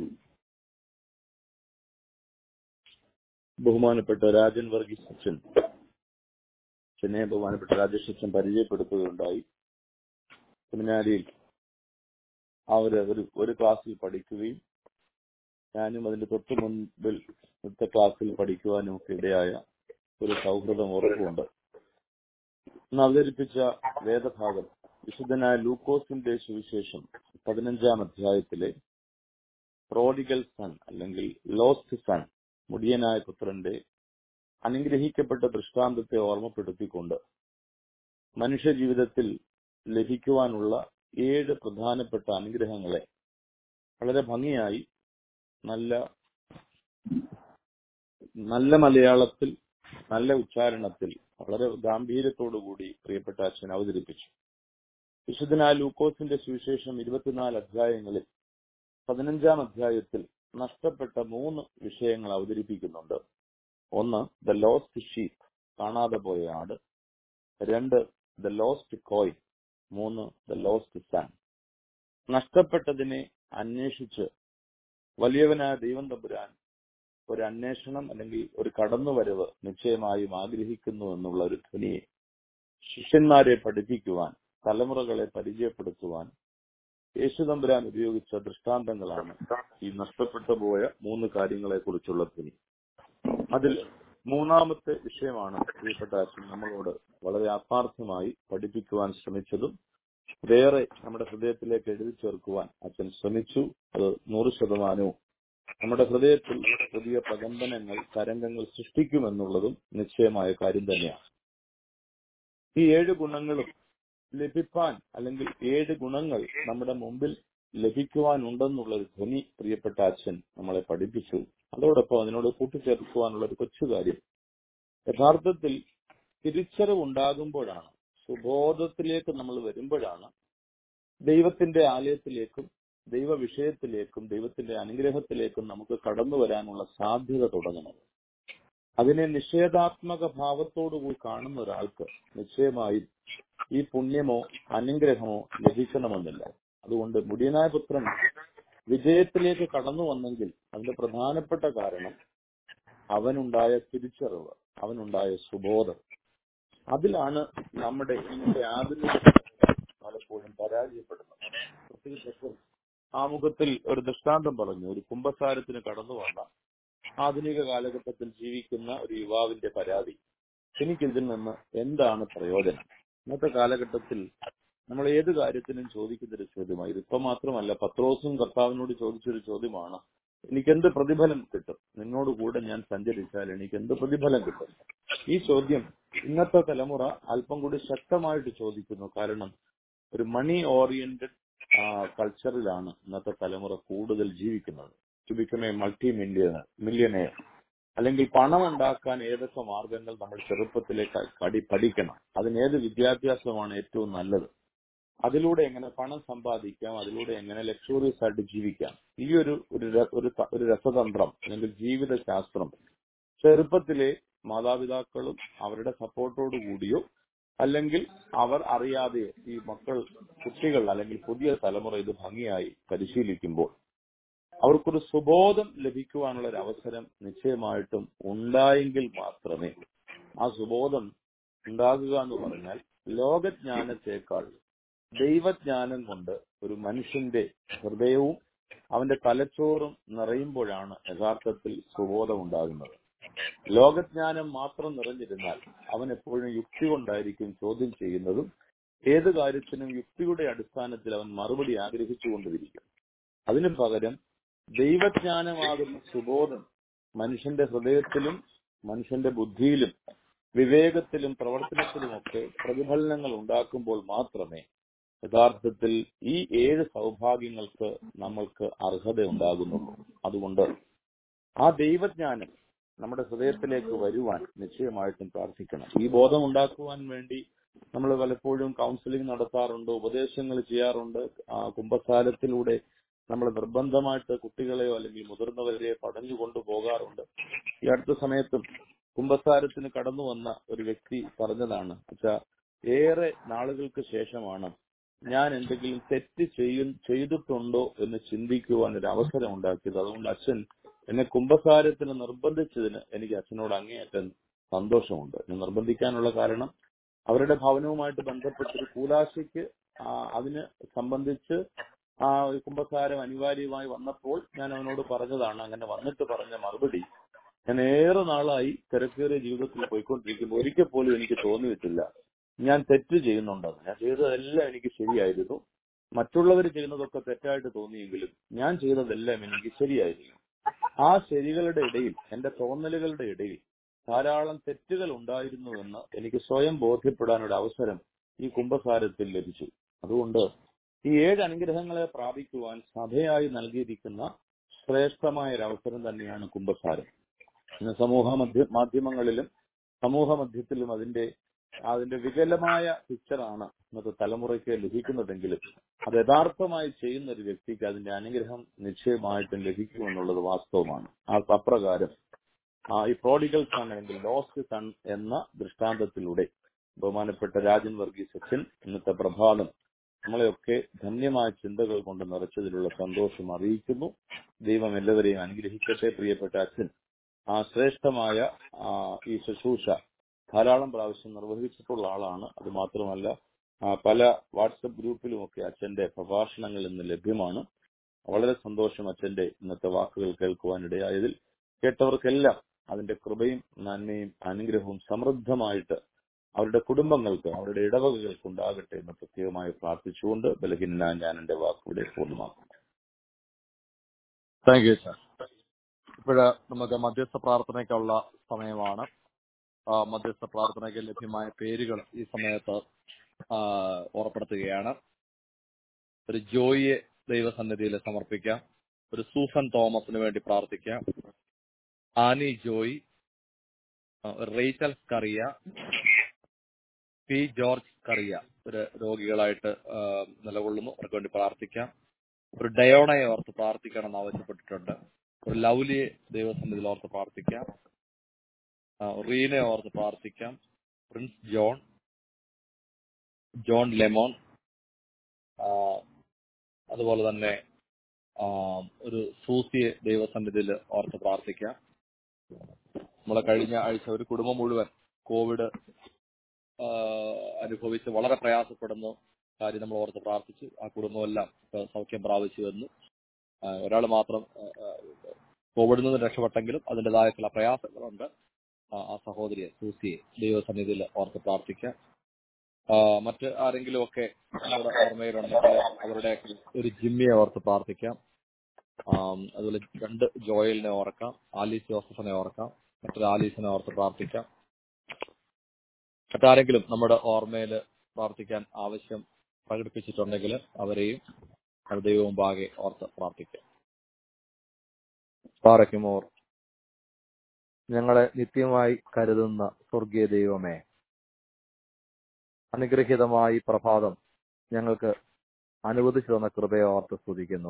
B: ബഹുമാനപ്പെട്ട രാജൻ വർഗീസ് അച്ഛൻ ചെന്നൈ ബഹുമാനപ്പെട്ട രാജേഷ് അച്ഛൻ പരിചയപ്പെടുത്തുകയുണ്ടായി സെമിനാരിയിൽ അവര് ഒരു ഒരു ക്ലാസ്സിൽ പഠിക്കുകയും ഞാനും അതിന്റെ തൊട്ട് മുൻപിൽ അടുത്ത ക്ലാസ്സിൽ പഠിക്കുവാനും ഒക്കെ ഇടയായ ഒരു സൗഹൃദം ഉറപ്പുണ്ട് ഇന്ന് അവതരിപ്പിച്ച വേദഭാഗം വിശുദ്ധനായ ലൂക്കോസിന്റെ സുവിശേഷം പതിനഞ്ചാം അധ്യായത്തിലെ പ്രോഡിഗൽ സൺ അല്ലെങ്കിൽ ലോസ്റ്റ് സൺ മുടിയനായ പുത്രന്റെ അനുഗ്രഹിക്കപ്പെട്ട ദൃഷ്ടാന്തത്തെ ഓർമ്മപ്പെടുത്തിക്കൊണ്ട് മനുഷ്യ ജീവിതത്തിൽ ലഭിക്കുവാനുള്ള ഏഴ് പ്രധാനപ്പെട്ട അനുഗ്രഹങ്ങളെ വളരെ ഭംഗിയായി നല്ല നല്ല മലയാളത്തിൽ നല്ല ഉച്ചാരണത്തിൽ വളരെ ഗാംഭീര്യത്തോടുകൂടി പ്രിയപ്പെട്ട അച്ഛൻ അവതരിപ്പിച്ചു വിശുദ്ധനായ ലൂക്കോസിന്റെ സുവിശേഷം ഇരുപത്തിനാല് അധ്യായങ്ങളിൽ പതിനഞ്ചാം അധ്യായത്തിൽ നഷ്ടപ്പെട്ട മൂന്ന് വിഷയങ്ങൾ അവതരിപ്പിക്കുന്നുണ്ട് ഒന്ന് ദ ലോസ്റ്റ് ഷീപ്പ് കാണാതെ പോയ ആട് രണ്ട് ദ ലോസ്റ്റ് കോയിൻ മൂന്ന് ദ ലോസ്റ്റ് സൺ നഷ്ടപ്പെട്ടതിനെ അന്വേഷിച്ച് വലിയവനായ ദൈവം തമ്പുരാൻ ഒരു അന്വേഷണം അല്ലെങ്കിൽ ഒരു കടന്നുവരവ് നിശ്ചയമായും ആഗ്രഹിക്കുന്നു എന്നുള്ള ഒരു ധ്വനിയെ ശിഷ്യന്മാരെ പഠിപ്പിക്കുവാൻ തലമുറകളെ പരിചയപ്പെടുത്തുവാൻ യേശുതമ്പുരാൻ ഉപയോഗിച്ച ദൃഷ്ടാന്തങ്ങളാണ് ഈ നഷ്ടപ്പെട്ടു പോയ മൂന്ന് കാര്യങ്ങളെ കുറിച്ചുള്ള ധ്വനി അതിൽ മൂന്നാമത്തെ വിഷയമാണ് പ്രിയപ്പെട്ട അച്ഛൻ നമ്മളോട് വളരെ ആത്മാർത്ഥമായി പഠിപ്പിക്കുവാൻ ശ്രമിച്ചതും വേറെ നമ്മുടെ ഹൃദയത്തിലേക്ക് എഴുതി ചേർക്കുവാൻ അച്ഛൻ ശ്രമിച്ചു അത് നൂറ് ശതമാനവും നമ്മുടെ ഹൃദയത്തിൽ പുതിയ പ്രകമ്പനങ്ങൾ തരംഗങ്ങൾ സൃഷ്ടിക്കുമെന്നുള്ളതും നിശ്ചയമായ കാര്യം തന്നെയാണ് ഈ ഏഴ് ഗുണങ്ങളും ലഭിപ്പാൻ അല്ലെങ്കിൽ ഏഴ് ഗുണങ്ങൾ നമ്മുടെ മുമ്പിൽ ലഭിക്കുവാനുണ്ടെന്നുള്ള ഒരു ധ്വനി പ്രിയപ്പെട്ട അച്ഛൻ നമ്മളെ പഠിപ്പിച്ചു അതോടൊപ്പം അതിനോട് കൂട്ടിച്ചേർക്കുവാനുള്ള ഒരു കൊച്ചു കാര്യം യഥാർത്ഥത്തിൽ തിരിച്ചറിവ് ഉണ്ടാകുമ്പോഴാണ് സുബോധത്തിലേക്ക് നമ്മൾ വരുമ്പോഴാണ് ദൈവത്തിന്റെ ആലയത്തിലേക്കും ദൈവ വിഷയത്തിലേക്കും ദൈവത്തിന്റെ അനുഗ്രഹത്തിലേക്കും നമുക്ക് കടന്നു വരാനുള്ള സാധ്യത തുടങ്ങുന്നത് അതിനെ നിഷേധാത്മക ഭാവത്തോടുകൂടി കാണുന്ന ഒരാൾക്ക് നിശ്ചയമായും ഈ പുണ്യമോ അനുഗ്രഹമോ ലഭിക്കണമെന്നില്ല അതുകൊണ്ട് മുടിയനായ പുത്രൻ വിജയത്തിലേക്ക് കടന്നു വന്നെങ്കിൽ അതിന്റെ പ്രധാനപ്പെട്ട കാരണം അവനുണ്ടായ തിരിച്ചറിവ് അവനുണ്ടായ സുബോധം അതിലാണ് നമ്മുടെ ഇന്നത്തെ ആധുനിക പലപ്പോഴും പരാജയപ്പെടുന്നത് പ്രത്യേകിച്ച് ആമുഖത്തിൽ ഒരു ദൃഷ്ടാന്തം പറഞ്ഞു ഒരു കുംഭസാരത്തിന് കടന്നു വന്ന ആധുനിക കാലഘട്ടത്തിൽ ജീവിക്കുന്ന ഒരു യുവാവിന്റെ പരാതി എനിക്കിതിൽ നിന്ന് എന്താണ് പ്രയോജനം ഇന്നത്തെ കാലഘട്ടത്തിൽ നമ്മൾ ഏത് കാര്യത്തിനും ചോദിക്കുന്ന ഒരു ചോദ്യമാണ് ഇതിപ്പോ മാത്രമല്ല പത്രോസും കർത്താവിനോട് ചോദിച്ചൊരു ചോദ്യമാണ്
E: എനിക്ക് എന്ത് പ്രതിഫലം കിട്ടും നിന്നോട് കൂടെ ഞാൻ സഞ്ചരിച്ചാൽ എനിക്ക് എന്ത് പ്രതിഫലം കിട്ടും ഈ ചോദ്യം ഇന്നത്തെ തലമുറ അല്പം കൂടി ശക്തമായിട്ട് ചോദിക്കുന്നു കാരണം ഒരു മണി ഓറിയന്റഡ് കൾച്ചറിലാണ് ഇന്നത്തെ തലമുറ കൂടുതൽ ജീവിക്കുന്നത് to become a multi million millionaire അല്ലെങ്കിൽ പണം ഉണ്ടാക്കാൻ ഏതൊക്കെ മാർഗങ്ങൾ നമ്മൾ ചെറുപ്പത്തിലെ ക- കടി പഠിക്കണം അതിന് ഏത് വിദ്യാഭ്യാസമാണ് ഏറ്റവും നല്ലത് അതിലൂടെ എങ്ങനെ പണം സമ്പാദിക്കാം അതിലൂടെ എങ്ങനെ ലക്ഷറീസ് ആയിട്ട് ജീവിക്കാം ഈ ഒരു ഒരു ര- ഒരു ത- ഒരു രസതന്ത്രം അല്ലെങ്കിൽ ജീവിത ശാസ്ത്രം ചെറുപ്പത്തിലെ മാതാപിതാക്കളും അവരുടെ സപ്പോർട്ടോടു കൂടിയോ അല്ലെങ്കിൽ അവർ അറിയാതെ ഈ മക്കൾ കുട്ടികൾ അല്ലെങ്കിൽ പുതിയ തലമുറ ഇത് ഭംഗിയായി പരിശീലിക്കുമ്പോൾ അവർക്കൊരു സുബോധം ലഭിക്കുവാനുള്ള ഒരു അവസരം നിശ്ചയമായിട്ടും ഉണ്ടായെങ്കിൽ മാത്രമേ ആ സുബോധം ഉണ്ടാകുക എന്ന് പറഞ്ഞാൽ ലോകജ്ഞാനത്തെക്കാൾ ദൈവജ്ഞാനം കൊണ്ട് ഒരു മനുഷ്യന്റെ ഹൃദയവും അവന്റെ തലച്ചോറും നിറയുമ്പോഴാണ് യഥാർത്ഥത്തിൽ സുബോധം ഉണ്ടാകുന്നത് ലോകജ്ഞാനം മാത്രം നിറഞ്ഞിരുന്നാൽ അവൻ എപ്പോഴും യുക്തി കൊണ്ടായിരിക്കും ചോദ്യം ചെയ്യുന്നതും ഏത് കാര്യത്തിനും യുക്തിയുടെ അടിസ്ഥാനത്തിൽ അവൻ മറുപടി ആഗ്രഹിച്ചുകൊണ്ടിരിക്കും അതിനു പകരം ദൈവജ്ഞാനമാകുന്ന സുബോധം മനുഷ്യന്റെ ഹൃദയത്തിലും മനുഷ്യന്റെ ബുദ്ധിയിലും വിവേകത്തിലും പ്രവർത്തനത്തിലുമൊക്കെ പ്രതിഫലനങ്ങൾ ഉണ്ടാക്കുമ്പോൾ മാത്രമേ യഥാർത്ഥത്തിൽ ഈ ഏഴ് സൗഭാഗ്യങ്ങൾക്ക് നമ്മൾക്ക് അർഹത ഉണ്ടാകുന്നുള്ളൂ അതുകൊണ്ട് ആ ദൈവജ്ഞാനം നമ്മുടെ ഹൃദയത്തിലേക്ക് വരുവാൻ നിശ്ചയമായിട്ടും പ്രാർത്ഥിക്കണം ഈ ബോധം ഉണ്ടാക്കുവാൻ വേണ്ടി നമ്മൾ പലപ്പോഴും കൗൺസിലിംഗ് നടത്താറുണ്ട് ഉപദേശങ്ങൾ ചെയ്യാറുണ്ട് ആ കുംഭസാരത്തിലൂടെ നമ്മൾ നിർബന്ധമായിട്ട് കുട്ടികളെയോ അല്ലെങ്കിൽ മുതിർന്നവരെയോ പടഞ്ഞു കൊണ്ടുപോകാറുണ്ട് ഈ അടുത്ത സമയത്തും കുംഭസാരത്തിന് കടന്നു വന്ന ഒരു വ്യക്തി പറഞ്ഞതാണ് വെച്ചാ ഏറെ നാളുകൾക്ക് ശേഷമാണ് ഞാൻ എന്തെങ്കിലും തെറ്റ് ചെയ്യും ചെയ്തിട്ടുണ്ടോ എന്ന് ചിന്തിക്കുവാൻ ഒരു അവസരം ഉണ്ടാക്കിയത് അതുകൊണ്ട് അച്ഛൻ എന്നെ കുംഭസാരത്തിന് നിർബന്ധിച്ചതിന് എനിക്ക് അച്ഛനോട് അങ്ങേയറ്റം സന്തോഷമുണ്ട് എന്നെ നിർബന്ധിക്കാനുള്ള കാരണം അവരുടെ ഭവനവുമായിട്ട് ബന്ധപ്പെട്ടൊരു കൂലാശയ്ക്ക് ആ, അതിന് സംബന്ധിച്ച് ആ ഒരു കുംഭസാരം അനിവാര്യമായി വന്നപ്പോൾ ഞാൻ അവനോട് പറഞ്ഞതാണ് അങ്ങനെ വന്നിട്ട് പറഞ്ഞ മറുപടി ഞാൻ ഏറെ നാളായി തിരക്കേറിയ ജീവിതത്തിൽ പോയിക്കൊണ്ടിരിക്കുമ്പോൾ ഒരിക്കൽ പോലും എനിക്ക് തോന്നിയിട്ടില്ല ഞാൻ തെറ്റ് ചെയ്യുന്നുണ്ടെന്ന് ഞാൻ ചെയ്തതെല്ലാം എനിക്ക് ശരിയായിരുന്നു മറ്റുള്ളവർ ചെയ്യുന്നതൊക്കെ തെറ്റായിട്ട് തോന്നിയെങ്കിലും ഞാൻ ചെയ്തതെല്ലാം എനിക്ക് ശരിയായിരുന്നു ആ ശരികളുടെ ഇടയിൽ എന്റെ തോന്നലുകളുടെ ഇടയിൽ ധാരാളം തെറ്റുകൾ ഉണ്ടായിരുന്നുവെന്ന് എനിക്ക് സ്വയം ബോധ്യപ്പെടാൻ ഒരു അവസരം ഈ കുംഭസാരത്തിൽ ലഭിച്ചു അതുകൊണ്ട് ഈ ഏഴ് അനുഗ്രഹങ്ങളെ പ്രാപിക്കുവാൻ സഭയായി നൽകിയിരിക്കുന്ന ശ്രേഷ്ഠമായ ഒരു അവസരം തന്നെയാണ് കുംഭസാരം ഇന്ന് സമൂഹ മധ്യ മാധ്യമങ്ങളിലും സമൂഹ മധ്യത്തിലും അതിന്റെ അതിന്റെ വികലമായ പിക്ചറാണ് ഇന്നത്തെ തലമുറയ്ക്ക് ലഭിക്കുന്നതെങ്കിലും അത് യഥാർത്ഥമായി ചെയ്യുന്ന ഒരു വ്യക്തിക്ക് അതിന്റെ അനുഗ്രഹം നിശ്ചയമായിട്ടും ലഭിക്കുമെന്നുള്ളത് വാസ്തവമാണ് ആ അപ്രകാരം ആ ഈ പ്രോഡിഗൽ സൺ അല്ലെങ്കിൽ ലോസ്റ്റ് സൺ എന്ന ദൃഷ്ടാന്തത്തിലൂടെ ബഹുമാനപ്പെട്ട രാജൻ വർഗീസ് അച്ഛൻ ഇന്നത്തെ പ്രഭാതം നമ്മളെയൊക്കെ ധന്യമായ ചിന്തകൾ കൊണ്ട് നിറച്ചതിലുള്ള സന്തോഷം അറിയിക്കുന്നു ദൈവം എല്ലാവരെയും അനുഗ്രഹിക്കട്ടെ പ്രിയപ്പെട്ട അച്ഛൻ ആ ശ്രേഷ്ഠമായ ആ, ഈ ശുശ്രൂഷ ധാരാളം പ്രാവശ്യം നിർവഹിച്ചിട്ടുള്ള ആളാണ് അത് മാത്രമല്ല ആ, പല വാട്സപ്പ് ഗ്രൂപ്പിലുമൊക്കെ അച്ഛന്റെ പ്രഭാഷണങ്ങൾ ഇന്ന് ലഭ്യമാണ് വളരെ സന്തോഷം അച്ഛന്റെ ഇന്നത്തെ വാക്കുകൾ കേൾക്കുവാനിടയായതിൽ കേട്ടവർക്കെല്ലാം അതിന്റെ കൃപയും നന്മയും അനുഗ്രഹവും സമൃദ്ധമായിട്ട് അവരുടെ കുടുംബങ്ങൾക്ക് അവരുടെ ഇടവകകൾക്ക് ഉണ്ടാകട്ടെ എന്ന് പ്രത്യേകമായി പ്രാർത്ഥിച്ചുകൊണ്ട് ബലഹീന ഞാൻ എന്റെ വാക്കുകളെ പൂർണ്ണമാക്കും
B: താങ്ക് യു സാർ ഇപ്പോഴ് നമുക്ക് മധ്യസ്ഥ പ്രാർത്ഥനയ്ക്കുള്ള സമയമാണ് ആ, മധ്യസ്ഥ പ്രാർത്ഥനയ്ക്ക് ലഭ്യമായ പേരുകൾ ഈ സമയത്ത് ആ, ഓർപ്പെടുത്തുകയാണ് ഒരു ജോയിയെ ദൈവസന്നിധിയിൽ സമർപ്പിക്കാം ഒരു സൂസൻ തോമസിന് വേണ്ടി പ്രാർത്ഥിക്കാം ആനി ജോയ് ആ, റേച്ചൽ കറിയ പി ജോർജ് കറിയ ഒരു രോഗികളായിട്ട് ആ, നിലകൊള്ളുന്നു അവർക്ക് വേണ്ടി പ്രാർത്ഥിക്കാം ഒരു ഡയോണയെ ഓർത്ത് പ്രാർത്ഥിക്കണം എന്ന് ആവശ്യപ്പെട്ടിട്ടുണ്ട് ഒരു ലൗലിയെ ദൈവസന്നിധിയിൽ ഓർത്ത് പ്രാർത്ഥിക്കാം ആ, റീനെ ഓർത്ത് പ്രാർത്ഥിക്കാം പ്രിൻസ് ജോൺ ജോൺ ലെമോൺ ആ, അതുപോലെ തന്നെ ആ, ഒരു സൂസിയെ ദൈവസന്നിധിയിൽ ഓർത്ത് പ്രാർത്ഥിക്കാം നമ്മളെ കഴിഞ്ഞ ആഴ്ച ഒരു കുടുംബം മുഴുവൻ കോവിഡ് ആ, അനുഭവിച്ച് വളരെ പ്രയാസപ്പെടുന്നു കാര്യം നമ്മൾ ഓർത്ത് പ്രാർത്ഥിച്ചു ആ കുടുംബമെല്ലാം ഇപ്പൊ സൗഖ്യം പ്രാപിച്ചു വന്നു ഒരാൾ മാത്രം ആ, ആ, കോവിഡിൽ നിന്ന് രക്ഷപ്പെട്ടെങ്കിലും അതിൻ്റെതായ ചില പ്രയാസങ്ങളുണ്ട് ആ ആ സഹോദരിയെ സൂസിയെ ദൈവസന്നിധിയിൽ ഓർത്ത് പ്രാർത്ഥിക്കാം ആ, മറ്റ് ആരെങ്കിലും ഒക്കെ നമ്മുടെ ഓർമ്മയിലുണ്ടെങ്കിൽ അവരുടെ ഒരു ജിമ്മിയെ ഓർത്ത് പ്രാർത്ഥിക്കാം ആം, അതുപോലെ രണ്ട് ജോയലിനെ ഓർക്കാം ആലീസ് ജോസഫിനെ ഓർക്കാം മറ്റൊരു ആലീസിനെ ഓർത്ത് പ്രാർത്ഥിക്കാം മറ്റാരെങ്കിലും നമ്മുടെ ഓർമ്മയിൽ പ്രാർത്ഥിക്കാൻ ആവശ്യം പ്രകടിപ്പിച്ചിട്ടുണ്ടെങ്കിൽ അവരെയും നമ്മുടെ ദൈവമുമ്പാകെ ഓർത്ത് പ്രാർത്ഥിക്കാം പാറയ്ക്കുമോർ ഞങ്ങളെ നിത്യമായി കരുതുന്ന സ്വർഗീയ ദൈവമേ അനുഗ്രഹീതമായ ഈ പ്രഭാതം ഞങ്ങൾക്ക് അനുവദിച്ചു തന്ന കൃപയെ ഓർത്ത് സ്തുതിക്കുന്നു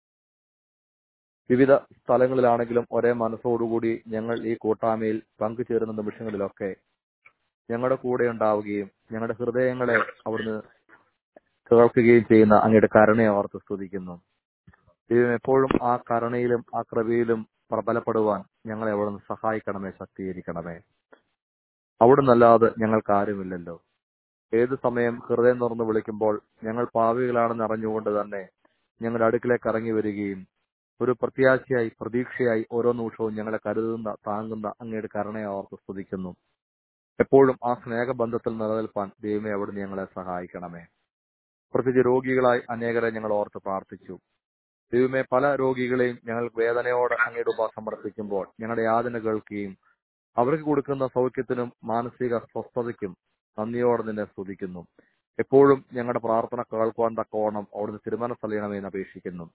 B: വിവിധ സ്ഥലങ്ങളിലാണെങ്കിലും ഒരേ മനസ്സോടുകൂടി ഞങ്ങൾ ഈ കൂട്ടായ്മയിൽ പങ്കുചേരുന്ന നിമിഷങ്ങളിലൊക്കെ ഞങ്ങളുടെ കൂടെ ഉണ്ടാവുകയും ഞങ്ങളുടെ ഹൃദയങ്ങളെ അവിടുന്ന് കേൾക്കുകയും ചെയ്യുന്ന അങ്ങയുടെ കരുണയെ ഓർത്ത് സ്തുതിക്കുന്നു ദൈവം എപ്പോഴും ആ കരുണയിലും ആ കൃപയിലും പ്രബലപ്പെടുവാൻ ഞങ്ങളെ അവിടുന്ന് സഹായിക്കണമേ ശക്തീകരിക്കണമേ അവിടുന്നല്ലാതെ ഞങ്ങൾക്ക് ആരുമില്ലല്ലോ ഏത് സമയം ഹൃദയം തുറന്ന് വിളിക്കുമ്പോൾ ഞങ്ങൾ പാവികളാണെന്ന് അറിഞ്ഞുകൊണ്ട് തന്നെ ഞങ്ങളുടെ അടുക്കിലേക്ക് ഇറങ്ങി വരികയും ഒരു പ്രത്യാശയായി പ്രതീക്ഷയായി ഓരോ നിമിഷവും ഞങ്ങളെ കരുതുന്ന താങ്ങുന്ന അങ്ങയുടെ കരുണയെ ഓർത്ത് സ്തുതിക്കുന്നു എപ്പോഴും ആ സ്നേഹബന്ധത്തിൽ നിലനിൽപ്പാൻ ദൈവമേ അവിടുന്ന് ഞങ്ങളെ സഹായിക്കണമേ പ്രത്യേകിച്ച് രോഗികളായി അനേകരെ ഞങ്ങൾ ഓർത്ത് പ്രാർത്ഥിച്ചു ദൈവമേ പല രോഗികളെയും ഞങ്ങൾ വേദനയോടെ അങ്ങയുടെ ഉപ സമർപ്പിക്കുമ്പോൾ ഞങ്ങളുടെ യാതന കേൾക്കുകയും അവർക്ക് കൊടുക്കുന്ന സൗഖ്യത്തിനും മാനസിക സ്വസ്ഥതയ്ക്കും നന്ദിയോടെ നിന്നെ സ്തുതിക്കുന്നു എപ്പോഴും ഞങ്ങളുടെ പ്രാർത്ഥന കേൾക്കുവാൻ തക്കവണ്ണം അവിടുന്ന് തിരുമനസ്സലിയണമെന്ന് അപേക്ഷിക്കുന്നു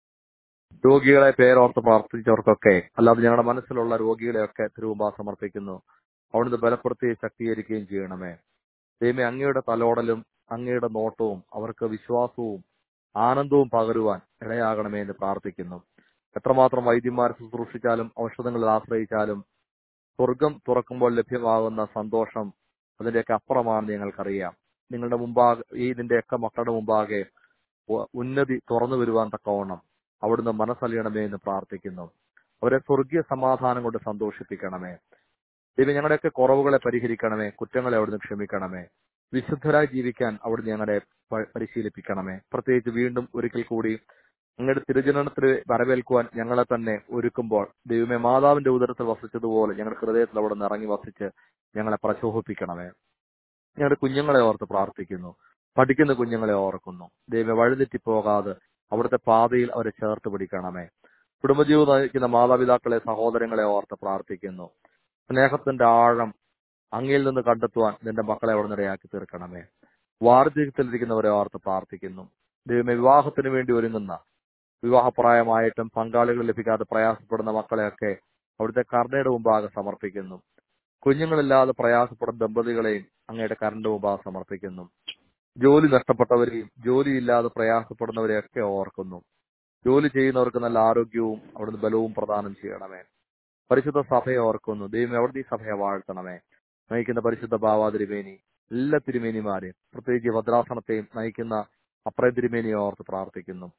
B: രോഗികളെ പേരോർത്ത് പ്രാർത്ഥിച്ചവർക്കൊക്കെ അല്ലാതെ ഞങ്ങളുടെ മനസ്സിലുള്ള രോഗികളെയൊക്കെ തിരുവുമ്പ സമർപ്പിക്കുന്നു അവിടുന്ന് ബലപ്പെടുത്തുകയും ശക്തീകരിക്കുകയും ചെയ്യണമേ ദൈവമേ അങ്ങയുടെ തലോടലും അങ്ങയുടെ നോട്ടവും അവർക്ക് വിശ്വാസവും ആനന്ദവും പകരുവാൻ ഇടയാകണമേ എന്ന് പ്രാർത്ഥിക്കുന്നു എത്രമാത്രം വൈദ്യന്മാരെ ശുശ്രൂഷിച്ചാലും ഔഷധങ്ങളിൽ ആശ്രയിച്ചാലും സ്വർഗം തുറക്കുമ്പോൾ ലഭ്യമാകുന്ന സന്തോഷം അതിന്റെയൊക്കെ അപ്പുറമാണെന്ന് ഞങ്ങൾക്കറിയാം നിങ്ങളുടെ മുമ്പാകെ ഈ ഇതിന്റെയൊക്കെ മക്കളുടെ മുമ്പാകെ ഉ- ഉന്നതി തുറന്നു വരുവാൻ തക്കവണ്ണം അവിടുന്ന് മനസ്സലിയണമേ എന്ന് പ്രാർത്ഥിക്കുന്നു അവരെ സ്വർഗീയ സമാധാനം കൊണ്ട് സന്തോഷിപ്പിക്കണമേ ദൈവം ഞങ്ങളുടെയൊക്കെ കുറവുകളെ പരിഹരിക്കണമേ കുറ്റങ്ങളെ അവിടുന്ന് ക്ഷമിക്കണമേ വിശുദ്ധരായി ജീവിക്കാൻ അവിടുന്ന് ഞങ്ങളെ പ- പരിശീലിപ്പിക്കണമേ പ്രത്യേകിച്ച് വീണ്ടും ഒരിക്കൽ കൂടി അങ്ങയുടെ തിരുജനനത്തിൽ വരവേൽക്കുവാൻ ഞങ്ങളെ തന്നെ ഒരുക്കുമ്പോൾ ദൈവമേ മാതാവിന്റെ ഉദരത്തിൽ വസിച്ചതുപോലെ ഞങ്ങളുടെ ഹൃദയത്തിൽ അവിടെ നിന്ന് ഇറങ്ങി വസിച്ച് ഞങ്ങളെ പ്രശോഭിപ്പിക്കണമേ ഞങ്ങളുടെ കുഞ്ഞുങ്ങളെ ഓർത്ത് പ്രാർത്ഥിക്കുന്നു പഠിക്കുന്ന കുഞ്ഞുങ്ങളെ ഓർക്കുന്നു ദൈവം വഴിതെറ്റി പോകാതെ അവിടുത്തെ പാതയിൽ അവരെ ചേർത്ത് പിടിക്കണമേ കുടുംബജീവിതം നയിക്കുന്ന മാതാപിതാക്കളെ സഹോദരങ്ങളെ ഓർത്ത് പ്രാർത്ഥിക്കുന്നു സ്നേഹത്തിന്റെ ആഴം അങ്ങയിൽ നിന്ന് കണ്ടെത്തുവാൻ നിന്റെ മക്കളെ അവിടെ നിറയാക്കി തീർക്കണമേ വാർദ്ധക്യത്തിലിരിക്കുന്നവരെ ഓർത്ത് പ്രാർത്ഥിക്കുന്നു ദൈവമേ വിവാഹത്തിന് വേണ്ടി ഒരുങ്ങുന്ന വിവാഹപ്രായമായിട്ടും പങ്കാളികൾ ലഭിക്കാതെ പ്രയാസപ്പെടുന്ന മക്കളെയൊക്കെ അവിടുത്തെ കരുണയുടെ മുമ്പാകെ സമർപ്പിക്കുന്നു കുഞ്ഞുങ്ങളില്ലാതെ പ്രയാസപ്പെടുന്ന ദമ്പതികളെയും അങ്ങയുടെ കരണ്ട് മുമ്പാകെ സമർപ്പിക്കുന്നു ജോലി നഷ്ടപ്പെട്ടവരെയും ജോലിയില്ലാതെ പ്രയാസപ്പെടുന്നവരെയൊക്കെ ഓർക്കുന്നു ജോലി ചെയ്യുന്നവർക്ക് നല്ല ആരോഗ്യവും അവിടുന്ന് ബലവും പ്രദാനം ചെയ്യണമേ പരിശുദ്ധ സഭയെ ഓർക്കുന്നു ദൈവം അവിടുത്തെ ഈ സഭയെ വാഴ്ത്തണമേ നയിക്കുന്ന പരിശുദ്ധ ബാവാ തിരുമേനി എല്ലാ തിരുമേനിമാരെയും പ്രത്യേകിച്ച് ഭദ്രാസനത്തെയും നയിക്കുന്ന അപ്രയ തിരുമേനിയെ ഓർത്ത് പ്രാർത്ഥിക്കുന്നു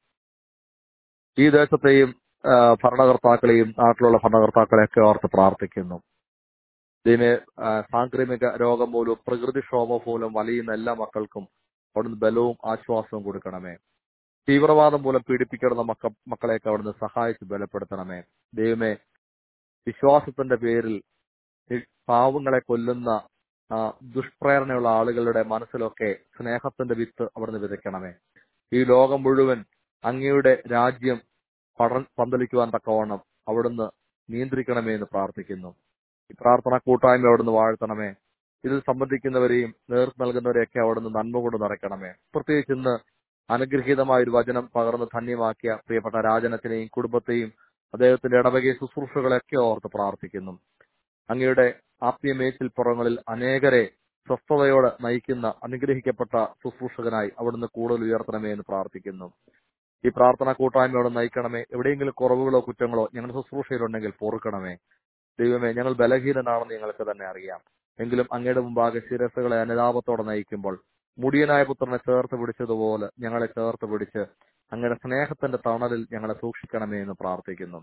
B: ഈ ദേശത്തെയും ആ, ഭരണകർത്താക്കളെയും നാട്ടിലുള്ള ഭരണകർത്താക്കളെയൊക്കെ ഓർത്ത് പ്രാർത്ഥിക്കുന്നു ദൈവമേ ആ, സാംക്രമിക രോഗം മൂലവും പ്രകൃതിക്ഷോഭം മൂലം വലയുന്ന എല്ലാ മക്കൾക്കും അവിടുന്ന് ബലവും ആശ്വാസവും കൊടുക്കണമേ തീവ്രവാദം മൂലം പീഡിപ്പിക്കുന്ന മക്ക മക്കളെയൊക്കെ അവിടുന്ന് സഹായിച്ച് ബലപ്പെടുത്തണമേ ദൈവമേ വിശ്വാസത്തിന്റെ പേരിൽ ഈ പാവങ്ങളെ കൊല്ലുന്ന ആ, ദുഷ്പ്രേരണയുള്ള ആളുകളുടെ മനസ്സിലൊക്കെ സ്നേഹത്തിന്റെ വിത്ത് അവിടുന്ന് വിതയ്ക്കണമേ ഈ ലോകം മുഴുവൻ അങ്ങയുടെ രാജ്യം പടർ പന്തലിക്കുവാൻ തക്കവണ്ണം അവിടുന്ന് നിയന്ത്രിക്കണമേ എന്ന് പ്രാർത്ഥിക്കുന്നു ഈ പ്രാർത്ഥന കൂട്ടായ്മ അവിടുന്ന് വാഴ്ത്തണമേ ഇതിൽ സംബന്ധിക്കുന്നവരെയും നേതൃത്വം നൽകുന്നവരെയൊക്കെ അവിടുന്ന് നന്മ കൊണ്ട് നിറയ്ക്കണമേ പ്രത്യേകിച്ച് ഇന്ന് അനുഗ്രഹീതമായ ഒരു വചനം പകർന്ന് ധന്യമാക്കിയ പ്രിയപ്പെട്ട രാജനത്തിനെയും കുടുംബത്തെയും അദ്ദേഹത്തിന്റെ ഇടവകയെ ശുശ്രൂഷകളൊക്കെ ഓർത്ത് പ്രാർത്ഥിക്കുന്നു അങ്ങയുടെ ആത്മീയ മേച്ചിൽപ്പുറങ്ങളിൽ അനേകരെ സ്വസ്ഥതയോടെ നയിക്കുന്ന അനുഗ്രഹിക്കപ്പെട്ട ശുശ്രൂഷകനായി അവിടുന്ന് കൂടുതൽ ഉയർത്തണമേ എന്ന് പ്രാർത്ഥിക്കുന്നു ഈ പ്രാർത്ഥന കൂട്ടായ്മയോടെ നയിക്കണമേ എവിടെയെങ്കിലും കുറവുകളോ കുറ്റങ്ങളോ ഞങ്ങളുടെ ശുശ്രൂഷയിലുണ്ടെങ്കിൽ പൊറുക്കണമേ ദൈവമേ ഞങ്ങൾ ബലഹീനനാണെന്ന് ഞങ്ങൾക്ക് തന്നെ അറിയാം എങ്കിലും അങ്ങയുടെ മുമ്പാകെ ശിരസുകളെ അനുതാപത്തോടെ നയിക്കുമ്പോൾ മുടിയനായ പുത്രനെ ചേർത്ത് പിടിച്ചതുപോലെ ഞങ്ങളെ ചേർത്ത് പിടിച്ച് അങ്ങയുടെ സ്നേഹത്തിന്റെ തണലിൽ ഞങ്ങളെ സൂക്ഷിക്കണമേ എന്ന് പ്രാർത്ഥിക്കുന്നു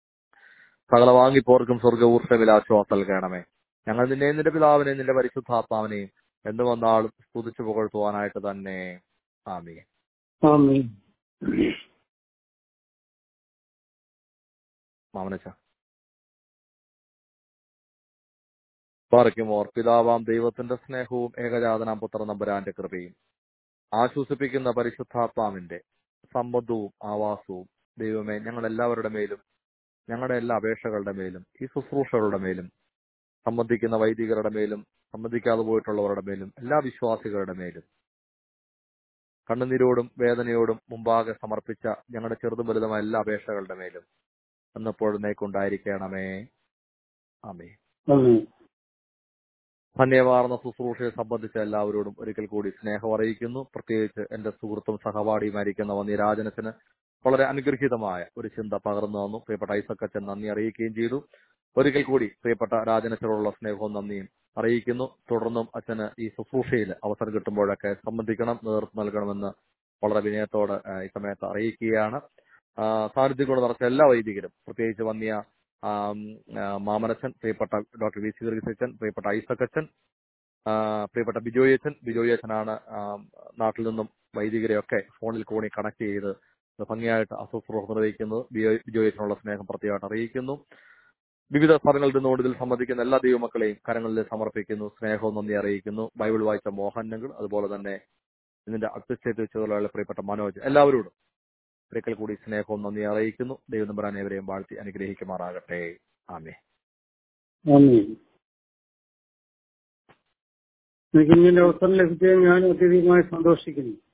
B: സകല വാങ്ങിപ്പോർക്കും സ്വർഗ ആശ്വാസം നൽകണമേ ഞങ്ങൾ നിന്നെ നിന്റെ പിതാവിനെ നിന്റെ പരിശുദ്ധാത്മാവിനെയും എന്ത് വന്നാളും സ്തുതിച്ചു പുകഴ്ത്തുവാനായിട്ട് തന്നെ ആമീ
D: ആമേൻ
B: മാമനച്ച പാറയ്ക്കുമോർ പിതാവാം ദൈവത്തിന്റെ സ്നേഹവും ഏകജാതനാം പുത്ര നമ്പുരാന്റെ കൃപയും ആശ്വസിപ്പിക്കുന്ന പരിശുദ്ധാത്മാവിന്റെ സമ്മതവും ആവാസവും ദൈവമേ ഞങ്ങളെല്ലാവരുടെ മേലും ഞങ്ങളുടെ എല്ലാ അപേക്ഷകളുടെ മേലും ഈ ശുശ്രൂഷകളുടെ മേലും സംബന്ധിക്കുന്ന വൈദികരുടെ മേലും സംബന്ധിക്കാതെ പോയിട്ടുള്ളവരുടെ മേലും എല്ലാ വിശ്വാസികളുടെ മേലും കണ്ണുനീരോടും വേദനയോടും മുമ്പാകെ സമർപ്പിച്ച ഞങ്ങളുടെ ചെറുതും വലുതുമായ എല്ലാ അപേക്ഷകളുടെ മേലും എന്നപ്പോഴും നേക്കുണ്ടായിരിക്കണമേ ആമേ
D: ആമേൻ.
B: ധന്യമാർന്ന ശുശ്രൂഷയെ സംബന്ധിച്ച എല്ലാവരോടും ഒരിക്കൽ കൂടി സ്നേഹം അറിയിക്കുന്നു പ്രത്യേകിച്ച് എന്റെ സുഹൃത്തും സഹപാഠിയുമായിരിക്കുന്ന വന്യരാജനത്തിന് വളരെ അനുഗ്രഹീതമായ ഒരു ചിന്ത പകർന്നു തന്നു പ്രിയപ്പെട്ട ഐസക്കച്ചൻ നന്ദി അറിയിക്കുകയും ചെയ്തു ഒരിക്കൽ കൂടി പ്രിയപ്പെട്ട രാജനച്ചനോടുള്ള സ്നേഹവും നന്ദിയും അറിയിക്കുന്നു തുടർന്നും അച്ഛന് ഈ ശുശ്രൂഷയിൽ അവസരം കിട്ടുമ്പോഴൊക്കെ സംബന്ധിക്കണം നേതൃത്വം നൽകണമെന്ന് വളരെ വിനയത്തോടെ ആ, ഈ സമയത്ത് അറിയിക്കുകയാണ് ആ, സാന്നിധ്യം കൊണ്ട് നിറച്ച എല്ലാ വൈദികരും പ്രത്യേകിച്ച് വന്നിയ ആം, ആ, മാമനച്ചൻ പ്രിയപ്പെട്ട ഡോക്ടർ വി സി ഗീർഗിസച്ചൻ പ്രിയപ്പെട്ട ഐസക്കച്ചൻ ആ, പ്രിയപ്പെട്ട ബിജോയ് അച്ഛൻ ബിജോയ് അച്ഛനാണ് ആ, നാട്ടിൽ നിന്നും വൈദികരെയൊക്കെ ഫോണിൽ കൂടി കണക്ട് ചെയ്ത് ഇത് ഭംഗിയായിട്ട് അസ്വസ്ഥ നിർവഹിക്കുന്നത് ബിജോയ് ബിജോയ് അച്ഛനുള്ള സ്നേഹം പ്രത്യേകമായിട്ട് അറിയിക്കുന്നു വിവിധ സ്ഥലങ്ങളിൽ നിന്നുകൊണ്ട് ഇതിൽ സംബന്ധിക്കുന്ന എല്ലാ ദൈവമക്കളെയും കരങ്ങളിൽ സമർപ്പിക്കുന്നു സ്നേഹവും നന്ദി അറിയിക്കുന്നു ബൈബിൾ വായിച്ച മോഹനങ്ങൾ അതുപോലെ തന്നെ ഇതിന്റെ അധ്യക്ഷത്തിൽ വെച്ചുള്ള പ്രിയപ്പെട്ട മനോജ് എല്ലാവരോടും ഒരിക്കൽ കൂടി സ്നേഹവും നന്ദി അറിയിക്കുന്നു ദൈവം നമ്പരാൻ ഏവരെയും വാഴ്ത്തി അനുഗ്രഹിക്കുമാറാകട്ടെ ആമേ
D: ആമേൻ. എനിക്ക് ഇങ്ങനെ അവസരം ലഭിച്ചത് ഞാൻ അത്യധികമായി സന്തോഷിക്കുന്നു